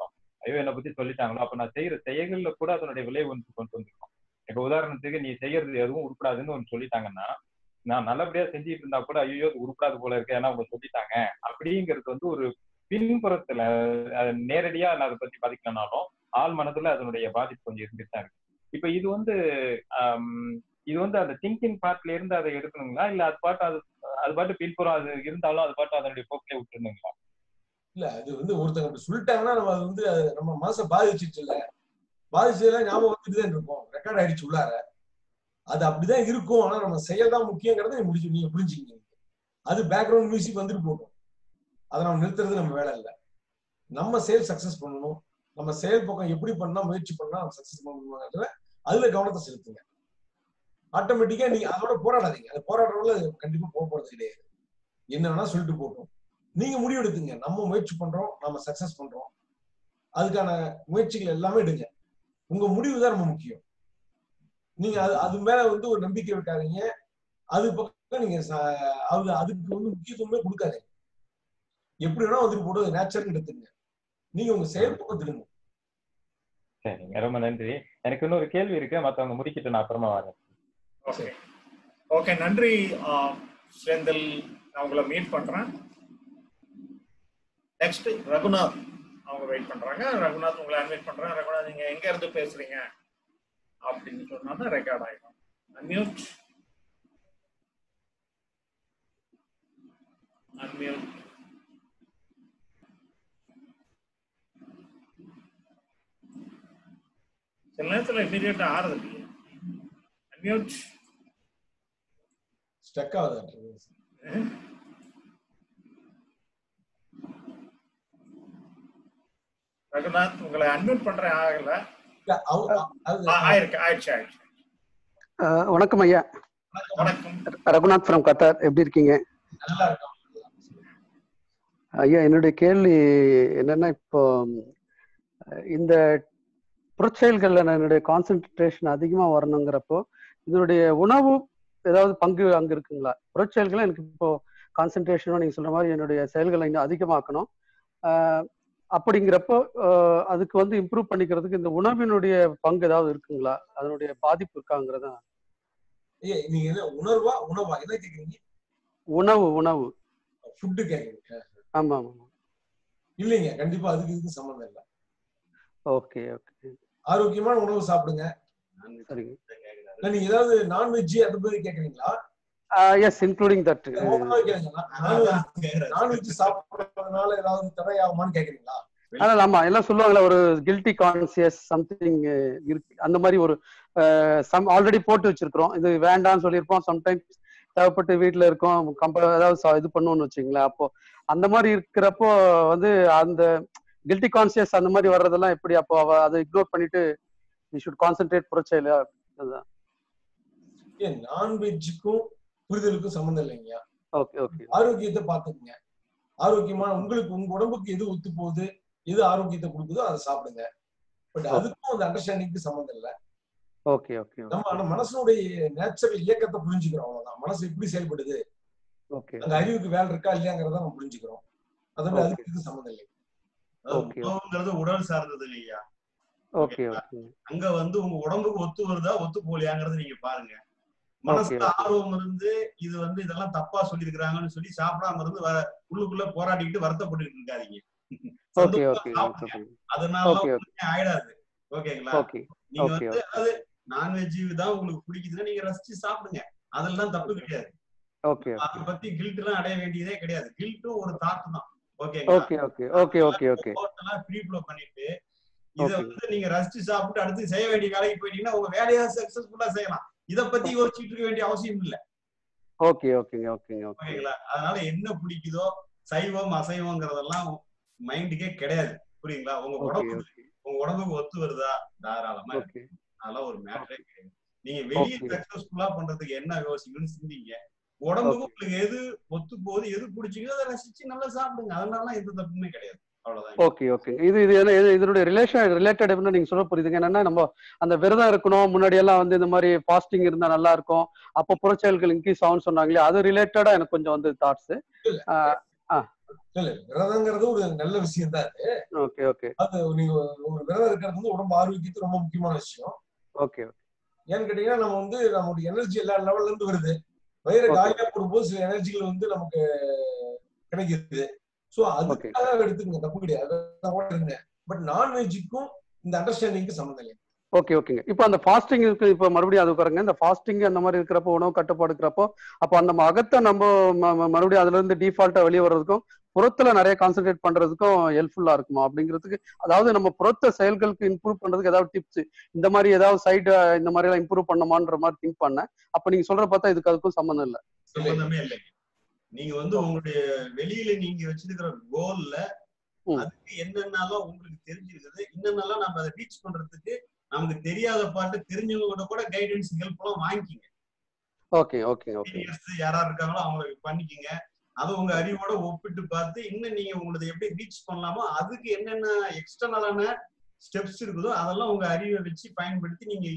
ஐயோ என்னை பத்தி சொல்லிட்டாங்களோ அப்ப நான் செய்யற செயல்கள்ல கூட அதனுடைய விளைவு வந்து கொண்டு வந்திருக்கும் இப்ப உதாரணத்துக்கு நீ செய்யறது எதுவும் உருப்படாதுன்னு ஒன்று சொல்லிட்டாங்கன்னா நான் நல்லபடியா செஞ்சுட்டு இருந்தா கூட ஐயோ அது உருப்படாது போல இருக்கு ஏன்னா அவங்க சொல்லிட்டாங்க அப்படிங்கிறது வந்து ஒரு பின்புறத்துல அது நேரடியா நான் அதை பத்தி பாதிக்கலனாலும் ஆள் மனதுல அதனுடைய பாதிப்பு கொஞ்சம் இருந்துட்டு தான் இருக்கு இப்ப இது வந்து ஆம், இது வந்து அந்த திங்கிங் பார்ட்ல இருந்து அதை எடுக்கணுங்களா இல்ல அது பாட்டு அது அது பாட்டு பின்புறம் அது இருந்தாலும் அது பாட்டு அதனுடைய போக்கிலே விட்டுருந்துங்களா இல்ல அது வந்து ஒருத்தங்க அப்படி சொல்லிட்டாங்கன்னா நம்ம அது வந்து அது நம்ம மனசை பாதிச்சிட்டு இல்ல பாதிச்சதெல்லாம் ஞாபகம் வந்துட்டு தான் இருக்கும் ரெக்கார்ட் ஆயிடுச்சு உள்ளார அது அப்படிதான் இருக்கும் ஆனா நம்ம செயல் தான் முக்கியங்கிறத நீங்க முடிச்சு நீங்க புரிஞ்சுக்கீங்க அது பேக்ரவுண்ட் மியூசிக் வந்துட்டு போகும் அதை நம்ம நிறுத்துறது நம்ம வேலை இல்லை நம்ம செயல் சக்சஸ் பண்ணணும் நம்ம செயல் பக்கம் எப்படி பண்ணா முயற்சி பண்ணா நம்ம சக்சஸ் பண்ணணுங்கிறத அதுல கவனத்தை செலுத்துங்க ஆட்டோமேட்டிக்கா நீங்க அதோட போராடாதீங்க அது போராடுறதுல கண்டிப்பா போக போறது கிடையாது என்ன வேணா சொல்லிட்டு போட்டோம் நீங்க முடிவெடுத்துங்க நம்ம முயற்சி பண்றோம் நம்ம சக்சஸ் பண்றோம் அதுக்கான முயற்சிகள் எல்லாமே எடுங்க உங்க முடிவு தான் ரொம்ப முக்கியம் நீங்க அது அது மேல வந்து ஒரு நம்பிக்கை வைக்காதீங்க அது பக்கம் நீங்க ச- அது அதுக்கு வந்து முக்கியத்துவமே கொடுக்காதீங்க எப்படி வேணா வந்துட்டு போடுறது நேச்சர் எடுத்துங்க நீங்க உங்க செயல் பக்கம் திரும்ப சரிங்க ரொம்ப நன்றி எனக்கு இன்னொரு கேள்வி இருக்கு மத்தவங்க முடிக்கிட்டு நான் அப்புறமா வரேன் ஓகே ஓகே நன்றி ஆஹ், செந்தில் நான் உங்களை மீட் பண்றேன் நெக்ஸ்ட் ரகுநாத் அவங்க வெயிட் பண்றாங்க ரகுநாத் உங்களை அன்வைட் பண்றேன் ரகுநாத் நீங்க எங்க இருந்து பேசுறீங்க அப்படின்னு சொன்னா தான் ரெக்கார்ட் ஆயிடும் அன்மியூட் அன்மியூட் சில நேரத்துல இமீடியட்டா ஆறுது இல்லையா அன்மியூட் ஸ்டக் ஆகுது ரகுநாத் உங்களை அன்மியூட் பண்றேன் ஆகல இல்ல, அவங்க- அது- ஆ, ஆயிருக்கு ஆயிடுச்சு ஆயிடுச்சு அஹ் வணக்கம் ஐயா வணக்கம் ரகுநாத் ஃப்ரம் கத்தார் எப்படி இருக்கீங்க நல்லா இருக்கும் ஐயா என்னுடைய கேள்வி என்னன்னா இப்போ அஹ் இந்த புறச்செயல்கள்ல நான் என்னுடைய கான்சென்ட்ரேஷன் அதிகமா வரணுங்கிறப்போ இதனுடைய உணவு ஏதாவது பங்கு அங்க இருக்குங்களா புறச்செயல்களை எனக்கு இப்போ கான்சென்ட்ரேஷனும் நீங்க சொல்ற மாதிரி என்னுடைய செயல்களை இன்னும் அதிகமாக்கணும் அஹ் அப்படிங்கிறப்போ அஹ் அதுக்கு வந்து இம்ப்ரூவ் பண்ணிக்கிறதுக்கு இந்த உணவினுடைய பங்கு ஏதாவது இருக்குங்களா அதனுடைய பாதிப்பு இருக்காங்கிறதா ஏய், நீங்க என்ன உணர்வா உணவா என்ன கேக்குறீங்க உணவு உணவு ஃபுட்டு கேக்குறீங்க ஆமா ஆமா இல்லைங்க கண்டிப்பா அதுக்கு இதுக்கு சம்மந்தம் இல்லை ஓகே ஓகே ஆரோக்கியமான உணவு சாப்பிடுங்க சரிங்க இல்ல, நீங்க ஏதாவது நான்வெஜ் அந்த மாதிரி கேக்குறீங்களா எஸ் இன்க்ளூடிங் தட் ஓப்பனாவே கேளுங்க நான்வெஜ் சாப்பிடுறதுனால ஏதாவது தடையாகுமான்னு கேக்குறீங்களா ஆனால் ஆமா எல்லாம் சொல்லுவாங்கல்ல ஒரு கில்ட்டி கான்சியஸ் சம்திங் இருக்கு அந்த மாதிரி ஒரு சம் ஆல்ரெடி போட்டு வச்சிருக்கிறோம் இது வேண்டாம்னு சொல்லியிருப்போம் சம்டைம்ஸ் தேவைப்பட்டு வீட்டுல இருக்கோம் கம்ப ஏதாவது ச- இது பண்ணுவோம்னு வச்சுங்களேன் அப்போ அந்த மாதிரி இருக்கிறப்போ வந்து அந்த கில்ட்டி கான்சியஸ் அந்த மாதிரி வர்றதெல்லாம் எப்படி அப்போ அவ அதை இக்னோர் பண்ணிட்டு வி ஷுட் கான்சென்ட்ரேட் புரட்சியில அதுதான் ஏன் நான்வெஜ்ஜுக்கும் புரிதலுக்கும் சம்மந்தம் இல்லைங்கய்யா ஓகே ஓகே ஆரோக்கியத்தை பாத்துக்குங்க ஆரோக்கியமான உங்களுக்கு உங்க உடம்புக்கு எது ஒத்து போகுது எது ஆரோக்கியத்தை கொடுக்குதோ அதை சாப்பிடுங்க பட் அதுக்கும் அந்த அண்டர்ஸ்டாண்டிங்க்கு சம்மந்தம் இல்லை ஓகே ஓகே நம்ம ஆனா மனசனுடைய நேச்சுரல் இயக்கத்தை புரிஞ்சுக்கிறோம் அவ்வளவுதான் மனசு எப்படி செயல்படுது ஓகே அந்த அறிவுக்கு வேலை இருக்கா இல்லையாங்கிறத நம்ம புரிஞ்சுக்கிறோம் அதோட அதுக்கு இது சம்மந்தம் இல்லை அதாவது Okay. உணவுங்கிறது உடல் சார்ந்தது இல்லையா ஓகே ஓகே அங்க வந்து உங்க உடம்புக்கு ஒத்து வருதா ஒத்து போலியாங்கிறது நீங்க பாருங்க மனசுல Okay, okay. ஆர்வம் இருந்து இது வந்து இதெல்லாம் தப்பா சொல்லியிருக்கிறாங்கன்னு சொல்லி சாப்பிடாம இருந்து வ- உள்ளுக்குள்ள போராடிக்கிட்டு வருத்தப்பட்டுக்கிட்டு இருக்காதீங்க ஓகே சந்தோஷமா ஓகே சாப்பிடுங்க. ஓகே அதனால ஓகே ஒண்ணுமே ஆயிடாது ஓகேங்களா ஓகே நீங்க ஓகே வந்து அதாவது நான்வெஜ் தான் உங்களுக்கு பிடிக்குதுன்னா நீங்க ரசிச்சு சாப்பிடுங்க அதெல்லாம் தப்பு கிடையாது ஓகே அதை பத்தி கில்ட் எல்லாம் அடைய வேண்டியதே கிடையாது கில்ட்டும் ஒரு தாட் தான் ஓகேங்களா okay okay okay okay okay டோட்டலா ஃப்ரீ ஃப்ளோ பண்ணிட்டு இத Okay. வந்து நீங்க ரசிச்சு சாப்பிட்டு அடுத்து செய்ய வேண்டிய வேலைக்கு போயிட்டீங்கன்னா உங்க வேலையை சக்சஸ்ஃபுல்லா செய்யலாம் இத பத்தி யோசிச்சுட்டு இருக்க வேண்டிய அவசியம் இல்ல ஓகே ஓகேங்க ஓகேங்க ஓகே ஓகேங்களா அதனால என்ன பிடிக்குதோ சைவம் அசைவங்கிறதெல்லாம் மைண்டுக்கே கிடையாது புரியுங்களா உங்க ஓகே உடம்புக்கு ஓகே உங்க உடம்புக்கு ஒத்து வருதா தாராளமா இருக்கு. ஓகே அதெல்லாம் ஒரு மேட்டரே கிடையாது நீங்க வெளியே Okay. சக்சஸ்ஃபுல்லா பண்றதுக்கு என்ன யோசிக்கணும்னு சிந்திங்க உடம்புக்கு Okay. உங்களுக்கு எது ஒத்து போகுது எது பிடிச்சிக்கோ அதை ரசிச்சு நல்லா சாப்பிடுங்க அதனால எந்த தப்புமே கிடையாது அவ்வளவுதான் ஓகே ஓகே இது இது என்ன- இது இதனுடைய ரிலேஷன் ரிலேட்டட் எப்படின்னா நீங்க சொல்ல புரியுதுங்க என்னன்னா நம்ம அந்த விரதம் இருக்கணும் முன்னாடி எல்லாம் வந்து இந்த மாதிரி ஃபாஸ்டிங் இருந்தா நல்லா இருக்கும் அப்போ புறச்செயல்கள் இன்க்ரீஸ் ஆகும்னு சொன்னாங்களே அது ரிலேட்டடா எனக்கு கொஞ்சம் வந்து தாட்ஸ் இல்ல விரதங்கிறது ஒரு நல்ல விஷயம் தான் அது ஓகே ஓகே அது நீங்க ஒரு விரதம் இருக்கிறது வந்து உடம்பு ஆரோக்கியத்துக்கு ரொம்ப முக்கியமான விஷயம் ஓகே ஏன்னு கேட்டீங்கன்னா நம்ம வந்து நம்மளுடைய எனர்ஜி எல்லா லெவல்ல இருந்து வருது வயிறு Okay. காலியா போடும்போது சில எனர்ஜிகள் வந்து நமக்கு கிடைக்குது சோ அதுக்காக எடுத்துக்கங்க தப்பு கிடையாது அதெல்லாம் கூட இருங்க பட் நான்வெஜ்ஜுக்கும் இந்த அண்டர்ஸ்டாண்டிங்க்கு சம்மந்தம் இல்லை ஓகே ஓகேங்க இப்போ அந்த ஃபாஸ்டிங் இருக்கு இப்போ மறுபடியும் அது பாருங்க இந்த ஃபாஸ்டிங் அந்த மாதிரி இருக்கிறப்போ உணவு கட்டுப்பாடு இருக்கிறப்போ அப்போ அந்த அகத்தை நம்ம ம- ம- மறுபடியும் அதுல இருந்து டிஃபால்ட்டா வெளியே வர்றதுக்கும் புறத்துல நிறைய கான்சென்ட்ரேட் பண்றதுக்கும் ஹெல்ப்ஃபுல்லா இருக்குமா அப்படிங்கிறதுக்கு அதாவது நம்ம புறத்த செயல்களுக்கு இம்ப்ரூவ் பண்றதுக்கு ஏதாவது டிப்ஸ் இந்த மாதிரி ஏதாவது சைடு இந்த மாதிரி எல்லாம் இம்ப்ரூவ் பண்ணமான்ற மாதிரி திங்க் பண்ணேன் அப்ப நீங்க சொல்ற பார்த்தா இதுக்கு அதுக்கும் சம்மந்தம் இல்ல சம்பந்தமே இல்லைங்க நீங்க வந்து உங்களுடைய வெளியில நீங்க வச்சிருக்கிற கோல்ல அதுக்கு என்னென்னலாம் உங்களுக்கு தெரிஞ்சிருக்குது என்னென்னலாம் நம்ம அதை ரீச் பண்றதுக்கு நமக்கு தெரியாத பாட்டு தெரிஞ்சவங்க கூட கைடன்ஸ் ஹெல்ப் எல்லாம் வாங்கிக்கிங்க ஓகே ஓகே ஓகே சீனியர்ஸ் யாரா இருக்காங்களோ அவங்களுக்கு பண்ணிக்கிங்க அதை உங்க அறிவோட ஒப்பிட்டு பார்த்து இன்னும் நீங்க உங்களது எப்படி ரீச் பண்ணலாமோ அதுக்கு என்னென்ன எக்ஸ்டர்னலான ஸ்டெப்ஸ் இருக்குதோ அதெல்லாம் உங்க அறிவை வச்சு பயன்படுத்தி நீங்க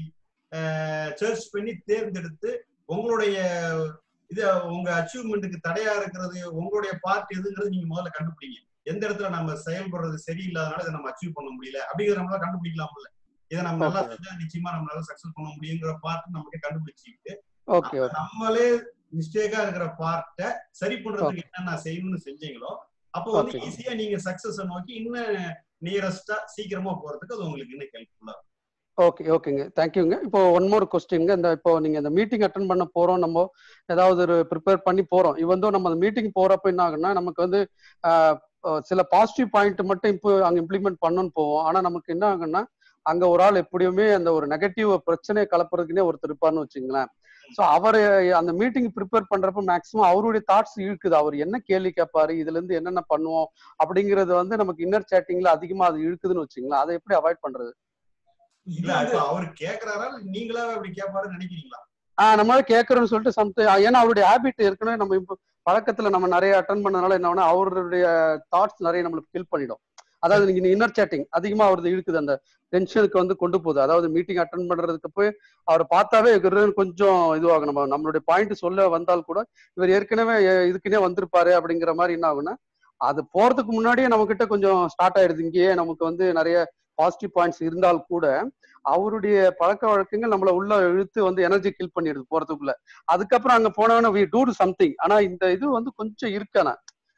சர்ச் பண்ணி தேர்ந்தெடுத்து உங்களுடைய இது உங்க அச்சீவ்மெண்ட்டுக்கு தடையா இருக்கிறது உங்களுடைய பார்ட் எதுங்கிறது நீங்க முதல்ல கண்டுபிடிங்க எந்த இடத்துல நம்ம செயல்படுறது சரியில்லாதனால இதை நம்ம அச்சீவ் பண்ண முடியல அப்படிங்கிற நம்மளால கண்டுபிடிக்கலாம்ல இதை நம்ம நல்லா Okay. செஞ்சா நிச்சயமா நம்மளால சக்சஸ் பண்ண முடியுங்கிற பார்ட் நமக்கு கண்டுபிடிச்சிக்கிட்டு ஓகே ஓகே நம்மளே மிஸ்டேக்கா இருக்கிற பார்ட்டை சரி பண்றதுக்கு என்னென்ன செய்யணும்னு செஞ்சீங்களோ அப்போ வந்து Okay. ஈஸியா நீங்க சக்சஸ் நோக்கி இன்னும் நியரஸ்டா சீக்கிரமா போறதுக்கு அது உங்களுக்கு இன்னும் ஹெல்ப்ஃபுல்லா ஓகே ஓகேங்க தேங்க்யூங்க இப்போ ஒன் மோர் கொஸ்டின்ங்க இந்த இப்போ நீங்க இந்த மீட்டிங் அட்டன் பண்ண போறோம் நம்ம ஏதாவது ஒரு ப்ரிப்பேர் பண்ணி போறோம் இவன் நம்ம அந்த மீட்டிங் போறப்ப என்ன ஆகுன்னா நமக்கு வந்து ஆஹ், அஹ், சில பாசிட்டிவ் பாயிண்ட் மட்டும் இப்போ அங்க இம்ப்ளிமெண்ட் பண்ணணும்னு போவோம் ஆனா நமக்கு என்ன ஆகுன்னா அங்க ஒரு ஆள் எப்படியுமே அந்த ஒரு நெகட்டிவ் பிரச்சனையை கலப்புறதுக்குனே ஒருத்தர் இருப்பார்னு வச்சுங்களேன் ஸோ அவர் அந்த மீட்டிங் ப்ரிப்பேர் பண்றப்ப மேக்ஸிமம் அவருடைய தாட்ஸ் இழுக்குது அவர் என்ன கேள்வி கேட்பாரு இதுல இருந்து என்னென்ன பண்ணுவோம் அப்படிங்கிறது வந்து நமக்கு இன்னர் சேட்டிங்ல அதிகமா அது இழுக்குதுன்னு வச்சுங்களேன் அதை எப்படி அவாய்ட் பண்றது இல்ல இப்ப அவர் கேக்குறாரா இல்ல நீங்களா அப்படி கேட்பாருன்னு நினைக்கிறீங்களா ஆஹ் நம்மளால கேட்கறோம்னு சொல்லிட்டு சம்டைம் ஏன்னா அவருடைய ஹேபிட் ஏற்கனவே நம்ம இப்போ பழக்கத்துல நம்ம நிறைய அட்டன் பண்ணனால என்ன ஆகும்னா, அவருடைய தாட்ஸ் நிறைய நம்மளுக்கு ஃபில் பண்ணிடும் அதாவது நீங்க இன்னர் சேட்டிங் அதிகமா அவரது இழுக்குது அந்த டென்ஷனுக்கு வந்து கொண்டு போகுது அதாவது மீட்டிங் அட்டன் பண்றதுக்கு போய் அவர் பார்த்தாவே கிர்ருன்னு கொஞ்சம் இதுவாகும் நம்ம நம்மளுடைய பாயிண்ட் சொல்ல வந்தால் கூட இவர் ஏற்கனவே எ- இதுக்குன்னே வந்திருப்பாரு அப்படிங்கிற மாதிரி என்ன ஆகும்னா அது போறதுக்கு முன்னாடியே நம்ம கிட்ட கொஞ்சம் ஸ்டார்ட் ஆயிடுது இங்கேயே நமக்கு வந்து நிறைய பாசிட்டிவ் பாயிண்ட்ஸ் இருந்தால் கூட அவருடைய பழக்க வழக்கங்கள் நம்மள உள்ள இழுத்து வந்து எனர்ஜி கில் பண்ணிடுது போறதுக்குள்ள அதுக்கப்புறம் அங்க போனவன வி டூ சம்திங் ஆனா இந்த இது வந்து கொஞ்சம் இருக்கானா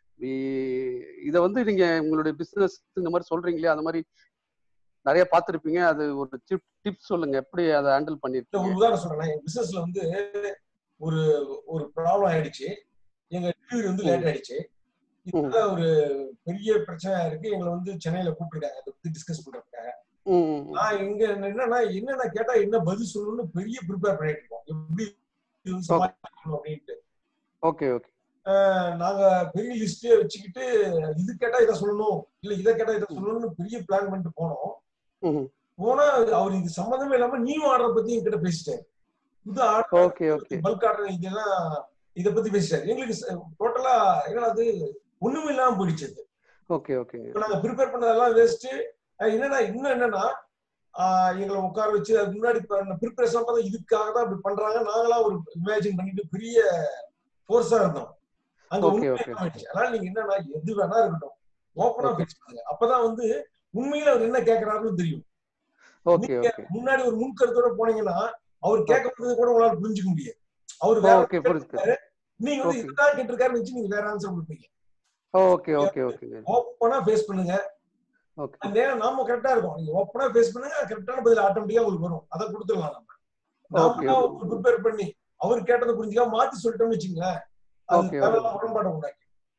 இத வந்து நீங்க உங்களுடைய பிசினஸ் இந்த மாதிரி சொல்றீங்களே அந்த மாதிரி நிறைய பார்த்திருப்பீங்க அது ஒரு டிப்ஸ் சொல்லுங்க எப்படி அதை ஹேண்டில் இல்ல பண்ணிருக்கீங்க ஒரு உதாரணம் சொல்றேன் என் பிசினஸ்ல வந்து ஒரு ஒரு ப்ராப்ளம் ஆயிடுச்சு எங்க டெலிவரி வந்து லேட் ஆயிடுச்சு இதுல ஒரு பெரிய பிரச்சனையா இருக்கு எங்களை வந்து சென்னையில கூப்பிட்டுருக்காங்க அதை பத்தி டிஸ்கஸ் பண்றதுக்காக ம், ம், ம். நான் இங்க என்னன்னா என்னென்ன கேட்டா என்ன பதில் சொல்லணும்னு பெரிய ப்ரிப்பேர் பண்ணிட்டு இருக்கோம் எப்படி இது வந்து சமாளிக்கணும் அப்படின்ட்டு ஓகே ஓகே அஹ் நாங்க பெரிய லிஸ்டே வச்சுக்கிட்டு இது கேட்டா இதை சொல்லணும் இல்ல இதை கேட்டா இதை சொல்லணும்னு பெரிய பிளான் பண்ணிட்டு போனோம் ம். போனா அவர் இது சம்மந்தமே இல்லாம நியூ ஆர்டர் பத்தி என்கிட்ட பேசிட்டாரு புது order okay okay bulk order இதெல்லாம் இத பத்தி பேசிட்டாரு எங்களுக்கு டோட்டலா என்ன அது ஒண்ணுமே இல்லாம போயிடுச்சு அது. ஓகே ஓகேங்க இப்ப நாங்க ப்ரிப்பேர் பண்ணதெல்லாம் வேஸ்ட் என்னன்னா இன்னும் என்னன்னா ஆஹ் எங்களை உட்கார வச்சு அதுக்கு முன்னாடி ப்ரிப்பரேஷன் பார்த்தா இதுக்காக தான் இப்படி பண்றாங்க நாங்களா ஒரு இமேஜின் பண்ணிட்டு பெரிய ஃபோர்ஸா இருந்தோம் அங்க Okay, உண்மையா okay. ஆயிடுச்சு அதனால நீங்க என்னன்னா எது வேணா இருக்கட்டும் ஓப்பனா பேச பண்ணுங்க அப்பதான் வந்து உண்மையில அவர் என்ன கேக்குறாருன்னு தெரியும் ஓகே நீங்க ஓகே முன்னாடி ஒரு முன்கருத்தோட போனீங்கன்னா அவர் கேட்கறது கூட உங்களால புரிஞ்சுக்க முடியாது அவர் வேற ஓகே புரியுது கேட்டிருக்காரு. நீங்க வந்து Okay. இதுதான் கேட்டிருக்காருன்னு வச்சு நீங்க வேற ஆன்சர் கொடுப்பீங்க ஓகே ஓகே ஓகேங்க ஓப்பனா ஃபேஸ் பண்ணுங்க ஓகே அந்த நேரம் நாம கரெக்டா இருக்கும் நீங்க ஓப்பனா ஃபேஸ் பண்ணுங்க கரெக்டான பதில் ஆட்டோமேட்டிக்கா உங்களுக்கு வரும் அதை கொடுத்துடலாம் நம்ம Okay, நாம ப்ரிப்பேர் பண்ணி அவர் கேட்டதை புரிஞ்சுக்காம மாத்தி சொல்லிட்டோம்னு வச்சுங்களேன் அது Okay, okay. தேவையில்லாம உடன்பாடு உண்டாக்கி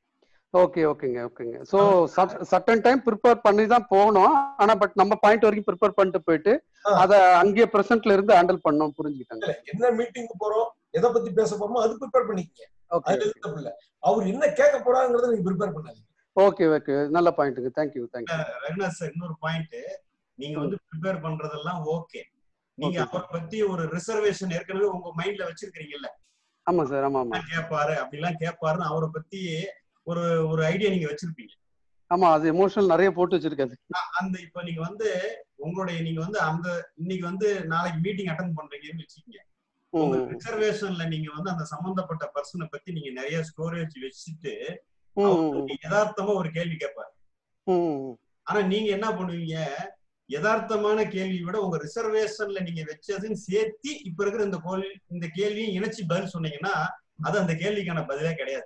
ஓகே ஓகேங்க ஓகேங்க ஸோ சர்டன் டைம் ப்ரிப்பேர் பண்ணி தான் போகணும் ஆனா பட் நம்ம பாயிண்ட் வரைக்கும் ப்ரிப்பேர் பண்ணிட்டு போயிட்டு அதை அங்கேயே ப்ரெசென்ட்ல இருந்து ஹேண்டில் பண்ணோம் புரிஞ்சுக்கிட்டாங்க இல்ல என்ன மீட்டிங்க்கு போறோம் எதை பத்தி பேச போறோமோ அது ப்ரிப்பேர் பண்ணிக்கங்க ஓகே அது எதுவும் தப்பு இல்ல அவர் என்ன கேட்க போறாங்கிறத நீங்க ப்ரிப்பேர் பண்ணாதீங்க ஓகே ஓகே நல்ல பாயிண்ட்டுங்க தேங்க்யூ தேங்க்யூ ரகுநாத் சார் இன்னொரு பாயிண்ட் நீங்க வந்து ப்ரிப்பேர் பண்றதெல்லாம் ஓகே நீங்க Okay. அவரை பத்தி ஒரு ரிசர்வேஷன் ஏற்கனவே உங்க மைண்ட்ல வச்சிருக்கீங்கல்ல ஆமா சார் ஆமா ஆமா என்ன கேட்பாரு அப்படிலாம் கேட்பாருன்னு அவரை பத்தி ஒரு ஒரு ஐடியா நீங்க வச்சிருப்பீங்க ஆமா அது எமோஷனல் நிறைய போட்டு வச்சிருக்காது அ- அந்த இப்ப நீங்க வந்து உங்களுடைய நீங்க வந்து அந்த இன்னைக்கு வந்து நாளைக்கு மீட்டிங் அட்டன் பண்றீங்கன்னு வச்சுக்கீங்க உங்க ம் ரிசர்வேஷன்ல நீங்க வந்து அந்த சம்பந்தப்பட்ட பர்சனை பத்தி நீங்க நிறைய ஸ்டோரேஜ் வச்சுட்டு ம், அவர் ம், வந்து யதார்த்தமா ஒரு கேள்வி கேட்பார் ம், ம். ஆனா நீங்க என்ன பண்ணுவீங்க யதார்த்தமான கேள்வியை விட உங்க ரிசர்வேஷன்ல நீங்க வச்சதுன்னு சேர்த்து இப்ப இருக்கிற இந்த கோல் இந்த கேள்வியும் இணைச்சு பதில் சொன்னீங்கன்னா அது அந்த கேள்விக்கான பதிலே கிடையாது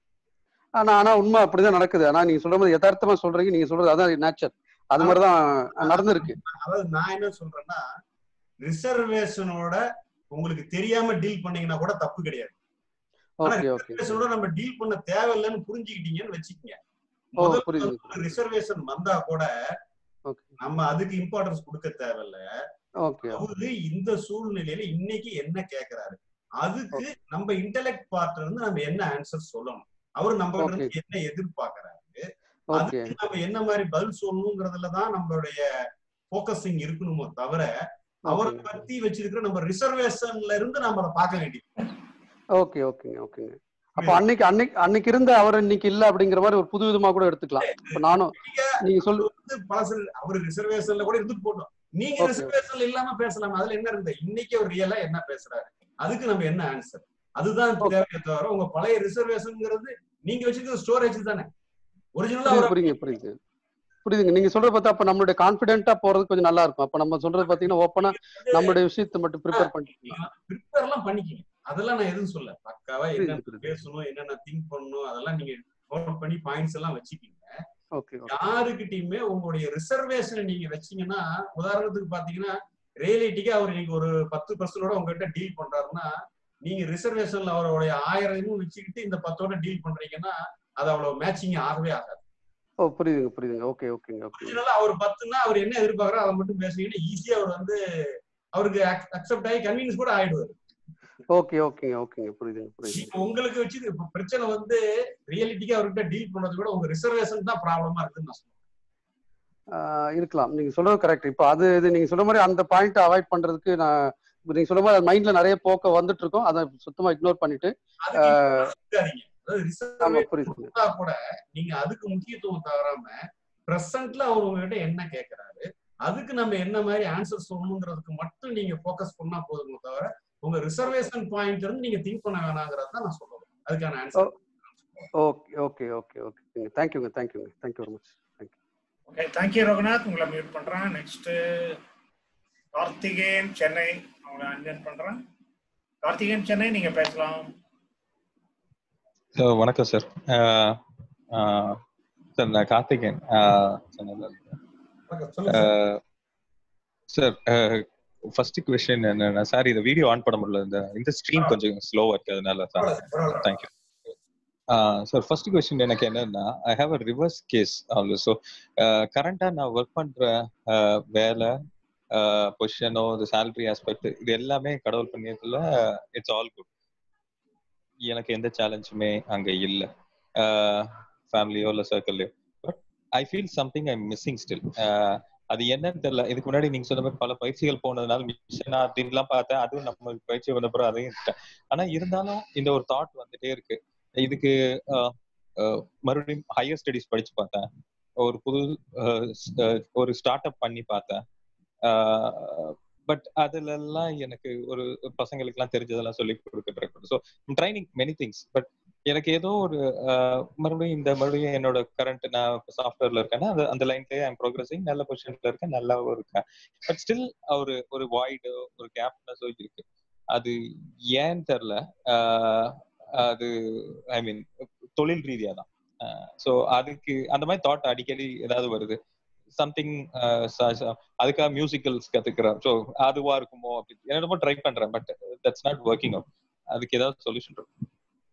ஆனா ஆனா உண்மை அப்படிதான் நடக்குது ஆனா நீங்க சொல்ற மாதிரி யதார்த்தமா சொல்றீங்க நீங்க சொல்றது அதான் நேச்சர் அது மாதிரிதான் நடந்திருக்கு அதாவது நான் என்ன சொல்றேன்னா ரிசர்வேஷனோட உங்களுக்கு தெரியாம டீல் பண்ணீங்கன்னா கூட தப்பு கிடையாது ஆனா ஓகே ஓகே ரிசர்வேஷனோட நம்ம டீல் பண்ண தேவையில்லைன்னு புரிஞ்சுக்கிட்டீங்கன்னு வச்சுக்கோங்க ஓ முதல்ல புரியுது ரிசர்வேஷன் வந்தா கூட ஓகே நம்ம அதுக்கு இம்பார்ட்டன்ஸ் கொடுக்க தேவையில்ல ஓகே அவரு இந்த சூழ்நிலையில இன்னைக்கு என்ன கேக்குறாரு அதுக்கு நம்ம இன்டெலெக்ட் பார்ட்ல இருந்து நம்ம என்ன ஆன்சர் சொல்லணும் அவரு நம்ம கிட்ட இருந்து என்ன எதிர்பார்க்கறாரு ஓகே அதுக்கு நம்ம என்ன மாதிரி பதில் சொல்லணுங்கிறதுல தான் நம்மளுடைய போக்கஸிங் இருக்கணுமோ தவிர அவரை பத்தி வச்சிருக்கிற நம்ம ரிசர்வேஷன்ல இருந்து நம்ம அதை பார்க்க வேண்டியது ஓகே ஓகேங்க ஓகேங்க அப்ப அன்னைக்கு அன்னைக்கு அன்னைக்கு இருந்த அவர் இன்னைக்கு இல்ல அப்படிங்கிற மாதிரி ஒரு புது விதமா கூட எடுத்துக்கலாம் இப்ப நானும் நீங்க சொல்லு வந்து பழசு அவரு ரிசர்வேஷன்ல கூட இருந்துட்டு போட்டோம் நீங்க Okay. ரிசர்வேஷன்ல இல்லாம பேசலாம் அதுல என்ன இருந்த இன்னைக்கு அவர் ரியலா என்ன பேசுறாரு அதுக்கு நம்ம என்ன ஆன்சர் அதுதான் தேவையே தவிர உங்க பழைய ரிசர்வேஷன்ங்கிறது நீங்க வச்சிருக்கிற ஸ்டோரேஜ் தானே ஒரிஜினலா புரியுது புரியுங்க புரியுது புரியுதுங்க நீங்க சொல்றது பார்த்தா அப்ப நம்மளுடைய கான்பிடென்ட்டா போறது கொஞ்சம் நல்லா இருக்கும் அப்ப நம்ம சொல்றது பாத்தீங்கன்னா ஓப்பனா நம்மளுடைய விஷயத்தை மட்டும் ப்ரிப்பேர் பண்ணிக்கலாம் ப்ரிப்பேர் எல்லாம் பண்ணிக்கிங்க அதெல்லாம் நான் எதுவும் சொல்ல பக்காவா புரியுது, என்ன பேசணும் என்னென்ன திங்க் பண்ணணும் அதெல்லாம் நீங்க நோட் பண்ணி பாயிண்ட்ஸ் எல்லாம் வச்சுக்கிங்க ஓகே யாருக்கிட்டயுமே உங்களுடைய ரிசர்வேஷனை நீங்க வச்சீங்கன்னா உதாரணத்துக்கு பாத்தீங்கன்னா ரியலிட்டிக்கு அவர் இன்னைக்கு ஒரு பத்து பர்சன்டோட உங்ககிட்ட டீல் பண்றாருன்னா நீங்க ரிசர்வேஷன்ல அவருடைய ஆயிரம் வச்சுக்கிட்டு இந்த பத்தோட டீல் பண்றீங்கன்னா அது அவ்வளவு மேட்சிங் ஆகவே ஆகாது ஓ புரியுதுங்க புரியுதுங்க ஓகே ஓகேங்க ஓகே அதனால அவர் பத்துன்னா அவர் என்ன எதிர்பார்க்கறோ அதை மட்டும் பேசுனீங்கன்னா ஈஸியா அவர் வந்து அவருக்கு அக்செப்ட் ஆகி கன்வீன்ஸ் கூட ஆயிடுவாரு ஓகே ஓகேங்க ஓகேங்க புரியுதுங்க புரியுது இப்ப உங்களுக்கு வச்சு இப்ப பிரச்சனை வந்து ரியாலிட்டிக்கு அவர்கிட்ட டீல் பண்ணதை விட உங்க ரிசர்வேஷன் தான் ப்ராப்ளமா இருக்குன்னு நான் சொல்றேன் ஆஹ் இருக்கலாம் நீங்க சொல்றது கரெக்ட் இப்போ அது இது நீங்க சொல்ற மாதிரி அந்த பாயிண்ட் அவாய்ட் பண்றதுக்கு நான் இப்ப நீங்க சொல்ற மாதிரி மைண்ட்ல நிறைய போக்க வந்துட்டு இருக்கோம் அதை சுத்தமா இக்னோர் பண்ணிட்டு ஆஹ் இருக்காதீங்க அதாவது ஆமா ரிசர்வேஷன் புரியுது கொடுத்தா கூட நீங்க அதுக்கு முக்கியத்துவம் தவறாம பிரசன்ட்ல அவர் உங்ககிட்ட என்ன கேக்குறாரு அதுக்கு நம்ம என்ன மாதிரி ஆன்சர் சொல்லணுங்கிறதுக்கு மட்டும் நீங்க ஃபோக்கஸ் பண்ணா போதுமே தவிர உங்க ரிசர்வேஷன் பாயிண்ட்ல இருந்து நீங்க திங்க் பண்ண வேணாங்கிறது தான் நான் சொல்லுவேன் அதுக்கான answer okay okay okay okay தேங்க்யூங்க தேங்க்யூங்க thank you very much thank you okay thank you Raghunath உங்களை மியூட் பண்றேன் நெக்ஸ்ட் கார்த்திகேயன் சென்னை அவங்களை அன்மியூட் பண்றேன் கார்த்திகேயன் சென்னை நீங்க பேசலாம் சார் வணக்கம் சார் சார் நான் கார்த்திகேயன் சென்னையில் இருக்கேன் சார் ஃபர்ஸ்ட் கொஸ்டின் என்னன்னா சார் இந்த வீடியோ ஆன் பண்ண முடியல இந்த இந்த ஸ்ட்ரீம் கொஞ்சம் ஸ்லோவா இருக்கு அதனால sir thank you sir first question எனக்கு என்னன்னா I have a reverse case also so கரண்டா நான் ஒர்க் பண்ற uh, வேலை பொசிஷனோ இந்த சேலரி ஆஸ்பெக்ட் இது எல்லாமே கடவுள் பண்ணியதுல இட்ஸ் ஆல் குட் எனக்கு எந்த சேலஞ்சுமே அங்க இல்லை ஃபேமிலியோ இல்லை சர்க்கிள்லையோ but I feel something I missing still அது என்னன்னு தெரியல இதுக்கு முன்னாடி நீங்க சொன்ன மாதிரி பல பயிற்சிகள் போனதுனால மிஷனா அப்படின்லாம் பார்த்தேன் அதுவும் நம்ம பயிற்சி வந்த பிறகு அதையும் விட்டேன் ஆனா இருந்தாலும் இந்த ஒரு தாட் வந்துட்டே இருக்கு இதுக்கு அஹ், அஹ், மறுபடியும் ஹையர் ஸ்டடிஸ் படிச்சு பார்த்தேன் ஒரு புது அஹ், ஸ்- அஹ், ஒரு ஸ்டார்ட் அப் பண்ணி பார்த்தேன் பட் அதுல எல்லாம் எனக்கு ஒரு பசங்களுக்கு எல்லாம் தெரிஞ்சதெல்லாம் சொல்லி கொடுக்க so training many things but எனக்கு ஏதோ ஒரு அஹ், மறுபடியும் இந்த மறுபடியும் என்னோட கரண்ட் நான் சாஃப்ட்வேர்ல இருக்கேன்னா அது அந்த லைன்லயே ஐம் ப்ரோக்ரஸிங் நல்ல பொசிஷன்ல இருக்கேன் நல்லாவும் இருக்கேன் பட் ஸ்டில் ஒரு ஒரு வாய்டு ஒரு கேப்னஸோ இருக்கு அது ஏன்னு தெரில அது ஐ மீன் தொழில் ரீதியா தான் ஸோ அதுக்கு அந்த மாதிரி தாட் அடிக்கடி ஏதாவது வருது சம்திங் அதுக்காக மியூசிக்கல்ஸ் கத்துக்கிறேன் ஸோ அதுவா இருக்குமோ அப்படி என்னமோ ட்ரை பண்றேன் but that's not working out அதுக்கு ஏதாவது சொல்யூஷன் இருக்கும்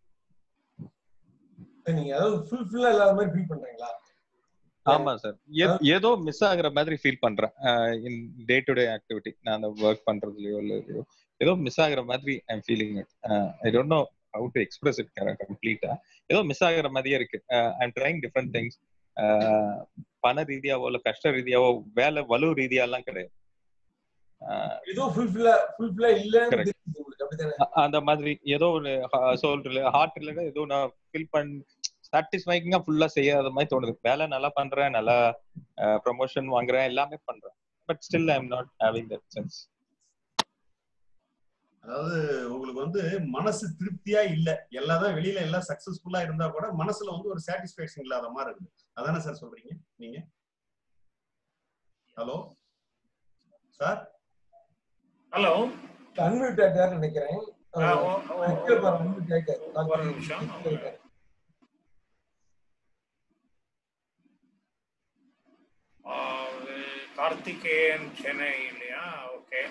நீங்க அதாவது ஃபுல்ஃபில்லா இல்லாத மாதிரி ஃபீல் பண்றீங்களா ஆமா சார் ஏதோ மிஸ் ஆகுற மாதிரி ஃபீல் பண்றேன் இன் டே டு டே ஆக்டிவிட்டி நான் அந்த ஒர்க் பண்றதுலயோ இல்ல இதுலயோ ஏதோ மிஸ் ஆகுற மாதிரி I am feeling it I don't know how to express it கம்ப்ளீட்டா ஏதோ மிஸ் ஆகுற மாதிரியே இருக்கு I am trying different things பண ரீதியாவோ இல்ல கஷ்ட ரீதியாவோ வேலை வலு ரீதியாலாம் கிடையாது ஏதோ ஃபுல்ஃபில்லா ஃபுல்ஃபில்லா இல்லன்னு Correct. தெரியுது உங்களுக்கு அப்படிதானே அ- அந்த மாதிரி ஏதோ ஒரு சோல் ஹார்ட் ரிலேட்டட் ஏதோ நான் ஃபீல் பண் சாட்டிஸ்ஃபைங்கா ஃபுல்லா செய்யாத மாதிரி தோணுது வேலை நல்லா பண்றேன் நல்லா ப்ரமோஷன் வாங்குறேன் எல்லாமே பண்றேன் but still I am not having that sense அதாவது உங்களுக்கு வந்து மனசு திருப்தியா இல்ல எல்லாதான் வெளியில எல்லாம் சக்சஸ்ஃபுல்லா இருந்தா கூட மனசுல வந்து ஒரு சாட்டிஸ்பேக்ஷன் இல்லாத மாதிரி இருக்குது அதானே சார் சொல்றீங்க நீங்க ஹலோ சார் ஹலோ அன்மியூட் ஆயிட்டாரு நினைக்கிறேன் அன்மியூட் ஆயிட்டாரு ஒரு நிமிஷம் கார்த்திகேயன் சென்னை இல்லையா ஓகே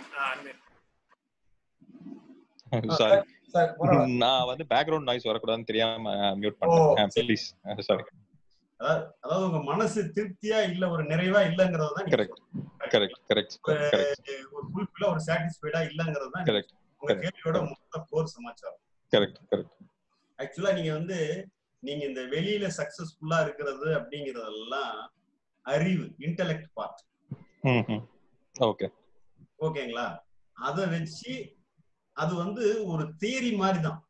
சாரி நான் வந்து பேக்ரவுண்ட் நாய்ஸ் வரக்கூடாதுன்னு தெரியாம மியூட் பண்ணேன் ப்ளீஸ் சாரி அதாவது அதாவது உங்க மனசு திருப்தியா இல்ல ஒரு நிறைவா இல்லங்கிறது தான் கரெக்ட் கரெக்ட் கரெக்ட் கரெக்ட் ஒரு ஃபுல்ஃபில்லா ஒரு சாட்டிஸ்ஃபைடா இல்லங்கிறது தான் கரெக்ட் உங்க கேள்வியோட மொத்த கோர் சமாச்சாரம் கரெக்ட் கரெக்ட் ஆக்சுவலா நீங்க வந்து நீங்க இந்த வெளியில சக்சஸ்ஃபுல்லா இருக்கிறது அப்படிங்கறதெல்லாம் அறிவு இன்டெலெக்ட் பார்ட் ஓகே ஓகேங்களா அத வச்சு அது வந்து ஒரு தியரி மாதிரி தான்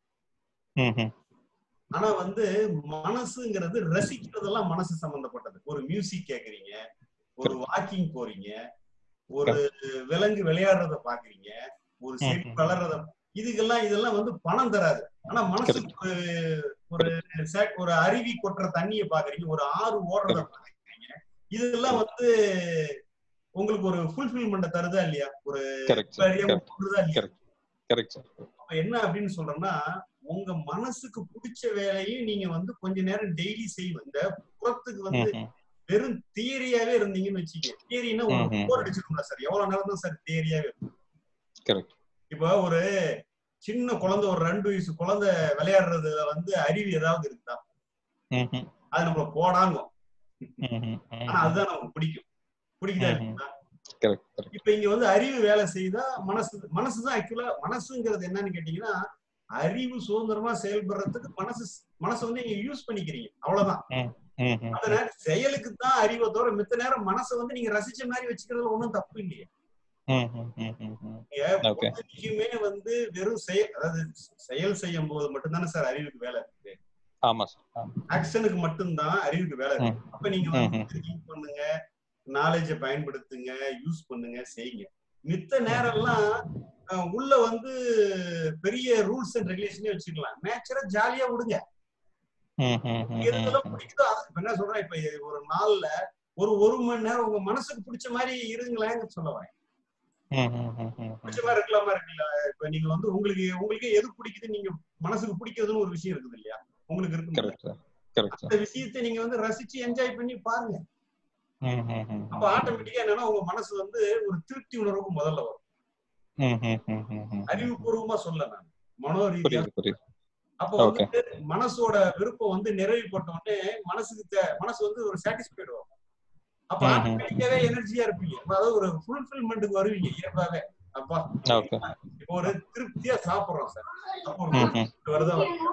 ஆனா வந்து மனசுங்கிறது ரசிக்கிறதெல்லாம் மனசு சம்பந்தப்பட்டது ஒரு மியூசிக் கேக்குறீங்க ஒரு வாக்கிங் போறீங்க ஒரு விலங்கு விளையாடுறத பாக்குறீங்க ஒரு செடி வளர்றத இதுக்கெல்லாம் இதெல்லாம் வந்து பணம் தராது ஆனா மனசுக்கு ஒரு ஒரு அருவி கொட்டுற தண்ணிய பாக்குறீங்க ஒரு ஆறு ஓடுறத பாக்குறீங்க இதெல்லாம் வந்து உங்களுக்கு ஒரு ஃபுல்ஃபில்மெண்ட் தருதா இல்லையா ஒரு கொடுதா இல்லையா என்ன அப்படின்னு சொல்றோம்னா உங்க மனசுக்கு பிடிச்ச வேலையும் நீங்க வந்து கொஞ்ச நேரம் டெய்லி செய்வோம் இந்த புறத்துக்கு வந்து வெறும் தியரியாவே இருந்தீங்கன்னு வச்சுக்க தியரினா ஒரு போர் அடிச்சிருக்கோம்ல சார் எவ்வளவு நேரம் தான் சார் தியரியாவே இருக்கும் இப்ப ஒரு சின்ன குழந்தை ஒரு ரெண்டு வயசு குழந்தை விளையாடுறதுல வந்து அறிவு ஏதாவது இருக்குதா அது நம்மள போடாங்கும் ஆனா அதுதான் நமக்கு பிடிக்கும் பிடிக்குதா இருக்குதா இப்ப இங்க வந்து அறிவு வேலை செய்தா மனசு மனசுதான் ஆக்சுவலா மனசுங்கிறது என்னன்னு கேட்டீங்கன்னா அறிவு சுதந்திரமா செயல்படுறதுக்கு மனசு மனசு வந்து நீங்க யூஸ் பண்ணிக்கிறீங்க அவ்வளவுதான் அதனால செயலுக்கு தான் அறிவை தவிர மித்த நேரம் மனசை வந்து நீங்க ரசிச்ச மாதிரி வச்சுக்கிறதுல ஒண்ணும் தப்பு இல்லையே பொழுதுக்குமே வந்து வெறும் செயல் அதாவது செயல் செய்யும் போது மட்டும்தானே சார் அறிவுக்கு வேலை இருக்கு ஆமா ஆக்ஷனுக்கு மட்டும்தான் அறிவுக்கு வேலை இருக்கு அப்ப நீங்க வந்து திங்க் பண்ணுங்க நாலேஜ பயன்படுத்துங்க யூஸ் பண்ணுங்க செய்யுங்க மித்த நேரம்லாம் உள்ள வந்து பெரிய ரூல்ஸ் அண்ட் ரெகுலேஷனே வச்சுக்கலாம் நேச்சரா ஜாலியா விடுங்க எதுலாம் பிடிக்குதோ என்ன சொல்றேன் இப்ப ஒரு நாள்ல ஒரு ஒரு மணி நேரம் உங்க மனசுக்கு பிடிச்ச மாதிரி இருங்களேன்னு சொல்ல வரேன் பிடிச்ச மாதிரி இருக்கலாமா இருக்குல்ல இப்ப நீங்க வந்து உங்களுக்கு உங்களுக்கு எது பிடிக்குது நீங்க மனசுக்கு பிடிக்கிறதுன்னு ஒரு விஷயம் இருக்குது இல்லையா உங்களுக்கு இருக்கு அந்த விஷயத்தை நீங்க வந்து ரசிச்சு என்ஜாய் பண்ணி பாருங்க அப்ப ஆட்டோமேட்டிக்கா என்னன்னா உங்க மனசு வந்து ஒரு திருப்தி உணர்வுக்கு முதல்ல வரும் அறிவுபூர்வமா சொல்ல நான் மனோ ரீதியா அப்ப வந்து மனசோட விருப்பம் வந்து நிறைவுபட்ட உடனே மனசுக்கு மனசு வந்து ஒரு சாட்டிஸ்பைடு வரும் அப்ப ஆட்டோமேட்டிக்காவே எனர்ஜியா இருப்பீங்க அதாவது ஒரு ஃபுல்ஃபில்மெண்ட்டுக்கு வருவீங்க இயல்பாவே அப்பா இப்போ ஒரு திருப்தியா சாப்பிடுறோம் சார் அப்போ ஒரு வருதா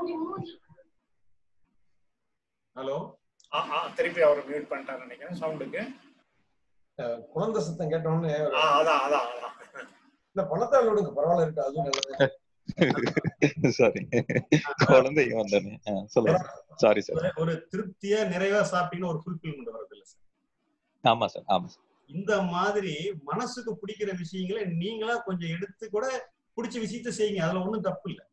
ஹலோ திருப்பி அவர் மியூட் பண்ணிட்டாரு நினைக்கிறேன் சவுண்டுக்கு குழந்தை சத்தம் கேட்டோடனே அதான் அதான் அதான் இந்த பணத்தை விடுங்க பரவாயில்ல இருக்கு அதுவும் நல்லது சாரி குழந்தைங்க வந்தானே சொல்லுங்க சாரி சார் ஒரு திருப்தியா நிறைவா சாப்பிட்டீங்கன்னா ஒரு ஃபுல்ஃபில்மெண்ட் வருது இல்ல சார் ஆமா சார் ஆமா சார் இந்த மாதிரி மனசுக்கு பிடிக்கிற விஷயங்களை நீங்களா கொஞ்சம் எடுத்து கூட பிடிச்ச விஷயத்த செய்யுங்க அதுல ஒண்ணும் தப்பு இல்ல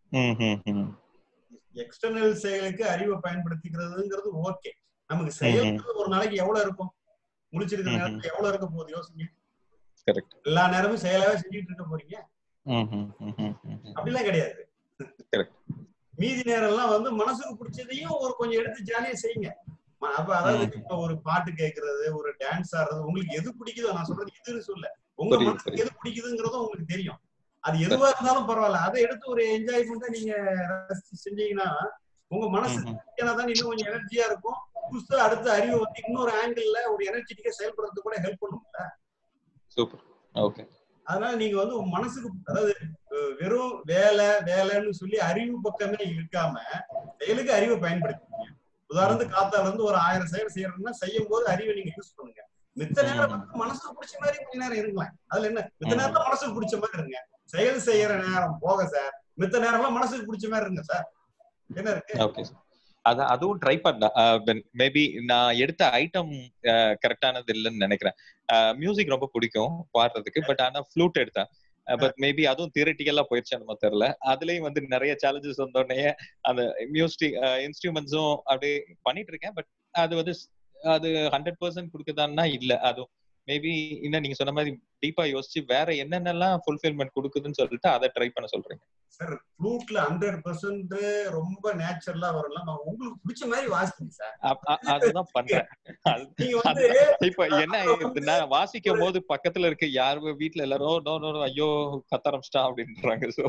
எக்ஸ்டர்னல் செயலுக்கு அறிவை பயன்படுத்திக்கிறதுங்கிறது ஓகே நமக்கு செயல் ஒரு நாளைக்கு எவ்வளவு இருக்கும் முடிச்சிருக்கிற நேரத்துல எவ்வளவு இருக்க போகுது யோசிங்க எல்லா நேரமும் செயலாவே செஞ்சுட்டு இருக்க போறீங்க அப்படிலாம் கிடையாது மீதி நேரம் எல்லாம் வந்து மனசுக்கு பிடிச்சதையும் ஒரு கொஞ்சம் எடுத்து ஜாலியா செய்யுங்க அப்ப அதாவது இப்ப ஒரு பாட்டு கேட்கறது ஒரு டான்ஸ் ஆடுறது உங்களுக்கு எது பிடிக்குதோ நான் சொல்றது இதுன்னு சொல்ல உங்க மனசுக்கு எது பிடிக்குதுங்கிறதும் உங்களுக்கு தெரியும் அது எதுவா இருந்தாலும் பரவாயில்ல அதை எடுத்து ஒரு என்ஜாய்மெண்டா நீங்க ரசிச்சு செஞ்சீங்கன்னா உங்க மனசு தான் இன்னும் கொஞ்சம் எனர்ஜியா இருக்கும் புதுசா அடுத்த அறிவு வந்து இன்னொரு ஆங்கிள் ஒரு எனர்ஜெட்டிக்கா செயல்படுறதுக்கு கூட ஹெல்ப் பண்ணும்ல சூப்பர் ஓகே அதனால நீங்க வந்து உங்க மனசுக்கு அதாவது வெறும் வேலை வேலைன்னு சொல்லி அறிவு பக்கமே இருக்காம செயலுக்கு அறிவை பயன்படுத்திங்க உதாரணத்துக்கு காத்தால இருந்து ஒரு ஆயிரம் செயல் செய்யறதுன்னா செய்யும் போது அறிவை நீங்க யூஸ் பண்ணுங்க மித்த நேரம் வந்து மனசுக்கு பிடிச்ச மாதிரி கொஞ்ச நேரம் இருக்கலாம் அதுல என்ன மித்த நேரம் மனசுக்கு பிடிச்ச மாதிரி இருங்க செயல் செய்யற நேரம் போக சார் மித்த நேரம்லாம் மனசுக்கு பிடிச்ச மாதிரி இருங்க சார் என்ன இருக்கு ஓகே அதான் அதுவும் ட்ரை பண்ண மேபி நான் எடுத்த ஐட்டம் கரெக்டானது இல்லைன்னு நினைக்கிறேன் மியூசிக் ரொம்ப பிடிக்கும் பாடுறதுக்கு பட் ஆனா ஃப்ளூட் எடுத்தேன் பட் மேபி அதுவும் தியரட்டிக்கலா போயிடுச்சு நம்ம தெரியல அதுலயும் வந்து நிறைய சேலஞ்சஸ் வந்தோடனே அந்த மியூசிக் இன்ஸ்ட்ருமெண்ட்ஸும் அப்படியே பண்ணிட்டு இருக்கேன் பட் அது வந்து அது ஹண்ட்ரட் பர்சன்ட் கொடுக்குதான்னா இல்ல அதுவும் மேபி இன்னும் நீங்க சொன்ன மாதிரி டீப்பா யோசிச்சு வேற என்னென்னலாம் ஃபுல்ஃபில்மெண்ட் கொடுக்குதுன்னு சொல்லிட்டு அதை ட்ரை பண்ண சொல்றீங்க சார் ஃப்ளூட்ல ஹண்ட்ரட் பர்சன்ட் ரொம்ப நேச்சுரலா வரலாம் உங்களுக்கு பிடிச்ச மாதிரி வாசிக்கணும் சார் அப்- அ- அதுதான் பண்றேன் அது- நீங்க வந்து அதுதான் இப்ப என்ன ஆயிருதுன்னா வாசிக்கும் போது பக்கத்துல இருக்க யாரு வீட்ல எல்லாரும் நோ நோ நோ, ஐயோ கத்த ஆரம்பிச்சிட்டா அப்படின்றாங்க சோ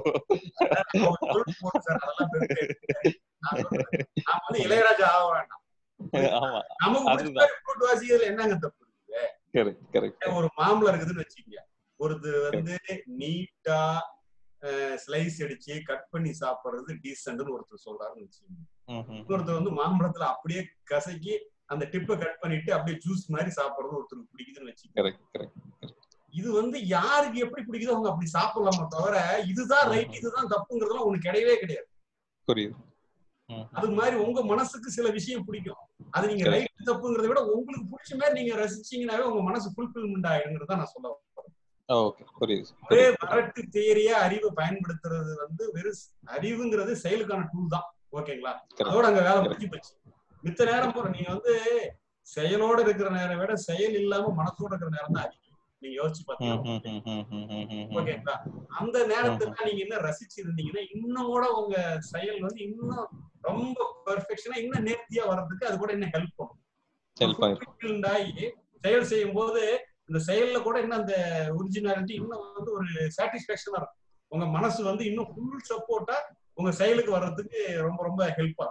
சார் அதெல்லாம் பெருசு. நான் சொல்றேன். நாம வந்து இளையராஜா ஆக வேண்டாம் ஆமா நமக்கு பிடிச்ச அதுதான் மாதிரி ஃப்ளூட் வாசிக்கிறதுல என்னங்க தப்பு இருக்குது கரெக்ட் கரெக்ட் ஒரு மாம்பழம் இருக்குதுன்னு வச்சுக்கங்க ஒருது வந்து நீட்டா ஸ்லைஸ் அடிச்சு கட் பண்ணி சாப்பிடுறது டீசென்ட்னு ஒருத்தர் சொல்றாருன்னு வச்சுக்கோங்க இன்னொருத்தர் வந்து மாம்பழத்துல அப்படியே கசக்கி அந்த டிப்பை கட் பண்ணிட்டு அப்படியே ஜூஸ் மாதிரி சாப்பிடுறது ஒருத்தருக்கு பிடிக்குதுன்னு வச்சுக்கோங்க கரெக்ட் கரெக்ட் இது வந்து யாருக்கு எப்படி பிடிக்குதோ அவங்க அப்படி சாப்பிடலாமா தவிர இதுதான் ரைட் இதுதான் தப்புங்கிறதுலாம் ஒண்ணு கிடையவே கிடையாது புரியுது ம், அது மாதிரி உங்க மனசுக்கு சில விஷயம் பிடிக்கும் அது நீங்க Correct. ரைட் தப்புங்கிறத விட உங்களுக்கு பிடிச்ச மாதிரி நீங்க ரசிச்சீங்கன்னாவே உங்க மனசு ஃபுல்ஃபில்மெண்ட் ஆயிடுங்கிறத நான் சொல்ல வரேன். ஓகே புரியுது ஒரே புரியுது வரட்டு தேரியா அறிவை பயன்படுத்துறது வந்து வெறும் அறிவுங்கிறது செயலுக்கான டூல் தான் ஓகேங்களா அதோட அங்க வேலை முடிஞ்சு போச்சு மித்த நேரம் போற நீங்க வந்து செயலோட இருக்கிற நேரம் விட செயல் இல்லாம மனசோட இருக்கிற நேரம் தான் அதிகம் நீங்க யோசிச்சு ம், பாத்தீங்கன்னா ம், ம், ம், ம், ம், ம், ம். ஓகேங்களா அந்த நேரத்துல நீங்க என்ன ரசிச்சு இருந்தீங்கன்னா இன்னும் கூட உங்க செயல் வந்து இன்னும் ரொம்ப பெர்ஃபெக்ஷனா இன்னும் நேர்த்தியா வர்றதுக்கு அது கூட இன்னும் ஹெல்ப் பண்ணும் ஹெல்ப் ஆயிரும் fulfilled ஆகி செயல் செய்யும் போது இந்த செயல்ல கூட இன்னும் அந்த ஒரிஜினாலிட்டி இன்னும் வந்து ஒரு சாட்டிஸ்பேக்ஷனா இருக்கும் உங்க மனசு வந்து இன்னும் ஃபுல் சப்போர்ட்டா உங்க செயலுக்கு வர்றதுக்கு ரொம்ப ரொம்ப ஹெல்ப்பா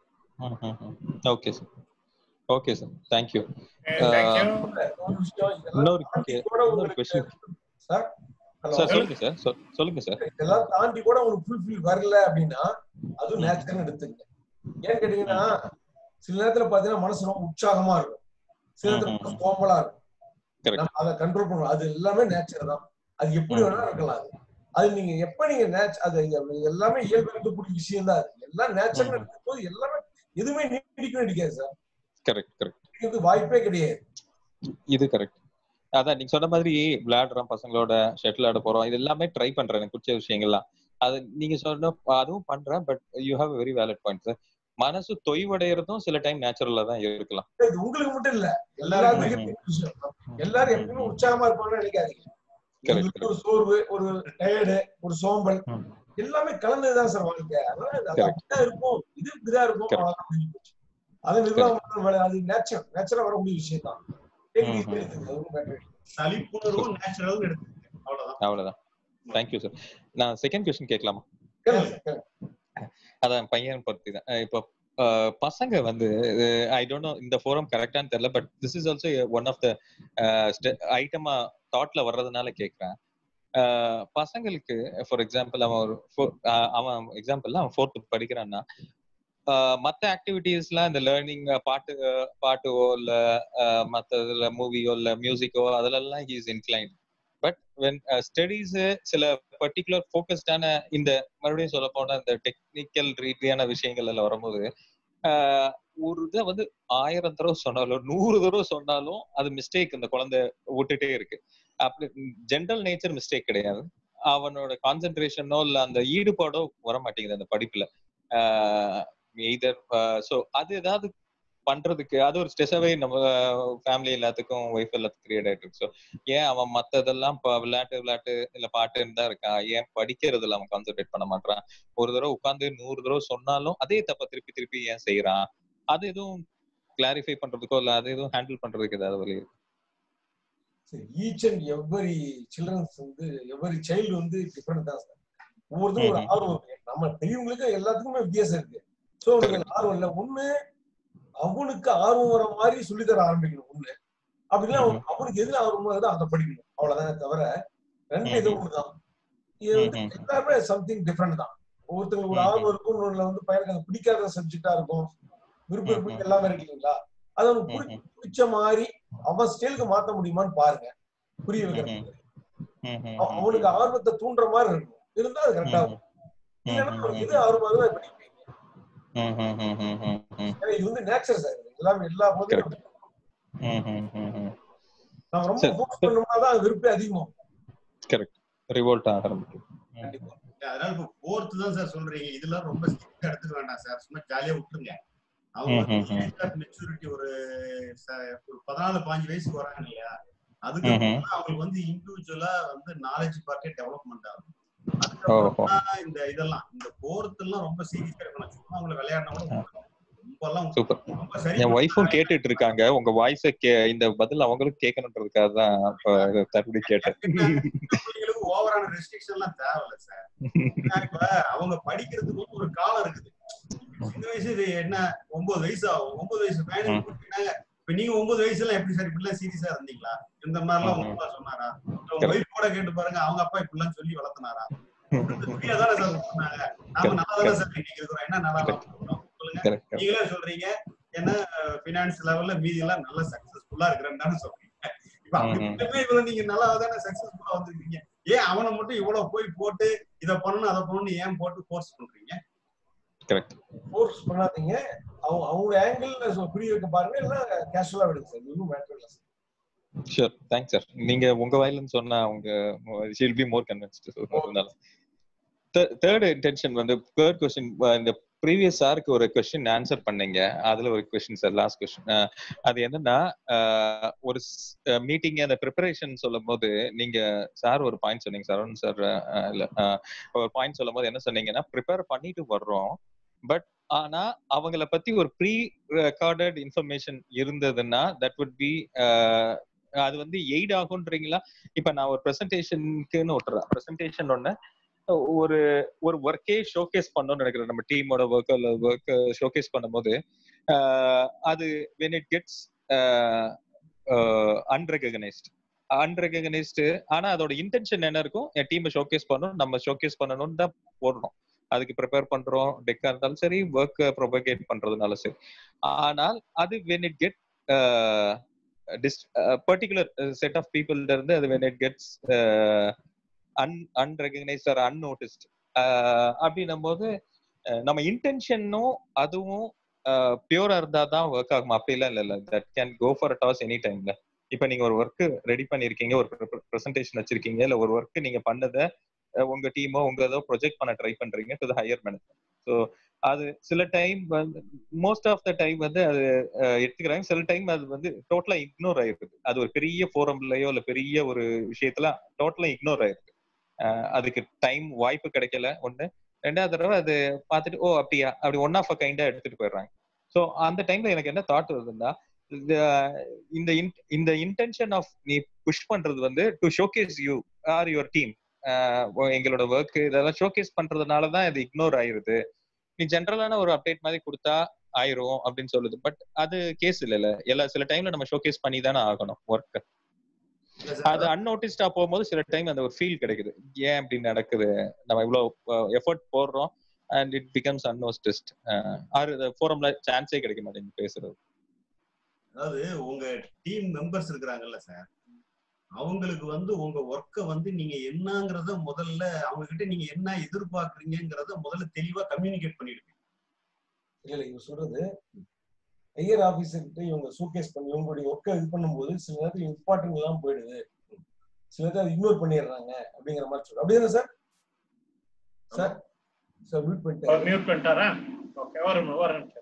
okay sir okay sir thank you thank you. ஒரு விஷயம் இதெல்லாம் இன்னொரு தாண்டி கே- கூட இன்னொரு உங்களுக்கு கொஸ்டின் சார் ஹலோ சார் சொல்லுங்க சார் சொல்- சொல்லுங்க சார் இதெல்லாம் தாண்டி கூட உங்களுக்கு ஃபுல்ஃபில் வரல அப்படின்னா அதுவும் நேச்சுரல் எடுத்துங்க ஏன்னு கேட்டீங்கன்னா சில நேரத்துல பாத்தீங்கன்னா மனசு ரொம்ப உற்சாகமா இருக்கும் சில நேரத்துல ம், ம், மனசு சோம்பலா இருக்கும் Correct. நம்ம அதை கண்ட்ரோல் பண்ணணும் அது எல்லாமே நேச்சர் தான் அது எப்படி ம். வேணா இருக்கலாம் அது அது நீங்க எப்ப நீங்க நேச் அது எல்லாமே இயல்பு இருக்கக்கூடிய விஷயம் தான் அது எல்லாம் நேச்சுரல் ம். இருக்கும்போது எல்லாமே எதுவுமே நீடிக்கவே நீடிக்காது சார் கரெக்ட் கரெக்ட் இதுக்கு வாய்ப்பே கிடையாது இது கரெக்ட் அதான் நீங்க சொன்ன மாதிரி விளையாடுறோம் பசங்களோட ஷட்டில் ஆட போறோம் இது எல்லாமே ட்ரை பண்றேன் எனக்கு பிடிச்ச விஷயங்கள்லாம் அது நீங்க சொன்ன அதுவும் பண்றேன் but you have very valid point sir மனசு தொய்வடைகிறதும் சில டைம் நேச்சுரலா தான் இருக்கலாம் இது உங்களுக்கு மட்டும் இல்ல எல்லாருக்கும் எல்லாருக்கும் இருக்கக்கூடிய விஷயம் எல்லாரும் எப்பவுமே உற்சாகமா இருப்பாங்கன்னு நினைக்காதீங்க Correct, உங்களுக்கு ஒரு சோர்வு ஒரு டயர்டு ஒரு சோம்பல் ம். எல்லாமே கலந்ததுதான் சார் வாழ்க்கை அதனால அது Correct. அப்படிதான் இருக்கும் இது இப்படிதான் இருக்கும் Correct. அவ்வளவுதான் முடிஞ்சு போச்சு. அது நிர்வாகம் பண்ற வேலை அது நேச்சர் நேச்சரா வரக்கூடிய விஷயம் தான் Take it easy ம், ம். எடுத்துங்க, அது ஒண்ணும் matter இல்ல. சலிப்புணர்வும் நேச்சுரல் எடுத்துக்கங்க அவ்வளவுதான் அவ்வளவுதான் தேங்க்யூ சார் நான் செகண்ட் கொஸ்டின் கேட்கலாமா கேளுங்க sir, கேளுங்க. அதான் பையன் பத்தி தான் அஹ் இப்போ அஹ், பசங்க வந்து ஐ டோன்ட் நோ இந்த ஃபோரம் கரெக்டான்னு தெரியல but this is also one of the ஐட்டமா தாட்ல வர்றதுனால கேட்குறேன் பசங்களுக்கு ஃபார் எக்ஸாம்பிள் அவன் ஒரு four- அஹ், அவன் எக்ஸாம்பிள் அவன் ஃபோர்த்து படிக்கிறான்னா அஹ், மத்த ஆக்டிவிட்டீஸ்லாம் இந்த லேர்னிங் பாட்டு அஹ், பாட்டுவோ இல்ல அஹ், மத்த இதுல மூவியோ இல்ல மியூசிக்கோ அதுலலாம் he is incline but when studies சில பர்டிகுலர் ஃபோக்கஸ்டான இந்த மறுபடியும் சொல்ல போனா இந்த டெக்னிக்கல் ரீதியான விஷயங்கள் எல்லாம் வரும்போது ஆஹ் ஒரு இதை வந்து ஆயிரம் தடவை சொன்னாலும் நூறு தடவை சொன்னாலும் அது மிஸ்டேக் இந்த குழந்தை விட்டுட்டே இருக்கு அப்படி ஜென்ரல் நேச்சர் மிஸ்டேக் கிடையாது அவனோட கான்சென்ட்ரேஷனோ இல்ல அந்த ஈடுபாடோ வர மாட்டேங்குது அந்த படிப்புல எய்தர் ஸோ அது ஏதாவது பண்றதுக்கு அது ஒரு ஸ்ட்ரெஸ்ஸாவே நம்ம ஃபேமிலி எல்லாத்துக்கும் ஒய்ஃப் எல்லாத்துக்கும் கிரியேட் ஆயிட்டு இருக்கு ஸோ ஏன் அவன் மத்ததெல்லாம் இப்போ விளையாட்டு விளையாட்டு இல்ல பாட்டுன்னு தான் இருக்கான் ஏன் படிக்கிறதுல அவன் கான்சென்ட்ரேட் பண்ண மாட்டான் ஒரு தடவை உட்காந்து நூறு தடவை சொன்னாலும் அதே தப்ப திருப்பி திருப்பி ஏன் செய்யறான் அது எதுவும் கிளாரிஃபை பண்றதுக்கோ இல்ல அது எதுவும் ஹேண்டில் பண்றதுக்கு ஏதாவது வழி இருக்கு சரி ஈச் அண்ட் எவ்வரி சில்ட்ரன்ஸ் வந்து எவ்வரி சைல்டு வந்து டிஃப்ரெண்ட் தான் சார் ஒவ்வொருத்தரும் ஒரு ம்ஹும். ஆர்வம் இருக்கு நம்ம பெரியவங்களுக்கு எல்லாத்துக்குமே வித்தியாசம் இருக்கு சோ அவனுக்கு ஆர்வம் இல்லை ஒண்ணு அவனுக்கு ஆர்வம் வர மாதிரி சொல்லித்தர ஆரம்பிக்கணும் ஒண்ணு அப்படின்னா அவன் அவனுக்கு எதுல ஆர்வமோ அதை அதை படிக்கணும் அவ்வளவுதானே தவிர ரெண்டு இது ம்ஹும். ஒண்ணுதான் இது வந்து ம்ஹும். எல்லாருமே சம்திங் டிஃப்ரெண்ட் தான் ஒவ்வொருத்தங்களுக்கு ஒரு ஆர்வம் இருக்கும் இன்னொன்னுல வந்து பையனுக்கு அது பிடிக்காத சப்ஜெக்டா இருக்கும் விருப்பம் இருக்கும் எல்லாமே இருக்கு இல்லைங்களா அது அவனுக்கு பிடி- பிடிச்ச மாதிரி அவன் ஸ்டைலுக்கு மாத்த முடியுமான்னு பாருங்க புரிய வைக்கிறது அவ- அவனுக்கு ஆர்வத்தை தூண்டுற மாதிரி இருக்கும் இருந்தா அது கரெக்டா இருக்கும் இல்லைன்னா அவனுக்கு எது ஆர்வமா இருக்கோ அதை படிக்க வைங்க. ஏன்னா இது வந்து நேச்சர் சார் எல்லாமே எல்லா போதும் நம்ம ரொம்ப சரி. ஃபோர்ஸ் பண்ணோம்னா தான் விருப்பே அதிகமாகும் கரெக்ட் ரிவோல்ட் ஆக ஆரம்பிக்கும் கண்டிப்பா அதனால இப்ப போர்த்து தான் சார் சொல்றீங்க இதெல்லாம் ரொம்ப சீக்கிரம் எடுத்துக்க வேண்டாம் சார் சும்மா ஜாலியா விட்டுருங்க அவங்க ம், ம், ம். வந்து மெச்சூரிட்டி ஒரு ச- ஒரு பதினாலு பாஞ்சு வயசுக்கு வராங்க இல்லையா ம்ஹும். அதுக்கப்புறம் தான் அவங்களுக்கு வந்து இண்டிவிஜுவலா வந்து நாலேஜ் பார்ட்டே டெவலப்மெண்ட் ஆகும் ஓஹோ அதுக்கப்புறம் தான் இந்த இதெல்லாம் இந்த போர்த்து எல்லாம் ரொம்ப சீரியஸா இருக்கணும் சும்மா அவங்களை விளையாடினா கூட போதும். ரொம்ப எல்லாம் சூப்பர் ரொம்ப சரி என் ஒய்ஃபும் கேட்டுட்டு இருக்காங்க உங்க வாய்ஸ கே இந்த பதில் அவங்களும் கேட்கணுன்றதுக்காக தான் இப்ப இதை தறுபடி கேட்டேன் பிள்ளைங்களுக்கு ஓவரான ரெஸ்ட்ரிக்ஷன் எல்லாம் தேவையில்ல சார் ஏன்னா இப்ப அவங்க படிக்கிறதுக்கு வந்து ஒரு காலம் இருக்குது சின்ன வயசு இது என்ன ஒன்பது வயசு ஆகும் ஒன்பது வயசு பையனுக்கு கொடுத்தீங்கன்னா இப்ப நீங்க ஒன்பது வயசுல எப்படி சார் இப்படிலாம் சீரியஸா இருந்தீங்களா இந்த மாதிரிலாம் உங்க அப்பா சொன்னாரா இல்ல உங்க ஒய்ஃப் கூட கேட்டு பாருங்க அவங்க அப்பா இப்படிலாம் சொல்லி வளர்த்தினாரா ஃப்ரீயா தானே சார் சொன்னாங்க நாம நல்லா தானே சார் இன்னைக்கு இருக்கிறோம் என்ன நல்லா இருக்கிறோம் சொல்லுங்க கரெக்ட் கரெக்ட் நீங்களே சொல்றீங்க என்ன பினான்ஸ் லெவல்ல மீதி எல்லாம் நல்ல சக்சஸ்ஃபுல்லா இருக்கிறேன்னு தானே சொல்றீங்க இப்ப அப்படி ம், ம். மட்டுமே இவ்வளவு நீங்க நல்லா தானே சக்சஸ்ஃபுல்லா வந்திருக்கீங்க ஏன் அவனை மட்டும் இவ்வளவு போய் போட்டு இத பண்ணணும் அதை பண்ணணும் ஏன் போட்டு ஃபோர்ஸ் பண்றீங்க கரெக்ட் ஃபோர்ஸ் பண்ணாதீங்க அவங்க அவங்க ஆங்கிள் புரிய வைக்க பாருங்க இல்ல கேஷுவலா விடுங்க சார் இன்னும் மேட்டர் இல்ல சார் ஷூர் தேங்க்ஸ் சார் நீங்க உங்க வாயிலன்னு சொன்னா அவங்க ஷீல் பி மோர் கன்வின்ஸ்டு அதனால தேர்ட் இன்டென்ஷன் வந்து தேர்ட் கொஸ்டின் இந்த ப்ரீவியஸ் சாருக்கு ஒரு கொஸ்டின் ஆன்சர் பண்ணீங்க அதுல ஒரு கொஸ்டின் சார் லாஸ்ட் கொஸ்டின் அது என்னன்னா அஹ், ஒரு மீட்டிங் அந்த ப்ரிப்பரேஷன் சொல்லும் போது நீங்க சார் ஒரு பாயிண்ட் சொன்னீங்க சார் அருண் சார் இல்ல அஹ், ஒரு பாயிண்ட் சொல்லும் போது என்ன சொன்னீங்கன்னா ப்ரிப்பேர் பண்ணிட்டு வர்றோம் பட் ஆனா அவங்கள பத்தி ஒரு ப்ரீ ரெக்கார்டட் இன்ஃபர்மேஷன் இருந்ததுன்னா தட் would பி அது வந்து எய்ட் ஆகுன்றீங்களா இப்ப நான் ஒரு ப்ரெசன்டேஷனுக்குன்னு விட்டுறேன் ப்ரெசன்டேஷன் ஒண்ணு ஒரு ஒரு ஒர்க்கே ஷோகேஸ் பண்ணணும்னு நினைக்கிறேன் நம்ம டீமோட ஒர்க் இல்ல ஒர்க் ஷோகேஸ் பண்ணும்போது ஆஹ் அது when it gets unrecognised unrecognised ஆனா அதோட இன்டென்ஷன் என்ன இருக்கும் என் டீமை ஷோகேஸ் பண்ணணும் நம்ம ஷோகேஸ் பண்ணணும்னு தான் போடணும் அதுக்கு ப்ரிப்பேர் பண்றோம் டெக்கா இருந்தாலும் சரி ஒர்க் ப்ரொபகேட் பண்றதுனால சரி ஆனால் அது when it get particular set of people இருந்து அது when it gets un unrecognised or unnoticed அப்படின்னும் போது அஹ், நம்ம இன்டென்ஷனும் அதுவும் பியூரா இருந்தா தான் ஒர்க் ஆகும் அப்படிலாம் இல்ல இல்ல that can go for toss any டைம்ல இப்ப நீங்க ஒரு ஒர்க் ரெடி பண்ணிருக்கீங்க ஒரு ப்ரெசன்டேஷன் வச்சிருக்கீங்க இல்ல ஒரு ஒர்க் நீங்க பண்ணதை அஹ், உங்க டீமோ உங்க ஏதோ ப்ரொஜெக்ட் பண்ண ட்ரை பண்றீங்க to the higher management so அது சில டைம் வந்து மோஸ்ட் ஆஃப் த டைம் வந்து அது அஹ், எடுத்துக்கிறாங்க சில டைம் அது வந்து டோட்டலா இக்னோர் ஆயிருக்குது அது ஒரு பெரிய ஃபோரம்லயோ இல்ல பெரிய ஒரு விஷயத்துல டோட்டலா இக்னோர் ஆயிருக்கு அஹ், அதுக்கு டைம் வாய்ப்பு கிடைக்கல ஒண்ணு ரெண்டாவது தடவை அது பார்த்துட்டு ஓ அப்படியா அப்படி ஒன் ஆஃப் அ கைண்டா எடுத்துட்டு போயிடுறாங்க ஸோ அந்த டைம்ல எனக்கு என்ன தாட் வருதுன்னா இந்த- இந்த in- இந்த இன்டென்ஷன் ஆஃப் நீ புஷ் பண்றது வந்து to showcase you are your team எங்களோட ஒர்க் இதெல்லாம் ஷோகேஸ் பண்றதுனால தான் இது இக்னோர் ஆயிருது நீ ஜென்ரலான ஒரு அப்டேட் மாதிரி கொடுத்தா ஆயிரும் அப்படின்னு சொல்லுது பட் அது கேஸ் இல்லைல்ல எல்லா சில டைம்ல நம்ம ஷோகேஸ் பண்ணி தானே ஆகணும் ஒர்க் அது அன்நோட்டிஸ்டா போகும்போது சில டைம் அந்த ஒரு ஃபீல் கிடைக்குது ஏன் அப்படி நடக்குது நம்ம இவ்வளவு எஃபர்ட் போடுறோம் அண்ட் இட் பிகம்ஸ் அன்னோஸ்டிஸ்ட் ஆறு ஃபோரம்ல சான்ஸே கிடைக்க மாட்டேங்குது பேசுறது அதாவது உங்க டீம் மெம்பர்ஸ் இருக்கிறாங்கல்ல சார் அவங்களுக்கு வந்து உங்க ஒர்க்கை வந்து நீங்க என்னங்கறத முதல்ல அவங்க கிட்ட நீங்க என்ன எதிர்பார்க்கறீங்கிறத முதல்ல தெளிவா கம்யூனிகேட் பண்ணிடுங்க இல்ல இல்ல இவங்க சொல்றது ஹையர் ஆபீசர் கிட்ட இவங்க ஷோகேஸ் பண்ணி இவங்களுடைய ஒர்க்கை இது பண்ணும்போது சில நேரத்துல இம்பார்ட்டன்ட் எல்லாம் போயிடுது சில நேரத்தில் அதை இக்னோர் பண்ணிடுறாங்க அப்படிங்கிற மாதிரி சொல்றோம் அப்படிதானே சார் சார் சார் மியூட் பண்ணிட்டேன் மியூட் பண்ணிட்டாரா ஓகே ஒரு நிமிஷம், ஒரு நிமிஷம்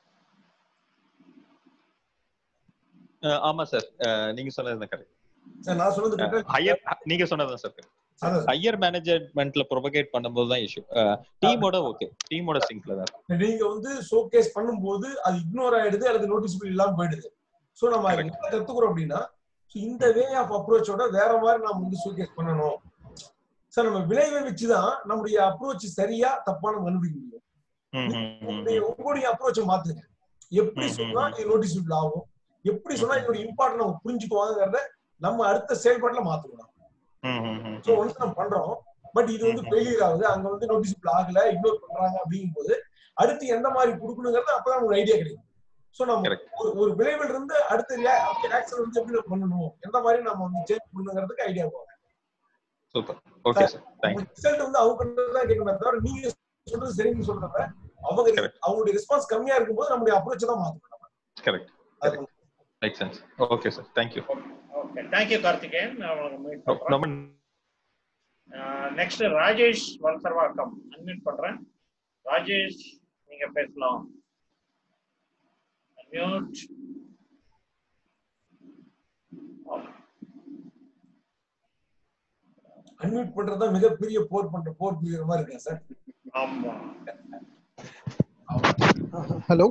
அஹ் ஆமா சார் நீங்க சொன்னது கரெக்ட் சார் நான் சொன்னது correct ஆ? ஹையர் நீங்க சொன்னதுதான் சார் அதான் sir. ஹையர் மேனேஜ்மெண்ட்ல ப்ரொபகேட் பண்ணும்போது தான் இஷ்யூ டீமோட ஓகே டீமோட சிங்க்ல தான் இருக்கு. நீங்க வந்து ஷோகேஸ் பண்ணும்போது அது இக்னோர் ஆயிடுது அல்லது நோட்டிசபிள் இல்லாம போயிடுது சோ நம்ம அதுல என்ன கத்துக்கிறோம் அப்படின்னா so இந்த வே ஆஃப் அப்ரோச்சோட வேற மாதிரி நாம வந்து ஷோகேஸ் பண்ணணும் சார் நம்ம விளைவை வச்சுதான் நம்முடைய அப்ரோச் சரியா தப்பான கண்டுபிடிக்க முடியும் ம், ம், ம், நீங்க உங்களுடைய அப்ரோச்சை மாத்துங்க எப்படி சொன்னா இது நோட்டிசபிள் ஆகும் எப்படி சொன்னா இதோட இம்பார்ட்டன் அவங்க புரிஞ்சுக்குவாங்கிறத நம்ம அடுத்த செயல்பாட்டுல மாத்தணும் ம், ம், ம், சோ ஒன்ஸ் நம்ம பண்றோம் பட் இது வந்து ஃபெயிலியர் ஆகுது அங்க வந்து நோட்டிசபிள் ஆகல இக்னோர் பண்றாங்க அப்படிங்கும் போது அடுத்து எந்த மாதிரி கொடுக்கணுங்கிறது அப்பதான் நமக்கு ஐடியா கிடைக்கும் சோ நம்ம ஒரு ஒரு விளைவில் இருந்து அடுத்த ஆக்சன் வந்து எப்படி நம்ம பண்ணணும் எந்த மாதிரி நம்ம வந்து சேஞ்ச் பண்ணுங்கிறதுக்கு ஐடியா போகும் super okay sir thank you result வந்து அவங்க கிட்ட தான் கேட்கணுமே தவிர நீங்க சொல்றது சரின்னு சொல்றத அவங்க அவங்களுடைய ரெஸ்பான்ஸ் கம்மியா இருக்கும்போது நம்முடைய அப்ரோச் தான் மாத்தணும் நம்ம. Correct correct make sense okay sir thank you okay thank you Karthikeyan நான் உங்களுக்கு meet பண்றேன். ரொம்ப நெக்ஸ்ட் ராஜேஷ் வல்சர்வாக்கம் அன்மியூட் பண்றேன் ராஜேஷ் நீங்க பேசலாம் அன்மியூட் அன்மியூட் பண்றதா மிகப்பெரிய போர் பண்ற போர் புரியுற மாதிரி இருக்கேன் சார் ஆமா ஹலோ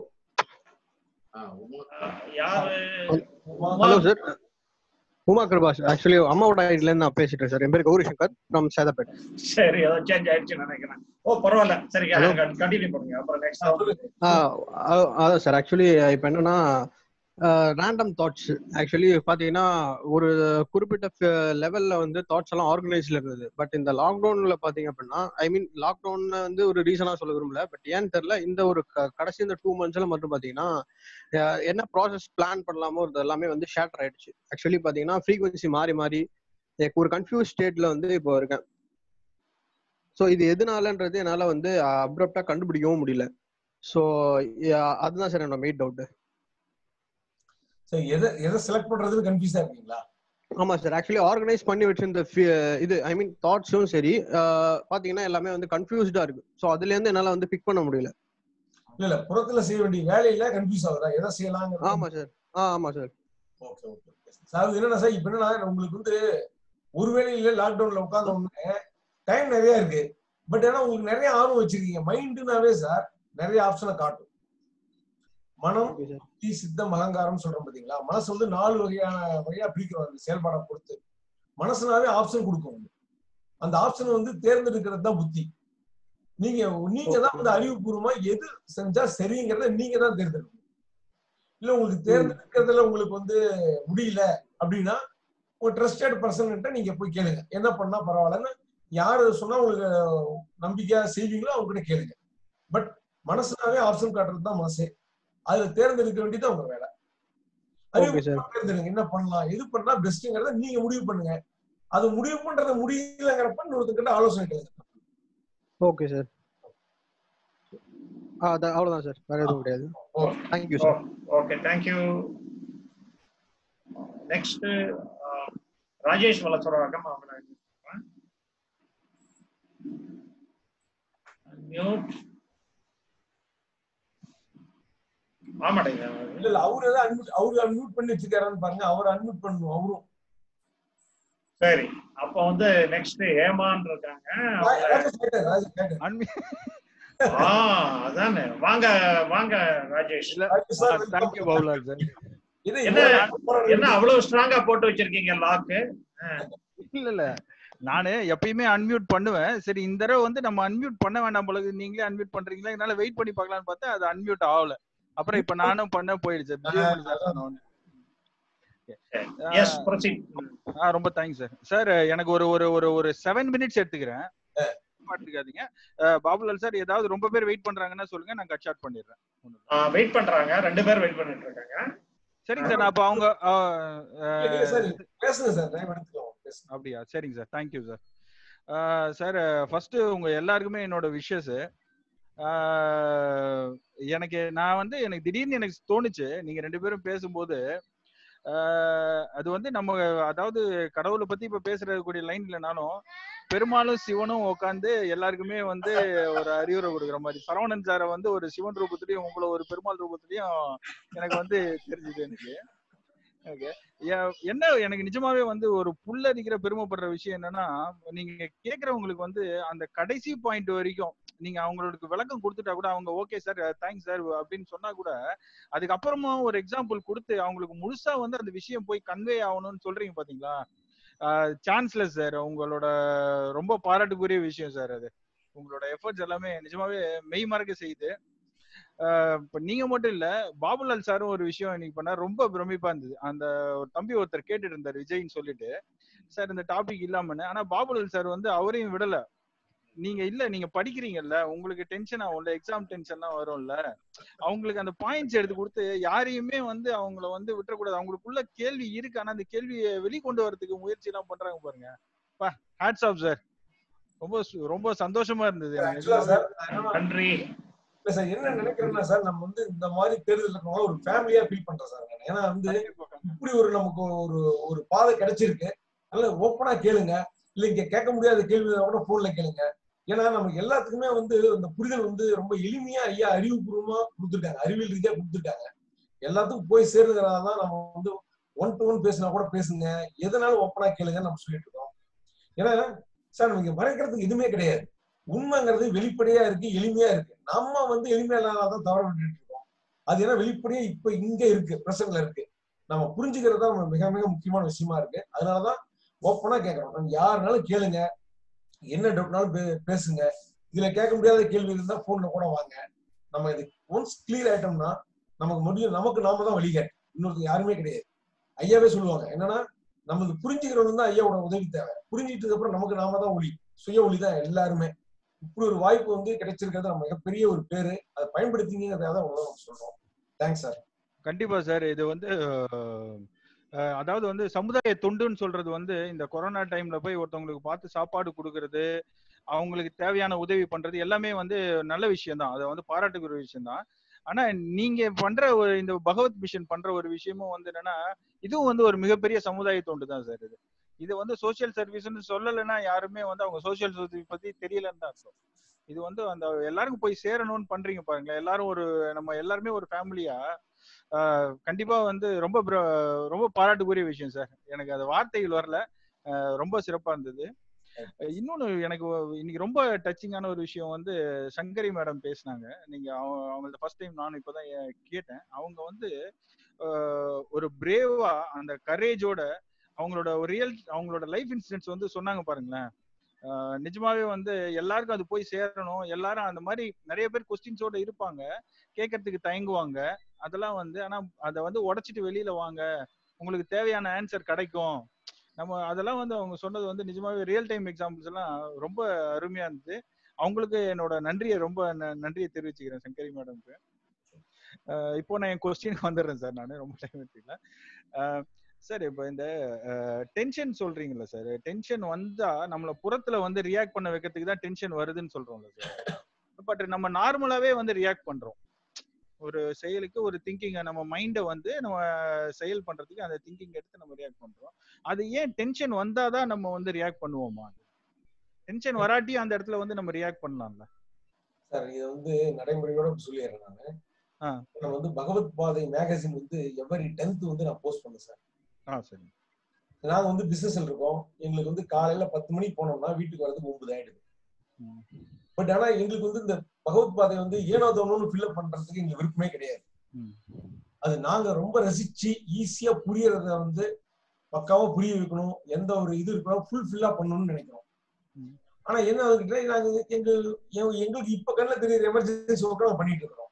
யாரு hello sir Uma Kirubash actually அம்மாவோட ஐடில இருந்து நான் பேசிட்டேன் சார் என் பேர் கௌரி சங்கர் ஃப்ரம் சேதப்பேட் சரி ஏதோ சேஞ்ச் ஆயிடுச்சுன்னு நினைக்கிறேன் ஓ பரவாயில்ல சரி கண்டினியூ பண்ணுங்க அப்புறம் நெக்ஸ்ட் அதான் சார் ஆக்சுவலி இப்போ என்னன்னா ரேண்டம் தாட்ஸ் ஆக்சுவலி பார்த்தீங்கன்னா ஒரு குறிப்பிட்ட லெவல்ல வந்து தாட்ஸ் எல்லாம் ஆர்கனைஸ்ல இருந்தது பட் இந்த லாக்டவுன்ல பார்த்தீங்க அப்படின்னா ஐ மீன் லாக்டவுன் வந்து ஒரு ரீசனா சொல்ல விரும்பல பட் ஏன்னு தெரியல இந்த ஒரு கடைசி இந்த டூ மந்த்ஸ்ல மட்டும் பார்த்தீங்கன்னா என்ன ப்ராசஸ் பிளான் பண்ணலாமோ இது எல்லாமே வந்து ஷேட்டர் ஆயிடுச்சு ஆக்சுவலி பார்த்தீங்கன்னா ஃப்ரீக்வன்சி மாறி மாறி ஒரு கன்ஃபியூஸ் ஸ்டேட்ல வந்து இப்போ இருக்கேன் ஸோ இது எதனாலன்றது என்னால் வந்து அப்ரப்டா கண்டுபிடிக்கவும் முடியல ஸோ அதுதான் சார் என்னோட மெயின் டவுட்டு சார் எதை எதை செலக்ட் பண்றதுன்னு கன்ஃபியூஸா இருக்கீங்களா ஆமா சார் ஆக்சுவலி ஆர்கனைஸ் பண்ணி வச்சிருந்த இது ஐ மீன் தாட்ஸும் சரி பாத்தீங்கன்னா எல்லாமே வந்து கன்ஃபியூஸ்டா இருக்கு ஸோ அதுல இருந்து என்னால வந்து பிக் பண்ண முடியல இல்ல இல்ல புறத்துல செய்ய வேண்டிய வேலையில கன்ஃபியூஸ் ஆகுதா எதை செய்யலாம் ஆமா சார் ஆ ஆமா சார் ஓகே ஓகே சார் அது என்னன்னா சார் இப்ப என்னன்னா உங்களுக்கு வந்து ஒரு வேலையில லாக்டவுன்ல உட்கார்ந்த உடனே டைம் நிறைய இருக்கு பட் ஏன்னா உங்களுக்கு நிறைய ஆர்வம் வச்சிருக்கீங்க மைண்டுனாவே சார் நிறைய ஆப்ஷனை காட்டும் மனம் புத்தி சித்தம் அலங்காரம் சொல்றோம் பாத்தீங்களா மனசு வந்து நாலு வகையான வகையா பிரிக்கிறோம் அந்த செயல்பாடை பொறுத்து மனசுனாவே ஆப்ஷன் கொடுக்கும் அந்த ஆப்ஷன் வந்து தேர்ந்தெடுக்கிறது தான் புத்தி நீங்க நீங்க தான் வந்து அறிவுபூர்வமா எது செஞ்சா சரிங்கிறத நீங்க தான் தேர்ந்தெடுக்கணும் இல்ல உங்களுக்கு தேர்ந்தெடுக்கிறதுல உங்களுக்கு வந்து முடியல அப்படின்னா உங்க ட்ரஸ்டட் பர்சன்கிட்ட நீங்க போய் கேளுங்க என்ன பண்ணா பரவாயில்லன்னு யாரு சொன்னா உங்களுக்கு நம்பிக்கையா செய்வீங்களோ அவங்க கிட்ட கேளுங்க பட் மனசுனாவே ஆப்ஷன் காட்டுறது தான் மனசே அதுல தேர்ந்தெடுக்க வேண்டியது உங்க வேலை தேர்ந்தெடுங்க என்ன பண்ணலாம் எது பண்ணா பெஸ்ட்ங்கிறத நீங்க முடிவு பண்ணுங்க அது முடிவு பண்றத முடியலங்கிறப்ப இன்னொருத்தங்கிட்ட ஆலோசனை கேளுங்க ஓகே சார் அவ்வளவுதான் சார் வேற எதுவும் கிடையாது thank you sir okay thank you next Rajesh Valasaravakkam அவங்க மியூட் ஆமாட்டேங்க இல்ல இல்ல அவரு ஏதாவது அன்மியூட் அவரு அன்மியூட் பண்ணி வச்சிருக்காரான்னு பாருங்க அவர் அன்மியூட் பண்ணணும் அவரும் சரி அப்ப வந்து நெக்ஸ்ட் ஏமான் இருக்காங்க ஆ அதானே வாங்க வாங்க ராஜேஷ் தேங்க்யூ பவுலர் சார் என்ன என்ன அவ்வளவு ஸ்ட்ராங்கா போட்டு வச்சிருக்கீங்க லாக்கு இல்ல இல்ல நானு எப்பயுமே அன்மியூட் பண்ணுவேன் சரி இந்த தடவை வந்து நம்ம அன்மியூட் பண்ண வேண்டாம் போல நீங்களே அன்மியூட் பண்றீங்களா என்னால வெயிட் பண்ணி பார்க்கலாம்னு பார்த்தா அது அன்மியூட் ஆகல அப்புறம் இப்ப நானும் பண்ண போயிடுச்சு ரொம்ப தேங்க்ஸ் சார் சார் எனக்கு ஒரு ஒரு ஒரு ஒரு செவன் மினிட்ஸ் எடுத்துக்கிறேன் எடுத்துக்காதீங்க பாபுலால் சார் ஏதாவது ரொம்ப பேர் வெயிட் பண்றாங்கன்னா சொல்லுங்க நான் கட் ஷார்ட் பண்ணிடுறேன் வெயிட் பண்றாங்க ரெண்டு பேர் வெயிட் பண்ணிட்டு இருக்காங்க சரிங்க சார் அப்ப அவங்க பேசுங்க சார் அப்படியா சரிங்க sir thank you sir sir first உங்க எல்லாருக்குமே என்னோட விஷஸ் எனக்கு நான் வந்து எனக்கு திடீர்னு எனக்கு தோணுச்சு நீங்க ரெண்டு பேரும் பேசும்போது அது வந்து நம்ம அதாவது கடவுளை பத்தி இப்ப பேசுறக்கூடிய லைன் இல்லைனாலும் பெருமாளும் சிவனும் உட்காந்து எல்லாருக்குமே வந்து ஒரு அறிவுரை கொடுக்குற மாதிரி சரவணன் சாரை வந்து ஒரு சிவன் ரூபத்திலையும் உங்களை ஒரு பெருமாள் ரூபத்திலையும் எனக்கு வந்து தெரிஞ்சுது எனக்கு ஓகே என்ன எனக்கு நிஜமாவே வந்து ஒரு புல்லரிக்கிற பெருமைப்படுற விஷயம் என்னன்னா நீங்க கேக்குறவங்களுக்கு வந்து அந்த கடைசி பாயிண்ட் வரைக்கும் நீங்க அவங்களுக்கு விளக்கம் கொடுத்துட்டா கூட அவங்க ஓகே சார் தேங்க்ஸ் சார் அப்படின்னு சொன்னா கூட அதுக்கப்புறமா ஒரு எக்ஸாம்பிள் கொடுத்து அவங்களுக்கு முழுசா வந்து அந்த விஷயம் போய் கன்வே ஆகணும்னு சொல்றீங்க பாத்தீங்களா சான்ஸ்லெஸ் சார் உங்களோட ரொம்ப பாராட்டுக்குரிய விஷயம் சார் அது உங்களோட எஃபர்ட்ஸ் எல்லாமே நிஜமாவே மெய் மறக்க செய்யுது இப்ப நீங்க மட்டும் இல்ல பாபுலால் சாரும் ஒரு விஷயம் இன்னைக்கு பண்ணா ரொம்ப பிரமிப்பா இருந்தது அந்த ஒரு தம்பி ஒருத்தர் கேட்டுட்டு இருந்தார் விஜய்னு சொல்லிட்டு சார் இந்த டாபிக் இல்லாமன்னு ஆனா பாபுலால் சார் வந்து அவரையும் விடல நீங்க இல்ல நீங்க படிக்கிறீங்கல்ல உங்களுக்கு டென்ஷன் ஆகும்ல எக்ஸாம் டென்ஷன்லாம் வரும்ல அவங்களுக்கு அந்த பாயிண்ட்ஸ் எடுத்து கொடுத்து யாரையுமே வந்து அவங்கள வந்து விட்டுறக்கூடாது அவங்களுக்குள்ள கேள்வி இருக்கு ஆனா அந்த கேள்வியை வெளிக்கொண்டு வரதுக்கு முயற்சி எல்லாம் பண்றாங்க பாருங்க ஹேட்ஸ் ஆஃப் சார் ரொம்ப ரொம்ப சந்தோஷமா இருந்தது நன்றி இல்ல சார் என்ன நினைக்கிறேன்னா சார் நம்ம வந்து இந்த மாதிரி தேர்தல் இருக்கவங்கள ஒரு ஃபேமிலியா ஃபீல் பண்றேன் சார் நான் ஏன்னா வந்து இப்படி ஒரு நமக்கு ஒரு ஒரு பாதை கிடைச்சிருக்கு நல்ல ஓப்பனா கேளுங்க இல்ல இங்க கேட்க முடியாத கேள்வி கூட போன்ல கேளுங்க ஏன்னா நமக்கு எல்லாத்துக்குமே வந்து இந்த புரிதல் வந்து ரொம்ப எளிமையா ஐயா அறிவுபூர்வமா கொடுத்துருக்காங்க அறிவியல் ரீதியா கொடுத்துருக்காங்க எல்லாத்துக்கும் போய் சேருங்கிறதா தான் நம்ம வந்து ஒன் டு ஒன் பேசினா கூட பேசுங்க எதனாலும் ஓப்பனா கேளுங்கன்னு நம்ம சொல்லிட்டு இருக்கோம் ஏன்னா சார் நம்ம இங்க மறைக்கிறதுக்கு எதுவுமே கிடையாது உண்மைங்கிறது வெளிப்படையா இருக்கு எளிமையா இருக்கு நம்ம வந்து எளிமையா இல்லாதான் தவற விட்டுட்டு இருக்கோம் அது ஏன்னா வெளிப்படையா இப்ப இங்க இருக்கு பிரசன்ட்ல இருக்கு நம்ம புரிஞ்சுக்கிறது தான் நம்ம மிக மிக முக்கியமான விஷயமா இருக்கு அதனாலதான் ஓப்பனா கேட்கறோம் நம்ம யாருனாலும் கேளுங்க என்ன டவுட்னாலும் பே- பேசுங்க இதுல கேட்க முடியாத கேள்வி இருந்தா போன்ல கூட வாங்க நம்ம இது ஒன்ஸ் கிளியர் ஆயிட்டோம்னா நமக்கு முடியும் நமக்கு நாம தான் வழிகாட்டு இன்னொருத்தர் யாருமே கிடையாது ஐயாவே சொல்லுவாங்க என்னன்னா நமக்கு புரிஞ்சுக்கிறவங்க தான் ஐயாவோட உதவி தேவை புரிஞ்சுக்கிட்டதுக்கு அப்புறம் நமக்கு நாம தான் ஒளி சுய ஒளி தான் எல்லாருமே இப்படி ஒரு வாய்ப்பு வந்து கிடைச்சிருக்கிறது நம்ம மிகப்பெரிய ஒரு பேரு அதை பயன்படுத்திங்கிறத தான் உங்களை நம்ம சொல்றோம் தேங்க்ஸ் சார் கண்டிப்பா சார் இது வந்து அஹ், அதாவது வந்து சமுதாய தொண்டுன்னு சொல்றது வந்து இந்த கொரோனா டைம்ல போய் ஒருத்தவங்களுக்கு பார்த்து சாப்பாடு கொடுக்கறது அவங்களுக்கு தேவையான உதவி பண்றது எல்லாமே வந்து நல்ல விஷயம் தான் அதை வந்து பாராட்டுக்குரிய விஷயம் தான் ஆனா நீங்க பண்ற ஒரு இந்த பகவத் மிஷன் பண்ற ஒரு விஷயமும் வந்து என்னன்னா இதுவும் வந்து ஒரு மிகப்பெரிய சமுதாய தொண்டு தான் சார் இது இது வந்து சோசியல் சர்வீஸ்னு சொல்லலைன்னா யாருமே வந்து அவங்க சோசியல் சர்வீஸ் பத்தி தெரியலன்னு தான் அர்த்தம் இது வந்து அந்த எல்லாருக்கும் போய் சேரணும்னு பண்றீங்க பாருங்களேன் எல்லாரும் ஒரு நம்ம எல்லாருமே ஒரு ஃபேமிலியா கண்டிப்பா வந்து ரொம்ப பிர- ரொம்ப பாராட்டுக்குரிய விஷயம் சார் எனக்கு அது வார்த்தைகள் வரல ஆஹ் ரொம்ப சிறப்பா இருந்தது அஹ் இன்னொன்னு எனக்கு ஒ- இன்னைக்கு ரொம்ப டச்சிங்கான ஒரு விஷயம் வந்து சங்கரி மேடம் பேசினாங்க நீங்க அவங்க- அவங்கள்ட்ட ஃபர்ஸ்ட் டைம் நானும் இப்பதான் ஏ- கேட்டேன் அவங்க வந்து ஆஹ் ஒரு பிரேவா அந்த கரேஜோட அவங்களோட ஒரு ரியல் அவங்களோட லைஃப் இன்சிடென்ட்ஸ் வந்து சொன்னாங்க பாருங்களேன் ஆஹ் நிஜமாவே வந்து எல்லாருக்கும் அது போய் சேரணும் எல்லாரும் அந்த மாதிரி நிறைய பேர் கொஸ்டின்ஸோட இருப்பாங்க கேட்கறதுக்கு தயங்குவாங்க அதெல்லாம் வந்து ஆனா அதை வந்து உடைச்சிட்டு வெளியில வாங்க உங்களுக்கு தேவையான ஆன்சர் கிடைக்கும் நம்ம அதெல்லாம் வந்து அவங்க சொன்னது வந்து நிஜமாவே ரியல் டைம் எக்ஸாம்பிள்ஸ் எல்லாம் ரொம்ப அருமையா இருந்தது அவங்களுக்கு என்னோட நன்றியை ரொம்ப ந- நன்றியை தெரிவிச்சுக்கிறேன் சங்கரி மேடம்க்கு இப்போ நான் என் கொஸ்டினுக்கு வந்துடுறேன் சார் நான் ரொம்ப டைம் எடுத்துக்கல சார் இப்போ இந்த டென்ஷன் சொல்றீங்கல்ல சார் டென்ஷன் வந்தா நம்மள புறத்துல வந்து ரியாக்ட் பண்ண வைக்கிறதுக்கு தான் டென்ஷன் வருதுன்னு சொல்றோம்ல சார் பட் நம்ம நார்மலாவே வந்து ரியாக்ட் பண்றோம் ஒரு செயலுக்கு ஒரு திங்கிங்கை நம்ம மைண்டை வந்து நம்ம செயல் பண்றதுக்கு அந்த திங்கிங் எடுத்து நம்ம ரியாக்ட் பண்றோம் அது ஏன் டென்ஷன் வந்தாதான் நம்ம வந்து ரியாக்ட் பண்ணுவோமா டென்ஷன் வராட்டி அந்த இடத்துல வந்து நம்ம ரியாக்ட் பண்ணலாம்ல சார் இதை வந்து நடைமுறையோட சொல்லிடுறேன் நானு ஆ நான் வந்து பகவத் பாதை மேகசின் வந்து எவரி டென்த் வந்து நான் போஸ்ட் பண்ணேன் சார் ஆ சரி நாங்க வந்து பிசினஸ்ல இருக்கோம் எங்களுக்கு வந்து காலையில பத்து மணிக்கு போனோம்னா வீட்டுக்கு வரதுக்கு ஒன்பது ஆயிடுது பட் ஆனா எங்களுக்கு வந்து இந்த பகவத் பாதை வந்து ஏனோ தோணுன்னு ஃபில்அப் பண்றதுக்கு எங்களுக்கு விருப்பமே கிடையாது அது நாங்க ரொம்ப ரசிச்சு ஈஸியா புரியறத வந்து பக்காவா புரிய வைக்கணும் எந்த ஒரு இது இருக்கணும் ஃபுல் ஃபில்லா பண்ணணும்னு நினைக்கிறோம் ஆனா என்ன அதுக்கிட்ட நாங்க எங்க எங்க- எங்களுக்கு இப்ப கண்ணில் தெரியுற எமர்ஜென்சி ஒர்க் நாங்க பண்ணிட்டு இருக்கிறோம்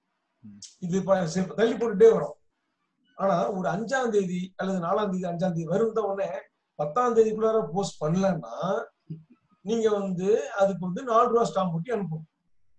இது இப்ப சில தள்ளி போட்டுட்டே வரும் ஆனா ஒரு அஞ்சாம் தேதி அல்லது நாலாம் தேதி அஞ்சாம் தேதி வரும் உடனே பத்தாம் தேதிக்குள்ளார போஸ்ட் பண்ணலன்னா நீங்க வந்து அதுக்கு வந்து நாலு ரூபா ஸ்டாம்ப் ஒட்டி அனுப்பணும்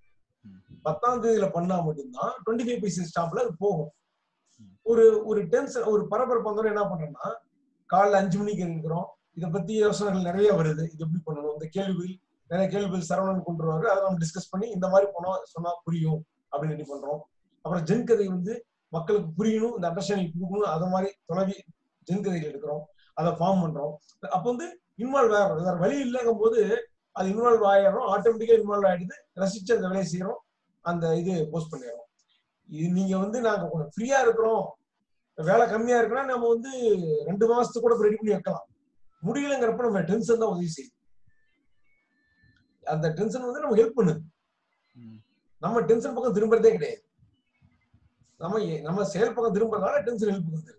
பத்தாம் தேதியில பண்ணா மட்டும்தான் டுவெண்ட்டி ஃபைவ் பைசா ஸ்டாம்ப்ல அது போகும் ஒரு ஒரு டென்ஷன் ஒரு பரபரப்பு வந்தோட என்ன பண்றோம்னா காலைல அஞ்சு மணிக்கு இருக்கிறோம் இதை பத்தி யோசனைகள் நிறைய வருது இது எப்படி பண்ணணும் இந்த கேள்விகள் நிறைய கேள்விகள் சரவணன் கொண்டு வருவாரு அதை நம்ம டிஸ்கஸ் பண்ணி இந்த மாதிரி போனோம் சொன்னா புரியும் அப்படின்னு ரெடி பண்றோம் அப்புறம் ஜென் கதை வந்து மக்களுக்கு புரியணும் இந்த அண்டர்ஸ்டாண்டிங் கொடுக்கணும் அதை மாதிரி தொலைவி ஜென் கதைகள் எடுக்கிறோம் அதை ஃபார்ம் பண்றோம் அப்போ வந்து இன்வால்வ் ஆகிறோம் வேற வழி இல்லைங்கும் போது அது இன்வால்வ் ஆயிடுறோம் ஆட்டோமேட்டிக்கா இன்வால்வ் ஆயிடுது ரசிச்சு அந்த வேலையை செய்யறோம் அந்த இது போஸ்ட் பண்ணிடுறோம் இது நீங்க வந்து நாங்க கொஞ்சம் ஃப்ரீயா இருக்கிறோம் வேலை கம்மியா இருக்குன்னா நம்ம வந்து ரெண்டு மாசத்துக்கு கூட ரெடி பண்ணி வைக்கலாம் முடியலங்கிறப்ப நம்ம டென்ஷன் தான் உதவி செய்யும் அந்த டென்ஷன் வந்து நம்ம ஹெல்ப் பண்ணுது நம்ம டென்ஷன் பக்கம் திரும்புறதே கிடையாது நம்ம எ- நம்ம செயல் பக்கம் திரும்புறதுனால டென்ஷன் ஹெல்ப் பண்ணுது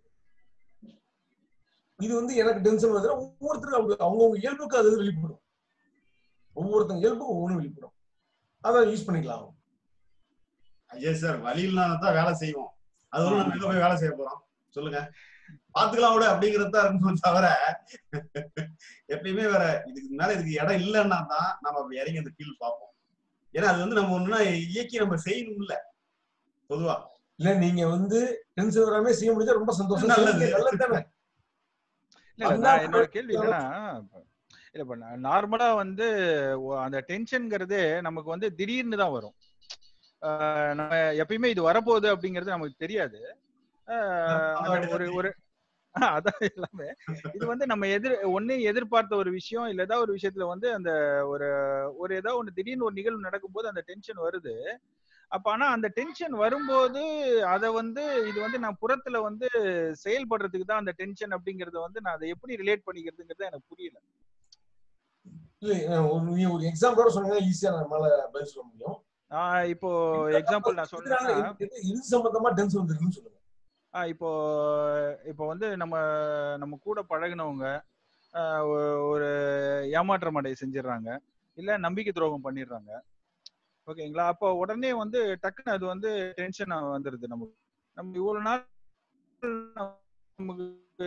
இது வந்து எனக்கு டென்ஷன் வருதுன்னா ஒவ்வொருத்தரும் அவங்க அவங்கவுங்க இயல்புக்கு அது வெளிப்படும் ஒவ்வொருத்தங்க இயல்புக்கு ஒவ்வொன்றும் வெளிப்படும் அதை யூஸ் பண்ணிக்கலாம் ஐயா சார் வழி இல்லாம தான் வேலை செய்வோம் அது வந்து நம்ம எங்க போய் வேலை செய்ய போறோம் சொல்லுங்க பாத்துக்கலாம் விட அப்படிங்கிறது தான் இருக்கும் தவிர எப்பயுமே வேற இதுக்கு மேல இதுக்கு இடம் இல்லைன்னா தான் நம்ம அப்படி இறங்கி அந்த ஃபீல் பார்ப்போம் ஏன்னா அது வந்து நம்ம ஒண்ணுனா இயக்கி நம்ம செய்யணும் இல்ல பொதுவா இல்ல நீங்க வந்து டென்ஷன் வராம செய்ய முடிஞ்சா ரொம்ப சந்தோஷம் நல்லது. செய்யுங்க, நல்லது தானே இல்ல இல்ல நான் என்னோட கேள்வி என்னன்னா இல்ல இப்ப நார்மலா வந்து ஒ- அந்த டென்ஷன்ங்கிறது நமக்கு வந்து திடீர்னு தான் வரும் ஆஹ் நம்ம எப்பயுமே இது வரப்போகுது அப்படிங்கிறது நமக்கு தெரியாது ஆஹ் அந்த ஒரு ஒரு அதான் எல்லாமே இது வந்து நம்ம எதிர் ஒண்ணு எதிர்பார்த்த ஒரு விஷயம் இல்ல ஏதாவது ஒரு விஷயத்துல வந்து அந்த ஒரு ஒரு ஏதாவது ஒண்ணு திடீர்னு ஒரு நிகழ்வு நடக்கும்போது அந்த டென்ஷன் வருது அப்ப ஆனா அந்த டென்ஷன் வரும்போது அத வந்து இது வந்து நான் புறத்துல வந்து செயல்படுறதுக்கு தான் அந்த டென்ஷன் அப்படிங்கறத வந்து நான் அதை எப்படி ரிலேட் பண்ணிக்கிறதுங்கிறது எனக்கு புரியல இல்ல அஹ் ஒரு நீங்க ஒரு எக்ஸாம்பிளோட சொன்னீங்கன்னா ஈஸியா நம்மளால பதில் சொல்ல முடியும் ஆஹ் இப்போ எக்ஸாம்பிள் நான் இதனால சொன்னேன்னா இது- இது- இது சம்பந்தமா டென்ஷன் வந்துருக்குன்னு சொல்லுங்க ஆ இப்போ இப்போ வந்து நம்ம நம்ம கூட பழகுனவங்க ஆஹ் ஒ- ஒரு ஏமாற்றம் அடைய செஞ்சிடுறாங்க இல்ல நம்பிக்கை துரோகம் பண்ணிடுறாங்க ஓகேங்களா அப்போ உடனே வந்து டக்குன்னு அது வந்து டென்ஷன் வந்துருது நமக்கு நம்ம இவ்வளவு நாள் நமக்கு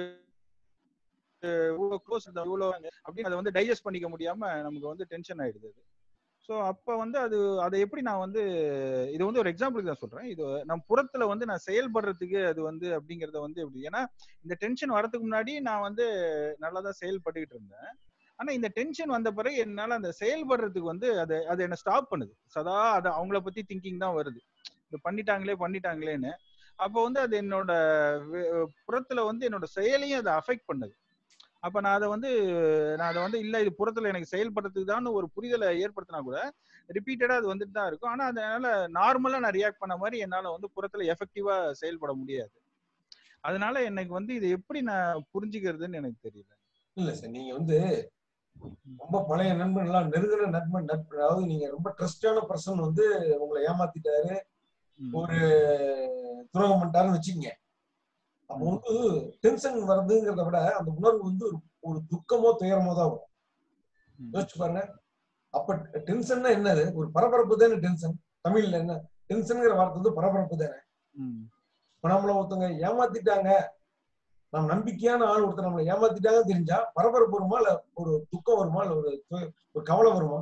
இவ்வளவு க்ளோஸ் இவ்வளவு அப்படின்னு அதை வந்து டைஜஸ்ட் பண்ணிக்க முடியாம நமக்கு வந்து டென்ஷன் ஆயிடுது அது ஸோ அப்ப வந்து அது அதை எப்படி நான் வந்து இது வந்து ஒரு எக்ஸாம்பிளுக்கு தான் சொல்றேன் இது நம்ம புறத்துல வந்து நான் செயல்படுறதுக்கு அது வந்து அப்படிங்கறத வந்து எப்படி ஏன்னா இந்த டென்ஷன் வரதுக்கு முன்னாடி நான் வந்து நல்லா தான் செயல்பட்டுக்கிட்டு இருந்தேன் ஆனா இந்த டென்ஷன் வந்த பிறகு என்னால அந்த செயல்படுறதுக்கு வந்து அது அது என்ன ஸ்டாப் பண்ணுது சதா அது அவங்கள பத்தி திங்கிங் தான் வருது இது பண்ணிட்டாங்களே பண்ணிட்டாங்களேன்னு அப்போ வந்து அது என்னோட வே- புறத்துல வந்து என்னோட செயலையும் அதை அஃபெக்ட் பண்ணுது அப்ப நான் அதை வந்து நான் அதை வந்து இல்ல இது புறத்துல எனக்கு செயல்படுறதுக்கு தான் ஒரு புரிதலை ஏற்படுத்தினா கூட ரிப்பீட்டடா அது வந்துட்டு தான் இருக்கும் ஆனா அதனால நார்மலா நான் ரியாக்ட் பண்ண மாதிரி என்னால வந்து புறத்துல எஃபெக்டிவா செயல்பட முடியாது அதனால எனக்கு வந்து இதை எப்படி நான் புரிஞ்சுக்கிறதுன்னு எனக்கு தெரியல இல்ல சார் நீங்க வந்து ரொம்ப பழைய நண்பன் எல்லாம் நெருங்கின நண்பன் நட்பு அதாவது நீங்க ரொம்ப ட்ரஸ்டான பர்சன் வந்து உங்களை ஏமாத்திட்டாரு ஒரு துரோகம் பண்ணிட்டாருன்னு வச்சுக்கங்க அப்போ வந்து டென்ஷன் வருதுங்கிறத விட அந்த உணர்வு வந்து ஒரு ஒரு துக்கமோ துயரமோ தான் வரும் யோசிச்சு பாருங்க அப்ப டென்ஷன்னா என்னது ஒரு பரபரப்பு தானே டென்ஷன் தமிழ்ல என்ன டென்ஷன்ங்கிற வார்த்தை வந்து பரபரப்பு தானே இப்ப நம்மள ஒருத்தவங்க ஏமாத்திட்டாங்க நம்ம நம்பிக்கையான ஆள் ஒருத்தர் நம்மளை ஏமாத்திட்டாங்க தெரிஞ்சா பரபரப்பு வருமா இல்ல ஒரு துக்கம் வருமா இல்ல ஒரு து- ஒரு கவலை வருமா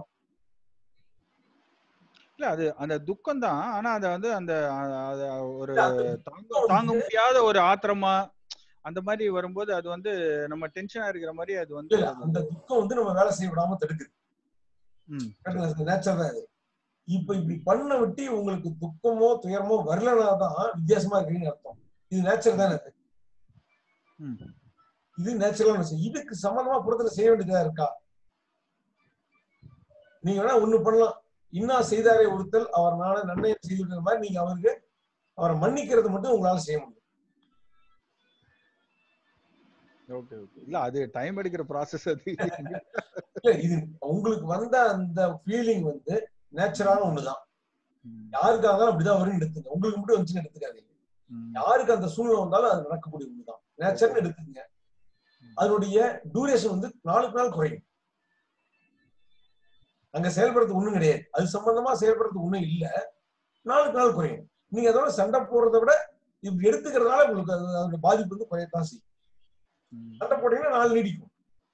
இல்ல அது அந்த துக்கம் தான் ஆனா அத வந்து அந்த அ- அத ஒரு இல்ல, அந்த தாங்க தாங்க முடியாத ஒரு ஆத்திரமா அந்த மாதிரி வரும்போது அது வந்து நம்ம டென்ஷனா இருக்கிற மாதிரி அது வந்து இல்ல அந்த துக்கம் வந்து நம்ம வேலை செய்ய விடாம தடுக்குது ம் நேச்சர் தான் இது இப்ப இப்படி பண்ண விட்டு உங்களுக்கு துக்கமோ துயரமோ வரலனா தான் வித்தியாசமா இருக்கீங்கன்னு அர்த்தம் இது நேச்சர் தானே அது ம் இது நேச்சுரலான விஷயம் இதுக்கு சம்பந்தமா புறத்துல செய்ய வேண்டியதா இருக்கா நீங்க வேணா ஒண்ணு பண்ணலாம் இன்னா செய்தாரே ஒருத்தல் அவர் நாள நன்மையை செய்திருக்கிற மாதிரி நீங்க அவருக்கு அவரை மன்னிக்கிறது மட்டும் உங்களால செய்ய முடியும் ஓகே ஓகே இல்ல அது டைம் எடுக்கிற ப்ராசஸ் அது இல்ல இது உங்களுக்கு வந்த அந்த ஃபீலிங் வந்து நேச்சுரலான ஒண்ணுதான் யாருக்காக இருந்தாலும் அப்படிதான் வரும்னு எடுத்துங்க உங்களுக்கு மட்டும் வந்துச்சுன்னு எடுத்துக்காதீங்க யாருக்கு அந்த சூழ்நிலை வந்தாலும் அது நடக்கக்கூடிய ஒண்ணுதான் நேச்சர்னு எடுத்துக்கங்க அதனுடைய டூரேஷன் வந்து நாளுக்கு நாள் குறையும் அங்க செயல்படுறது ஒண்ணும் கிடையாது அது சம்பந்தமா செயல்படுறது ஒண்ணும் இல்ல நாளுக்கு நாள் குறையும் நீங்க அதோட சண்டை போடுறதை விட இப்படி எடுத்துக்கிறதுனால உங்களுக்கு அது அதோட பாதிப்பு வந்து குறையத்தான் செய்யும் சண்டை போட்டீங்கன்னா நாள் நீடிக்கும்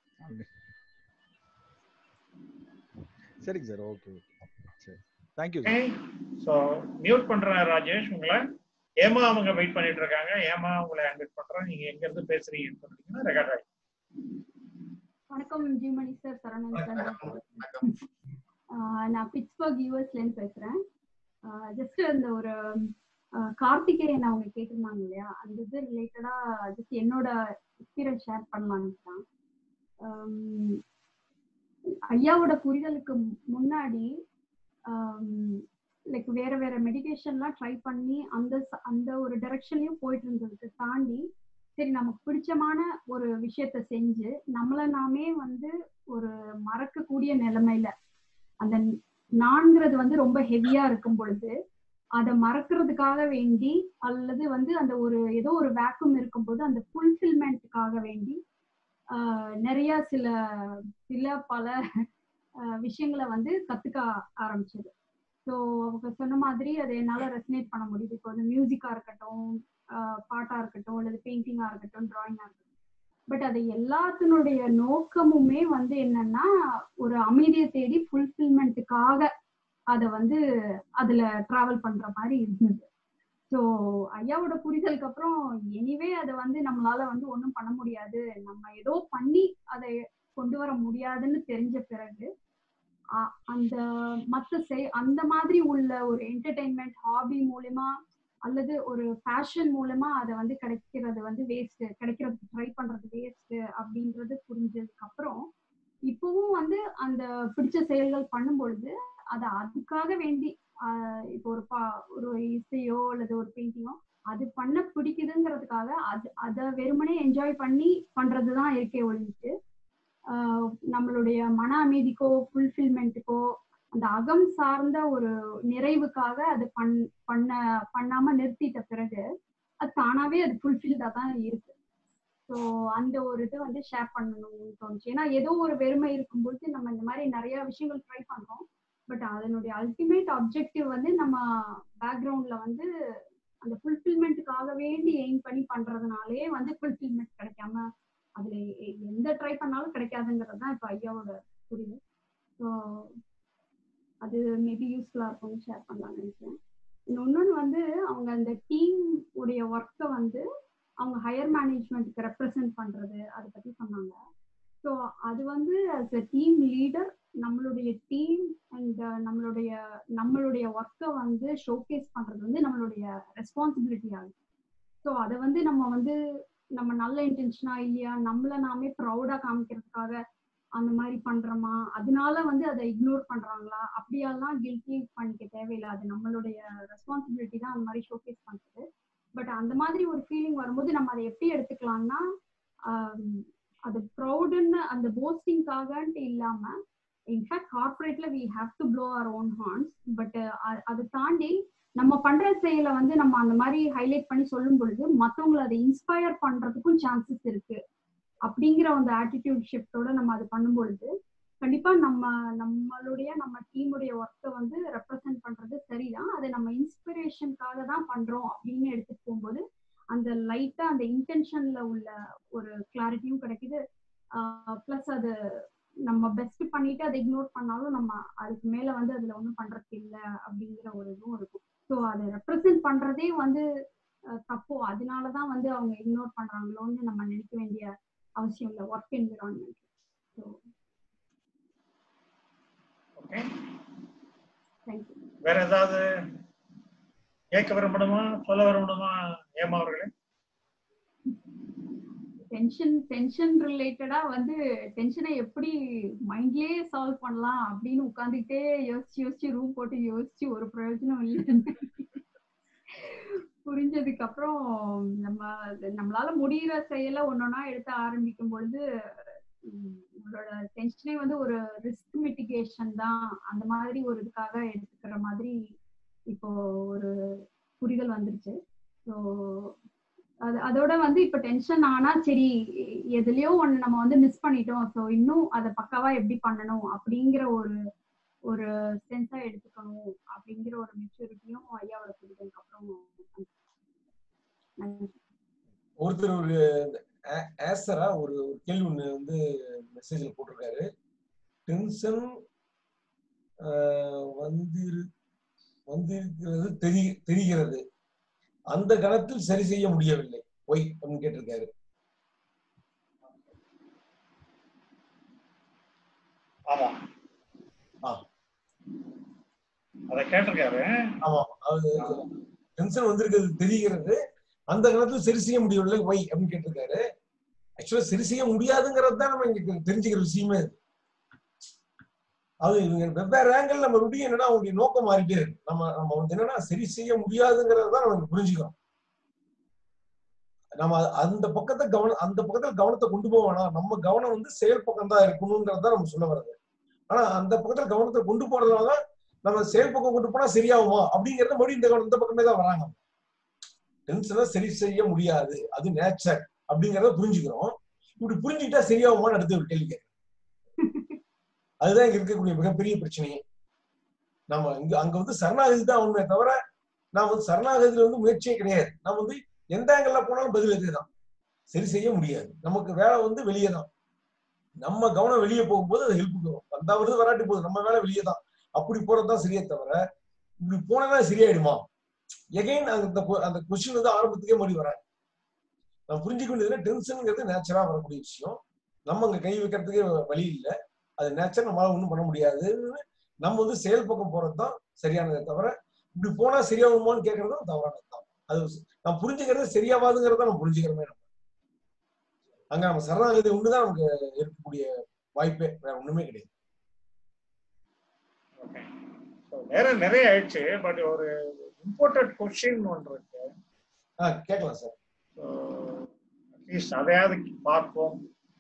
சரிங்க சார் ஓகே ஓகே சரி தேங்க்யூ ஓகே ஸோ மியூட் பண்றேன் ராஜேஷ் உங்களை ஏமா அவங்க வெயிட் பண்ணிட்டு இருக்காங்க ஏமா உங்களை அன்மியூட் பண்றேன் நீங்க எங்க இருந்து பேசுறீங்கன்னு சொன்னீங்கன்னா ரெக்கார்ட் ஆகும் வணக்கம் ஜிமணி சார் சரவணன் சார் ஆஹ் நான் பிட்ஸ்பர்க் யூஎஸ்ல இருந்து பேசுறேன் ஜஸ்ட் அந்த ஒரு ஆஹ் கார்த்திகேயன் அவங்க கேட்டிருந்தாங்க இல்லையா அந்த இது ரிலேட்டடா ஜஸ்ட் என்னோட எக்ஸ்பீரியன்ஸ் ஷேர் பண்ணலான்னு தான் ஆம், ஐயாவோட புரிதலுக்கு முன்னாடி லைக் வேற வேற மெடிடேஷன்லாம் ட்ரை பண்ணி அந்த ச- அந்த ஒரு டைரக்ஷன்லயும் போயிட்டு இருந்ததுக்கு தாண்டி சரி நமக்கு பிடிச்சமான ஒரு விஷயத்த செஞ்சு நம்மள நாமே வந்து ஒரு மறக்கக்கூடிய நிலைமையில அந்த நான்கிறது வந்து ரொம்ப ஹெவியா இருக்கும் பொழுது அதை மறக்கிறதுக்காக வேண்டி அல்லது வந்து அந்த ஒரு ஏதோ ஒரு வேக்கம் இருக்கும்போது அந்த ஃபுல்ஃபில்மெண்ட்டுக்காக வேண்டி ஆஹ் நிறைய சில சில பல ஆஹ் விஷயங்களை வந்து கத்துக்க ஆரம்பிச்சது ஸோ அவங்க சொன்ன மாதிரி அதை என்னால ரெசனேட் பண்ண முடியுது இப்போ வந்து மியூசிக்கா இருக்கட்டும் ஆஹ் பாட்டா இருக்கட்டும் அல்லது பெயிண்டிங்கா இருக்கட்டும் டிராயிங்கா இருக்கட்டும் பட் அது எல்லாத்தினுடைய நோக்கமுமே வந்து என்னன்னா ஒரு அமைதியை தேடி ஃபுல்ஃபில்மெண்ட்டுக்காக அதை வந்து அதுல டிராவல் பண்ற மாதிரி இருந்தது ஸோ ஐயாவோட புரிதலுக்கு அப்புறம் எனிவே அதை வந்து நம்மளால வந்து ஒன்றும் பண்ண முடியாது நம்ம ஏதோ பண்ணி அதை கொண்டு வர முடியாதுன்னு தெரிஞ்ச பிறகு அ- அந்த மத்த செய் அந்த மாதிரி உள்ள ஒரு என்டர்டெயின்மெண்ட் ஹாபி மூலியமா அல்லது ஒரு ஃபேஷன் மூலமா அதை வந்து கிடைக்கிறது வந்து வேஸ்ட் கிடைக்கிறதுக்கு ட்ரை பண்றது வேஸ்ட் அப்படின்றது புரிஞ்சதுக்கு அப்புறம் இப்பவும் வந்து அந்த பிடிச்ச செயல்கள் பண்ணும் பொழுது அதை அதுக்காக வேண்டி ஆஹ் இப்போ ஒரு பா ஒரு இசையோ அல்லது ஒரு பெயிண்டிங்கோ அது பண்ண பிடிக்குதுங்கிறதுக்காக அது அதை வெறுமனே என்ஜாய் பண்ணி பண்றதுதான் இருக்கே ஒழிஞ்சு ஆஹ் நம்மளுடைய மன அமைதிக்கோ ஃபுல்ஃபில்மெண்ட்டுக்கோ அந்த அகம் சார்ந்த ஒரு நிறைவுக்காக அது பண் பண்ண பண்ணாம நிறுத்திட்ட பிறகு அது தானாவே அது ஃபுல்ஃபில்டா தான் இருக்கு ஸோ அந்த ஒரு இது வந்து ஷேர் பண்ணணும்னு தோணுச்சு ஏன்னா ஏதோ ஒரு வெறுமை இருக்கும்பொழுது நம்ம இந்த மாதிரி நிறைய விஷயங்கள் ட்ரை பண்றோம் பட் அதனுடைய அல்டிமேட் அப்ஜெக்டிவ் வந்து நம்ம பேக்ரவுண்ட்ல வந்து அந்த ஃபுல்ஃபில்மெண்ட்டுக்காக வேண்டி எய்ம் பண்ணி பண்றதுனாலே வந்து ஃபுல்ஃபில்மெண்ட் கிடைக்காம அதுல எ- எந்த ட்ரை பண்ணாலும் கிடைக்காதுங்கிறது தான் இப்போ ஐயாவோட புரியுது ஸோ அது மேபி யூஸ்ஃபுல்லா இருக்கும்னு ஷேர் பண்ணலாம்னு நினைக்கிறேன் இன்னொன்னு வந்து அவங்க அந்த டீம் உடைய ஒர்க்கை வந்து அவங்க ஹையர் மேனேஜ்மெண்ட்டுக்கு ரெப்ரசன்ட் பண்றது அதை பத்தி சொன்னாங்க ஸோ அது வந்து as a டீம் லீடர் நம்மளுடைய டீம் அண்ட் நம்மளுடைய நம்மளுடைய ஒர்க்கை வந்து ஷோகேஸ் பண்றது வந்து நம்மளுடைய ரெஸ்பான்சிபிலிட்டி ஆகுது ஸோ அதை வந்து நம்ம வந்து நம்ம நல்ல இன்டென்ஷனா இல்லையா நம்மள நாமே ப்ரௌடா காமிக்கிறதுக்காக அந்த மாதிரி பண்றோமா அதனால வந்து அதை இக்னோர் பண்றாங்களா அப்படியெல்லாம் கில்ட்டி பண்ணிக்க தேவையில்லை அது நம்மளுடைய ரெஸ்பான்சிபிலிட்டி தான் அந்த மாதிரி ஷோகேஸ் பண்றது பட் அந்த மாதிரி ஒரு ஃபீலிங் வரும்போது நம்ம அதை எப்படி எடுத்துக்கலாம்னா ஆம், அது ப்ரௌடுன்னு அந்த போஸ்டிங்காகன்ட்டு இல்லாம இன்ஃபேக்ட் கார்பரேட்ல we have to blow our own horns but அதை தாண்டி நம்ம பண்ற செயலை வந்து நம்ம அந்த மாதிரி ஹைலைட் பண்ணி சொல்லும் பொழுது மத்தவங்களை அதை இன்ஸ்பயர் பண்றதுக்கும் சான்சஸ் இருக்கு அப்படிங்கிற அந்த ஆட்டிடியூட் ஷிஃப்டோட நம்ம அது பண்ணும் பொழுது கண்டிப்பா நம்ம நம்மளுடைய நம்ம டீமுடைய ஒர்க்கை வந்து ரெப்ரசென்ட் பண்றது சரிதான் அதை நம்ம இன்ஸ்பிரேஷனுக்காக தான் பண்றோம் அப்படின்னு எடுத்துட்டு போகும்போது அந்த லைட்டா அந்த இன்டென்ஷன்ல உள்ள ஒரு கிளாரிட்டியும் கிடைக்குது ப்ளஸ் அது நம்ம பெஸ்ட் பண்ணிட்டு அதை இக்னோர் பண்ணாலும் நம்ம அதுக்கு மேல வந்து அதுல ஒண்ணும் பண்றதுக்கு இல்லை அப்படிங்கிற ஒரு இதுவும் இருக்கும் ஸோ அதை ரெப்ரசென்ட் பண்றதே வந்து அஹ், தப்போ அதனாலதான் வந்து அவங்க இக்னோர் பண்றாங்களோன்னு நம்ம நினைக்க வேண்டிய அவசியம் இல்லை work environment so okay thank you வேற ஏதாவது கேட்க விரும்பணுமா சொல்ல விரும்பணுமா ஏமா அவர்களே டென்ஷன் டென்ஷன் ரிலேட்டடா வந்து டென்ஷனை எப்படி மைண்ட்லயே சால்வ் பண்ணலாம் அப்படின்னு உட்காந்துக்கிட்டே யோசிச்சு யோசிச்சு ரூம் போட்டு யோசிச்சு ஒரு பிரயோஜனம் இல்லைன்னு புரிஞ்சதுக்கு அப்புறம் நம்ம நம்மளால முடியிற செயலை ஒன்னொன்னா எடுத்து ஆரம்பிக்கும் பொழுது உம், நம்மளோட டென்ஷனே வந்து ஒரு ரிஸ்க் மிட்டிகேஷன் தான் அந்த மாதிரி ஒரு இதுக்காக எடுத்துக்கிற மாதிரி இப்போ ஒரு புரிதல் வந்துருச்சு ஸோ அது அதோட வந்து இப்ப டென்ஷன் ஆனா சரி எதுலயோ ஒண்ணு நம்ம வந்து மிஸ் பண்ணிட்டோம் ஸோ இன்னும் அதை பக்காவா எப்படி பண்ணணும் அப்படிங்கிற ஒரு ஒரு சென்ஸா எடுத்துக்கணும் அப்படிங்கிற ஒரு மெச்சூரிட்டியும் ஐயாவோட புரிதலுக்கு அப்புறம் நன்றி. ஒருத்தர் ஒரு ஆசரா ஒரு ஒரு கேள்வி ஒண்ணு வந்து மெசேஜ்ல போட்டிருக்காரு டென்ஷன் வந்திரு வந்திருக்கிறது தெரி தெரிகிறது அந்த கணத்தில் சரி செய்ய முடியவில்லை ஒய் அப்படின்னு கேட்டிருக்காரு ஆமா ஆ அதை கேட்டிருக்காரு ஆமா அது டென்ஷன் வந்திருக்கிறது தெரிகிறது அந்த கணத்தில் சரி செய்ய முடியவில்லை ஒய் அப்படின்னு கேட்டிருக்காரு ஆக்சுவலா சரி செய்ய முடியாதுங்கிறது தான் நம்ம இங்க தெரிஞ்சுக்கிற விஷயமே அது அது இவங்க வெவ்வேறு ஆங்கிள் நம்ம ருடி என்னன்னா அவங்களுடைய நோக்கம் மாறிட்டே இருக்கு நம்ம நம்ம வந்து என்னன்னா சரி செய்ய முடியாதுங்கிறத தான் நம்ம புரிஞ்சுக்கிறோம் நம்ம அந்த பக்கத்தை கவனம் அந்த பக்கத்துல கவனத்தை கொண்டு போக வேணாம் நம்ம கவனம் வந்து செயல் பக்கம் தான் இருக்கணுங்கிறத நம்ம சொல்ல வர்றது ஆனா அந்த பக்கத்துல கவனத்தை கொண்டு போறதுனால நம்ம செயல் பக்கம் கொண்டு போனா சரியாகுமா அப்படிங்கறத மறுபடியும் இந்த கவனம் இந்த பக்கமே தான் வராங்க டென்ஷனை சரி செய்ய முடியாது அது நேச்சர் அப்படிங்கறத புரிஞ்சுக்கிறோம் இப்படி புரிஞ்சுக்கிட்டா சரியாகுமான்னு அடுத்த ஒரு கேள்வி கேட்கிறேன். அதுதான் இங்க இருக்கக்கூடிய மிகப்பெரிய பிரச்சனையே நம்ம இங்க அங்க வந்து சரணாகதி தான் உண்மை தவிர நான் வந்து சரணாகதியில வந்து முயற்சியே கிடையாது நம்ம வந்து எந்த ஆங்கிள் போனாலும் பதில் இதுதான் சரி செய்ய முடியாது நமக்கு வேலை வந்து வெளியே தான் நம்ம கவனம் வெளியே போகும்போது அது ஹெல்ப் வரும் வந்தா வருது வராட்டி போகுது நம்ம வேலை வெளியே தான் அப்படி போறதுதான் சரியே தவிர இப்படி போனதா சரியாயிடுமா எகைன் அந்த கொ- அந்த கொஸ்டின் வந்து ஆரம்பத்துக்கே மறுபடி வராது நம்ம புரிஞ்சுக்க வேண்டியதுல டென்ஷனுங்கிறது நேச்சரா வரக்கூடிய விஷயம் நம்ம அங்க கை வைக்கிறதுக்கே வழி இல்லை அது நேச்சர் நம்மளால ஒண்ணும் பண்ண முடியாது நம்ம வந்து செயல் பக்கம் போறது தான் சரியானதே தவிர இப்படி போனா சரியாகுமான்னு கேட்கறதும் தவறானது தான் அது நான் புரிஞ்சுக்கிறது சரியாவாதுங்கிறத நம்ம புரிஞ்சுக்கிறோமே நம்ம அங்க நம்ம சரணாகதி ஒண்ணுதான் நமக்கு இருக்கக்கூடிய வாய்ப்பே வேற ஒண்ணுமே கிடையாது ஓகே நேரம் நிறைய ஆயிடுச்சு பட் ஒரு இம்பார்ட்டன்ட் கொஸ்டின் ஒன்று இருக்கு ஆ கேட்கலாம் சார் அட்லீஸ்ட் அதையாவது பார்ப்போம்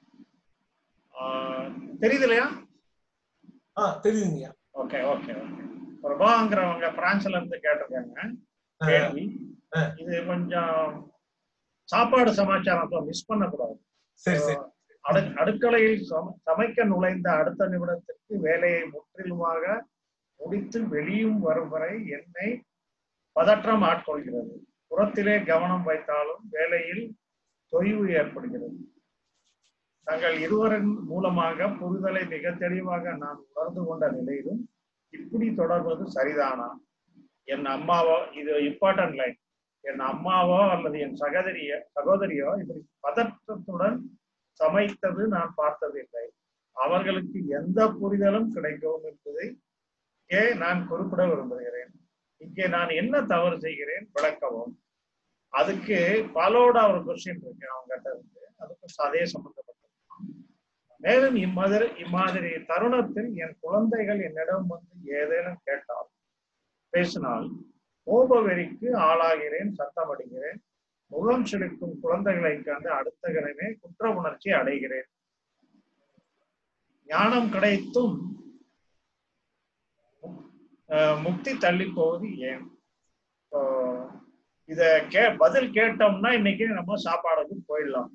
ஆஹ் தெரியுது இல்லையா ஆ தெரியுதுங்கய்யா ஓகே ஓகே ஓகே பிரபாங்கிறவங்க பிரான்ஸ்ல இருந்து கேட்டிருக்காங்க கேள்வி இது கொஞ்சம் சாப்பாடு சமாச்சாரத்தை மிஸ் பண்ணக்கூடாது சரி சரி அடு- அடுக்கலையில் சம- சமைக்க நுழைந்த அடுத்த நிமிடத்திற்கு வேலையை முற்றிலுமாக முடித்து வெளியும் வரும் வரை என்னை பதற்றம் ஆட்கொள்கிறது புறத்திலே கவனம் வைத்தாலும் வேலையில் தொய்வு ஏற்படுகிறது தங்கள் இருவரின் மூலமாக புரிதலை மிக தெளிவாக நான் உணர்ந்து கொண்ட நிலையிலும் இப்படி தொடர்வது சரிதானா என் அம்மாவோ இது இம்பார்ட்டன்ட் லைன் என் அம்மாவோ அல்லது என் சகோதரிய சகோதரியோ இப்படி பதற்றத்துடன் சமைத்தது நான் பார்த்ததில்லை அவர்களுக்கு எந்த புரிதலும் கிடைக்கவும் என்பதை இங்கே நான் குறிப்பிட விரும்புகிறேன் இங்கே நான் என்ன தவறு செய்கிறேன் விளக்கவும் அதுக்கு பலோட ஒரு கொஸ்டின் இருக்கு அவங்க கிட்ட இருந்து அதுக்கு அதே சம்பந்தப்பட்டது மேலும் இம்மாதிரி இம்மாதிரி தருணத்தில் என் குழந்தைகள் என்னிடம் வந்து ஏதேனும் கேட்டால் பேசினால் கோபவெறிக்கு ஆளாகிறேன் சத்தமடைகிறேன் முகம் சிலிக்கும் குழந்தைகளை கண்டு அடுத்த கணமே குற்ற உணர்ச்சி அடைகிறேன் ஞானம் கிடைத்தும் அஹ், முக்தி தள்ளி போவது ஏன் So, இத கே பதில் கேட்டோம்னா இன்னைக்கு நம்ம சாப்பாடுக்கு போயிடலாம்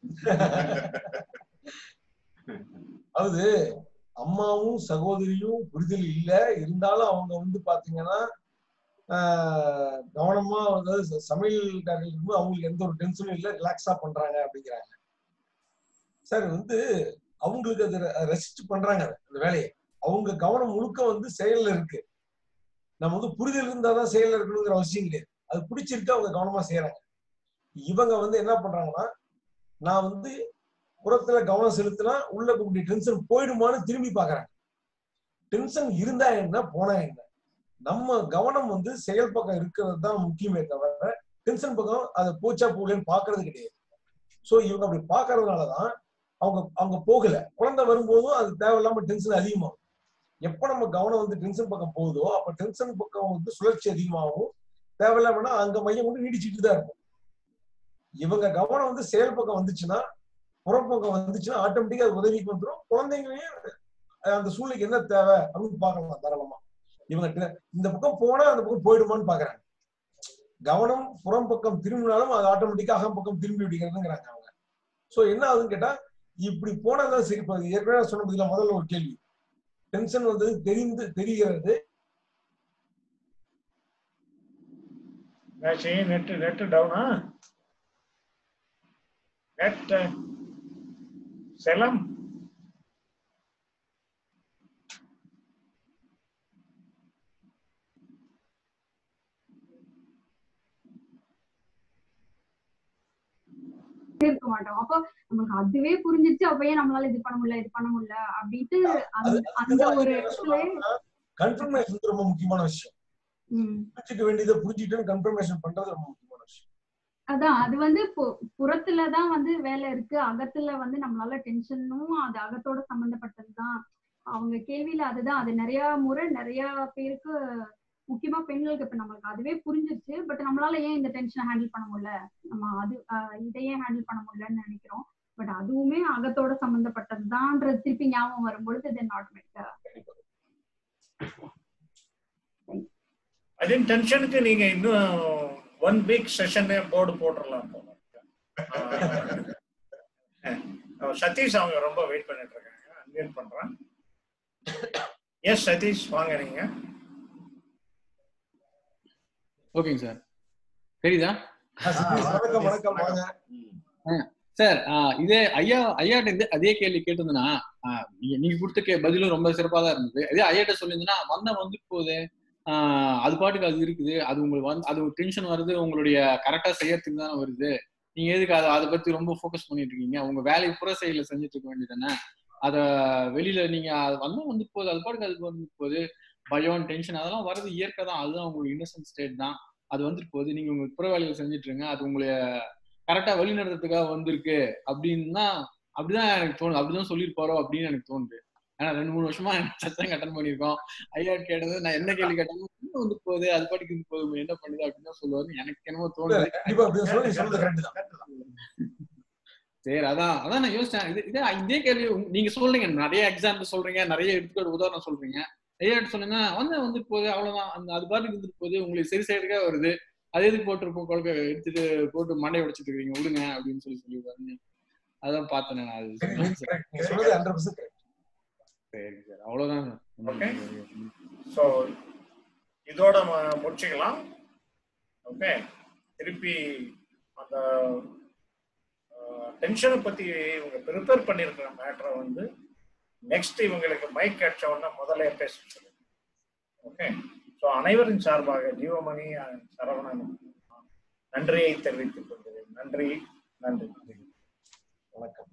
அதாவது அம்மாவும் சகோதரியும் புரிதல் இல்ல இருந்தாலும் அவங்க வந்து பாத்தீங்கன்னா ஆஹ், கவனமா அதாவது ச- சமையல்காரர்கள் இருக்கும்போது அவங்களுக்கு எந்த ஒரு டென்ஷனும் இல்ல ரிலாக்ஸா பண்றாங்க அப்படிங்கிறாங்க சார் வந்து அவங்களுக்கு அது ரெசிஸ்ட் பண்றாங்க அதை, அந்த வேலையை அவங்க கவனம் முழுக்க வந்து செயல்ல இருக்கு நம்ம வந்து புரிதல் இருந்தாதான் செயல்ல இருக்கணுங்கிற அவசியம் கிடையாது அது பிடிச்சிருக்கு அவங்க கவனமா செய்யறாங்க இவங்க வந்து என்ன பண்றாங்கன்னா நான் வந்து புறத்துல கவனம் செலுத்தினா உள்ள இருக்கக்கூடிய டென்ஷன் போயிடுமான்னு திரும்பி பாக்குறாங்க டென்ஷன் இருந்தா என்ன போனா என்ன நம்ம கவனம் வந்து செயல் பக்கம் இருக்கிறது தான் முக்கியமே தவிர டென்ஷன் பக்கம் அதை போச்சா போகலன்னு பாக்குறது கிடையாது சோ இவங்க அப்படி பாக்குறதுனாலதான் அவங்க அவங்க போகல குழந்தை வரும்போதும் அது தேவையில்லாம டென்ஷன் அதிகமாகும் எப்ப நம்ம கவனம் வந்து டென்ஷன் பக்கம் போகுதோ அப்ப டென்ஷன் பக்கம் வந்து சுழற்சி அதிகமாகும் தேவையில்லாமனா அங்க மையம் கொண்டு நீடிச்சுட்டு தான் இருக்கும் இவங்க கவனம் வந்து செயல் பக்கம் வந்துச்சுன்னா புறப்பக்கம் வந்துச்சுன்னா ஆட்டோமேட்டிக்கா அது உதவிக்கு வந்துடும் குழந்தைங்களையும் அஹ், அந்த சூழ்நிலைக்கு என்ன தேவை அப்படின்னு பார்க்கலாம் தாராளமா இவங்க ட- இந்த பக்கம் போனா அந்த பக்கம் போயிடுமான்னு பாக்குறாங்க கவனம் புறம் பக்கம் திரும்பினாலும் அது ஆட்டோமேட்டிக்கா அகம் பக்கம் திரும்பி விடுகிறதுங்கிறாங்க அவங்க சோ என்ன ஆகுதுன்னு கேட்டா இப்படி போனாதான் சரி இப்போ ஏற்கனவே நான் சொன்ன பதிலா முதல்ல ஒரு கேள்வி டென்ஷன் வந்தது தெரிந்து தெரிகிறது மேட்சி நெட் நெட் டவுனா நெட் செலம் இருக்க மாட்டோம் அப்போ நமக்கு அதுவே புரிஞ்சிச்சு அப்ப ஏன் நம்மளால இது பண்ண முடியல இது பண்ண முடியல அப்படின்ட்டு அந்த அந்த ஒரு இடத்துல கன்ஃபர்மேஷன் ரொம்ப முக்கியமான விஷயம் ம், புரிஞ்சுக்க வேண்டியதை புரிஞ்சுக்கிட்டு கன்ஃபர்மேஷன் பண்றது ரொம்ப முக்கியமான விஷயம் அதான் அது வந்து பு- புறத்துலதான் வந்து வேலை இருக்கு அகத்துல வந்து நம்மளால டென்ஷனும் அது அகத்தோட சம்பந்தப்பட்டதுதான் அவங்க கேள்வியில அதுதான் அது நிறைய முறை நிறைய பேருக்கு முக்கியமா பெண்களுக்கு இப்ப நம்மளுக்கு அதுவே புரிஞ்சிருச்சு பட் நம்மளால ஏன் இந்த டென்ஷனை ஹேண்டில் பண்ண முடியல நம்ம அது ஆஹ் இதையே ஹேண்டில் பண்ண முடியலன்னு நினைக்கிறோம் பட் அதுவுமே அகத்தோட சம்பந்தப்பட்டதுதான்ன்றது திருப்பி ஞாபகம் வரும்பொழுது தென் ஆட்டோமேட்டிக்கா அதே டென்ஷனுக்கு நீங்க இன்னும் ஒன் வீக் செஷனே போர்டு போட்டுடலாம் போல. ஆஹ் சதீஷ் அவங்க ரொம்ப வெயிட் பண்ணிட்டு இருக்காங்க அன்மியூட் பண்றேன் எஸ் சதீஷ் வாங்க நீங்க ஓகேங்க சார் தெரியுதா வணக்கம் வணக்கம் வாங்க சார் இதே ஐயா ஐயாட்ட இது அதே கேள்வி கேட்டிருந்தனா நீங்க நீங்க கொடுத்த கே பதிலும் ரொம்ப சிறப்பா தான் இருந்தது இதே ஐயாட்ட சொல்லியிருந்தனா வந்த வந்து போகுது ஆஹ் அது பாட்டுக்கு அது இருக்குது அது உங்களுக்கு வந்து அது டென்ஷன் வருது உங்களுடைய கரெக்டா செய்யறதுக்கு தானே வருது நீங்க எதுக்கு அதை அதை பத்தி ரொம்ப ஃபோக்கஸ் பண்ணிட்டு இருக்கீங்க உங்க வேலையை புற செயல செஞ்சுட்டு இருக்க வேண்டியதானே அத வெளியில நீங்க அது வந்தா வந்து போகுது அது பாட்டுக்கு அதுக்கு வந்து போகுது பயம் டென்ஷன் அதெல்லாம் வர்றது இயற்கை தான் அதுதான் உங்களுக்கு இன்னசென்ட் ஸ்டேட் தான் அது வந்துட்டு போகுது நீங்க உங்க புற வேலைகள் செஞ்சுட்டு இருங்க அது உங்களை கரெக்டா வழி நடத்துறதுக்காக வந்திருக்கு அப்படின்னா அப்படிதான் எனக்கு தோணுது அப்படிதான் சொல்லியிருப்பாரோ அப்படின்னு எனக்கு தோணுது ஏன்னா ரெண்டு மூணு வருஷமா சத்தம் அட்டன் பண்ணியிருக்கோம் ஐயா கேட்டது நான் என்ன கேள்வி கேட்டாலும் இன்னும் வந்து போகுது அது பாட்டுக்கு இது போகுது என்ன பண்ணுது அப்படின்னு தான் சொல்லுவாரு எனக்கு என்னமோ தோணுது கண்டிப்பா அப்படி சொல்லி நீ சொல்றது கரெக்ட் தான் சரி அதான் அதான் நான் யோசிச்சேன் இது இதே இதே கேள்வி உங்க- நீங்க சொல்றீங்க நிறைய எக்ஸாம்பிள் சொல்றீங்க நிறைய எடுத்துக்காட்டு உதாரணம் சொல்றீங்க ஐயா சொன்னீங்க வந்து வந்துட்டு போகுது அவ்வளவுதான் அந்த அது பாட்டுக்கு இருந்துட்டு போகுது உங்களுக்கு சரி சைடுக்கா வருது அது எதுக்கு போட்டு கொள்கை எடுத்துட்டு போட்டு மண்டையை உடைச்சிட்டு இருக்கீங்க விடுங்க அப்படின்னு சொல்லி சொல்லிடுவாரு அதான் பார்த்தேன் நான் அது சொன்னேன் சார். நீங்க சொல்றது ஹண்ட்ரட் பர்சன்ட் கரெக்ட் சரி சார் அவ்வளவுதான் ஓகே ஸோ இதோட ம- முடிச்சுக்கலாம் ஓகே திருப்பி அந்த டென்ஷனை பத்தி இவங்க ப்ரிப்பேர் பண்ணியிருக்கிற மேட்டரை வந்து நெக்ஸ்ட் இவங்களுக்கு மைக் கிடைச்ச உடனே முதல்ல பேச சொல்லுங்க ஓகே ஸோ அனைவரின் சார்பாக ஜீவமணி and சரவணன் நன்றியை தெரிவித்துக் கொள்கிறேன் நன்றி நன்றி வணக்கம்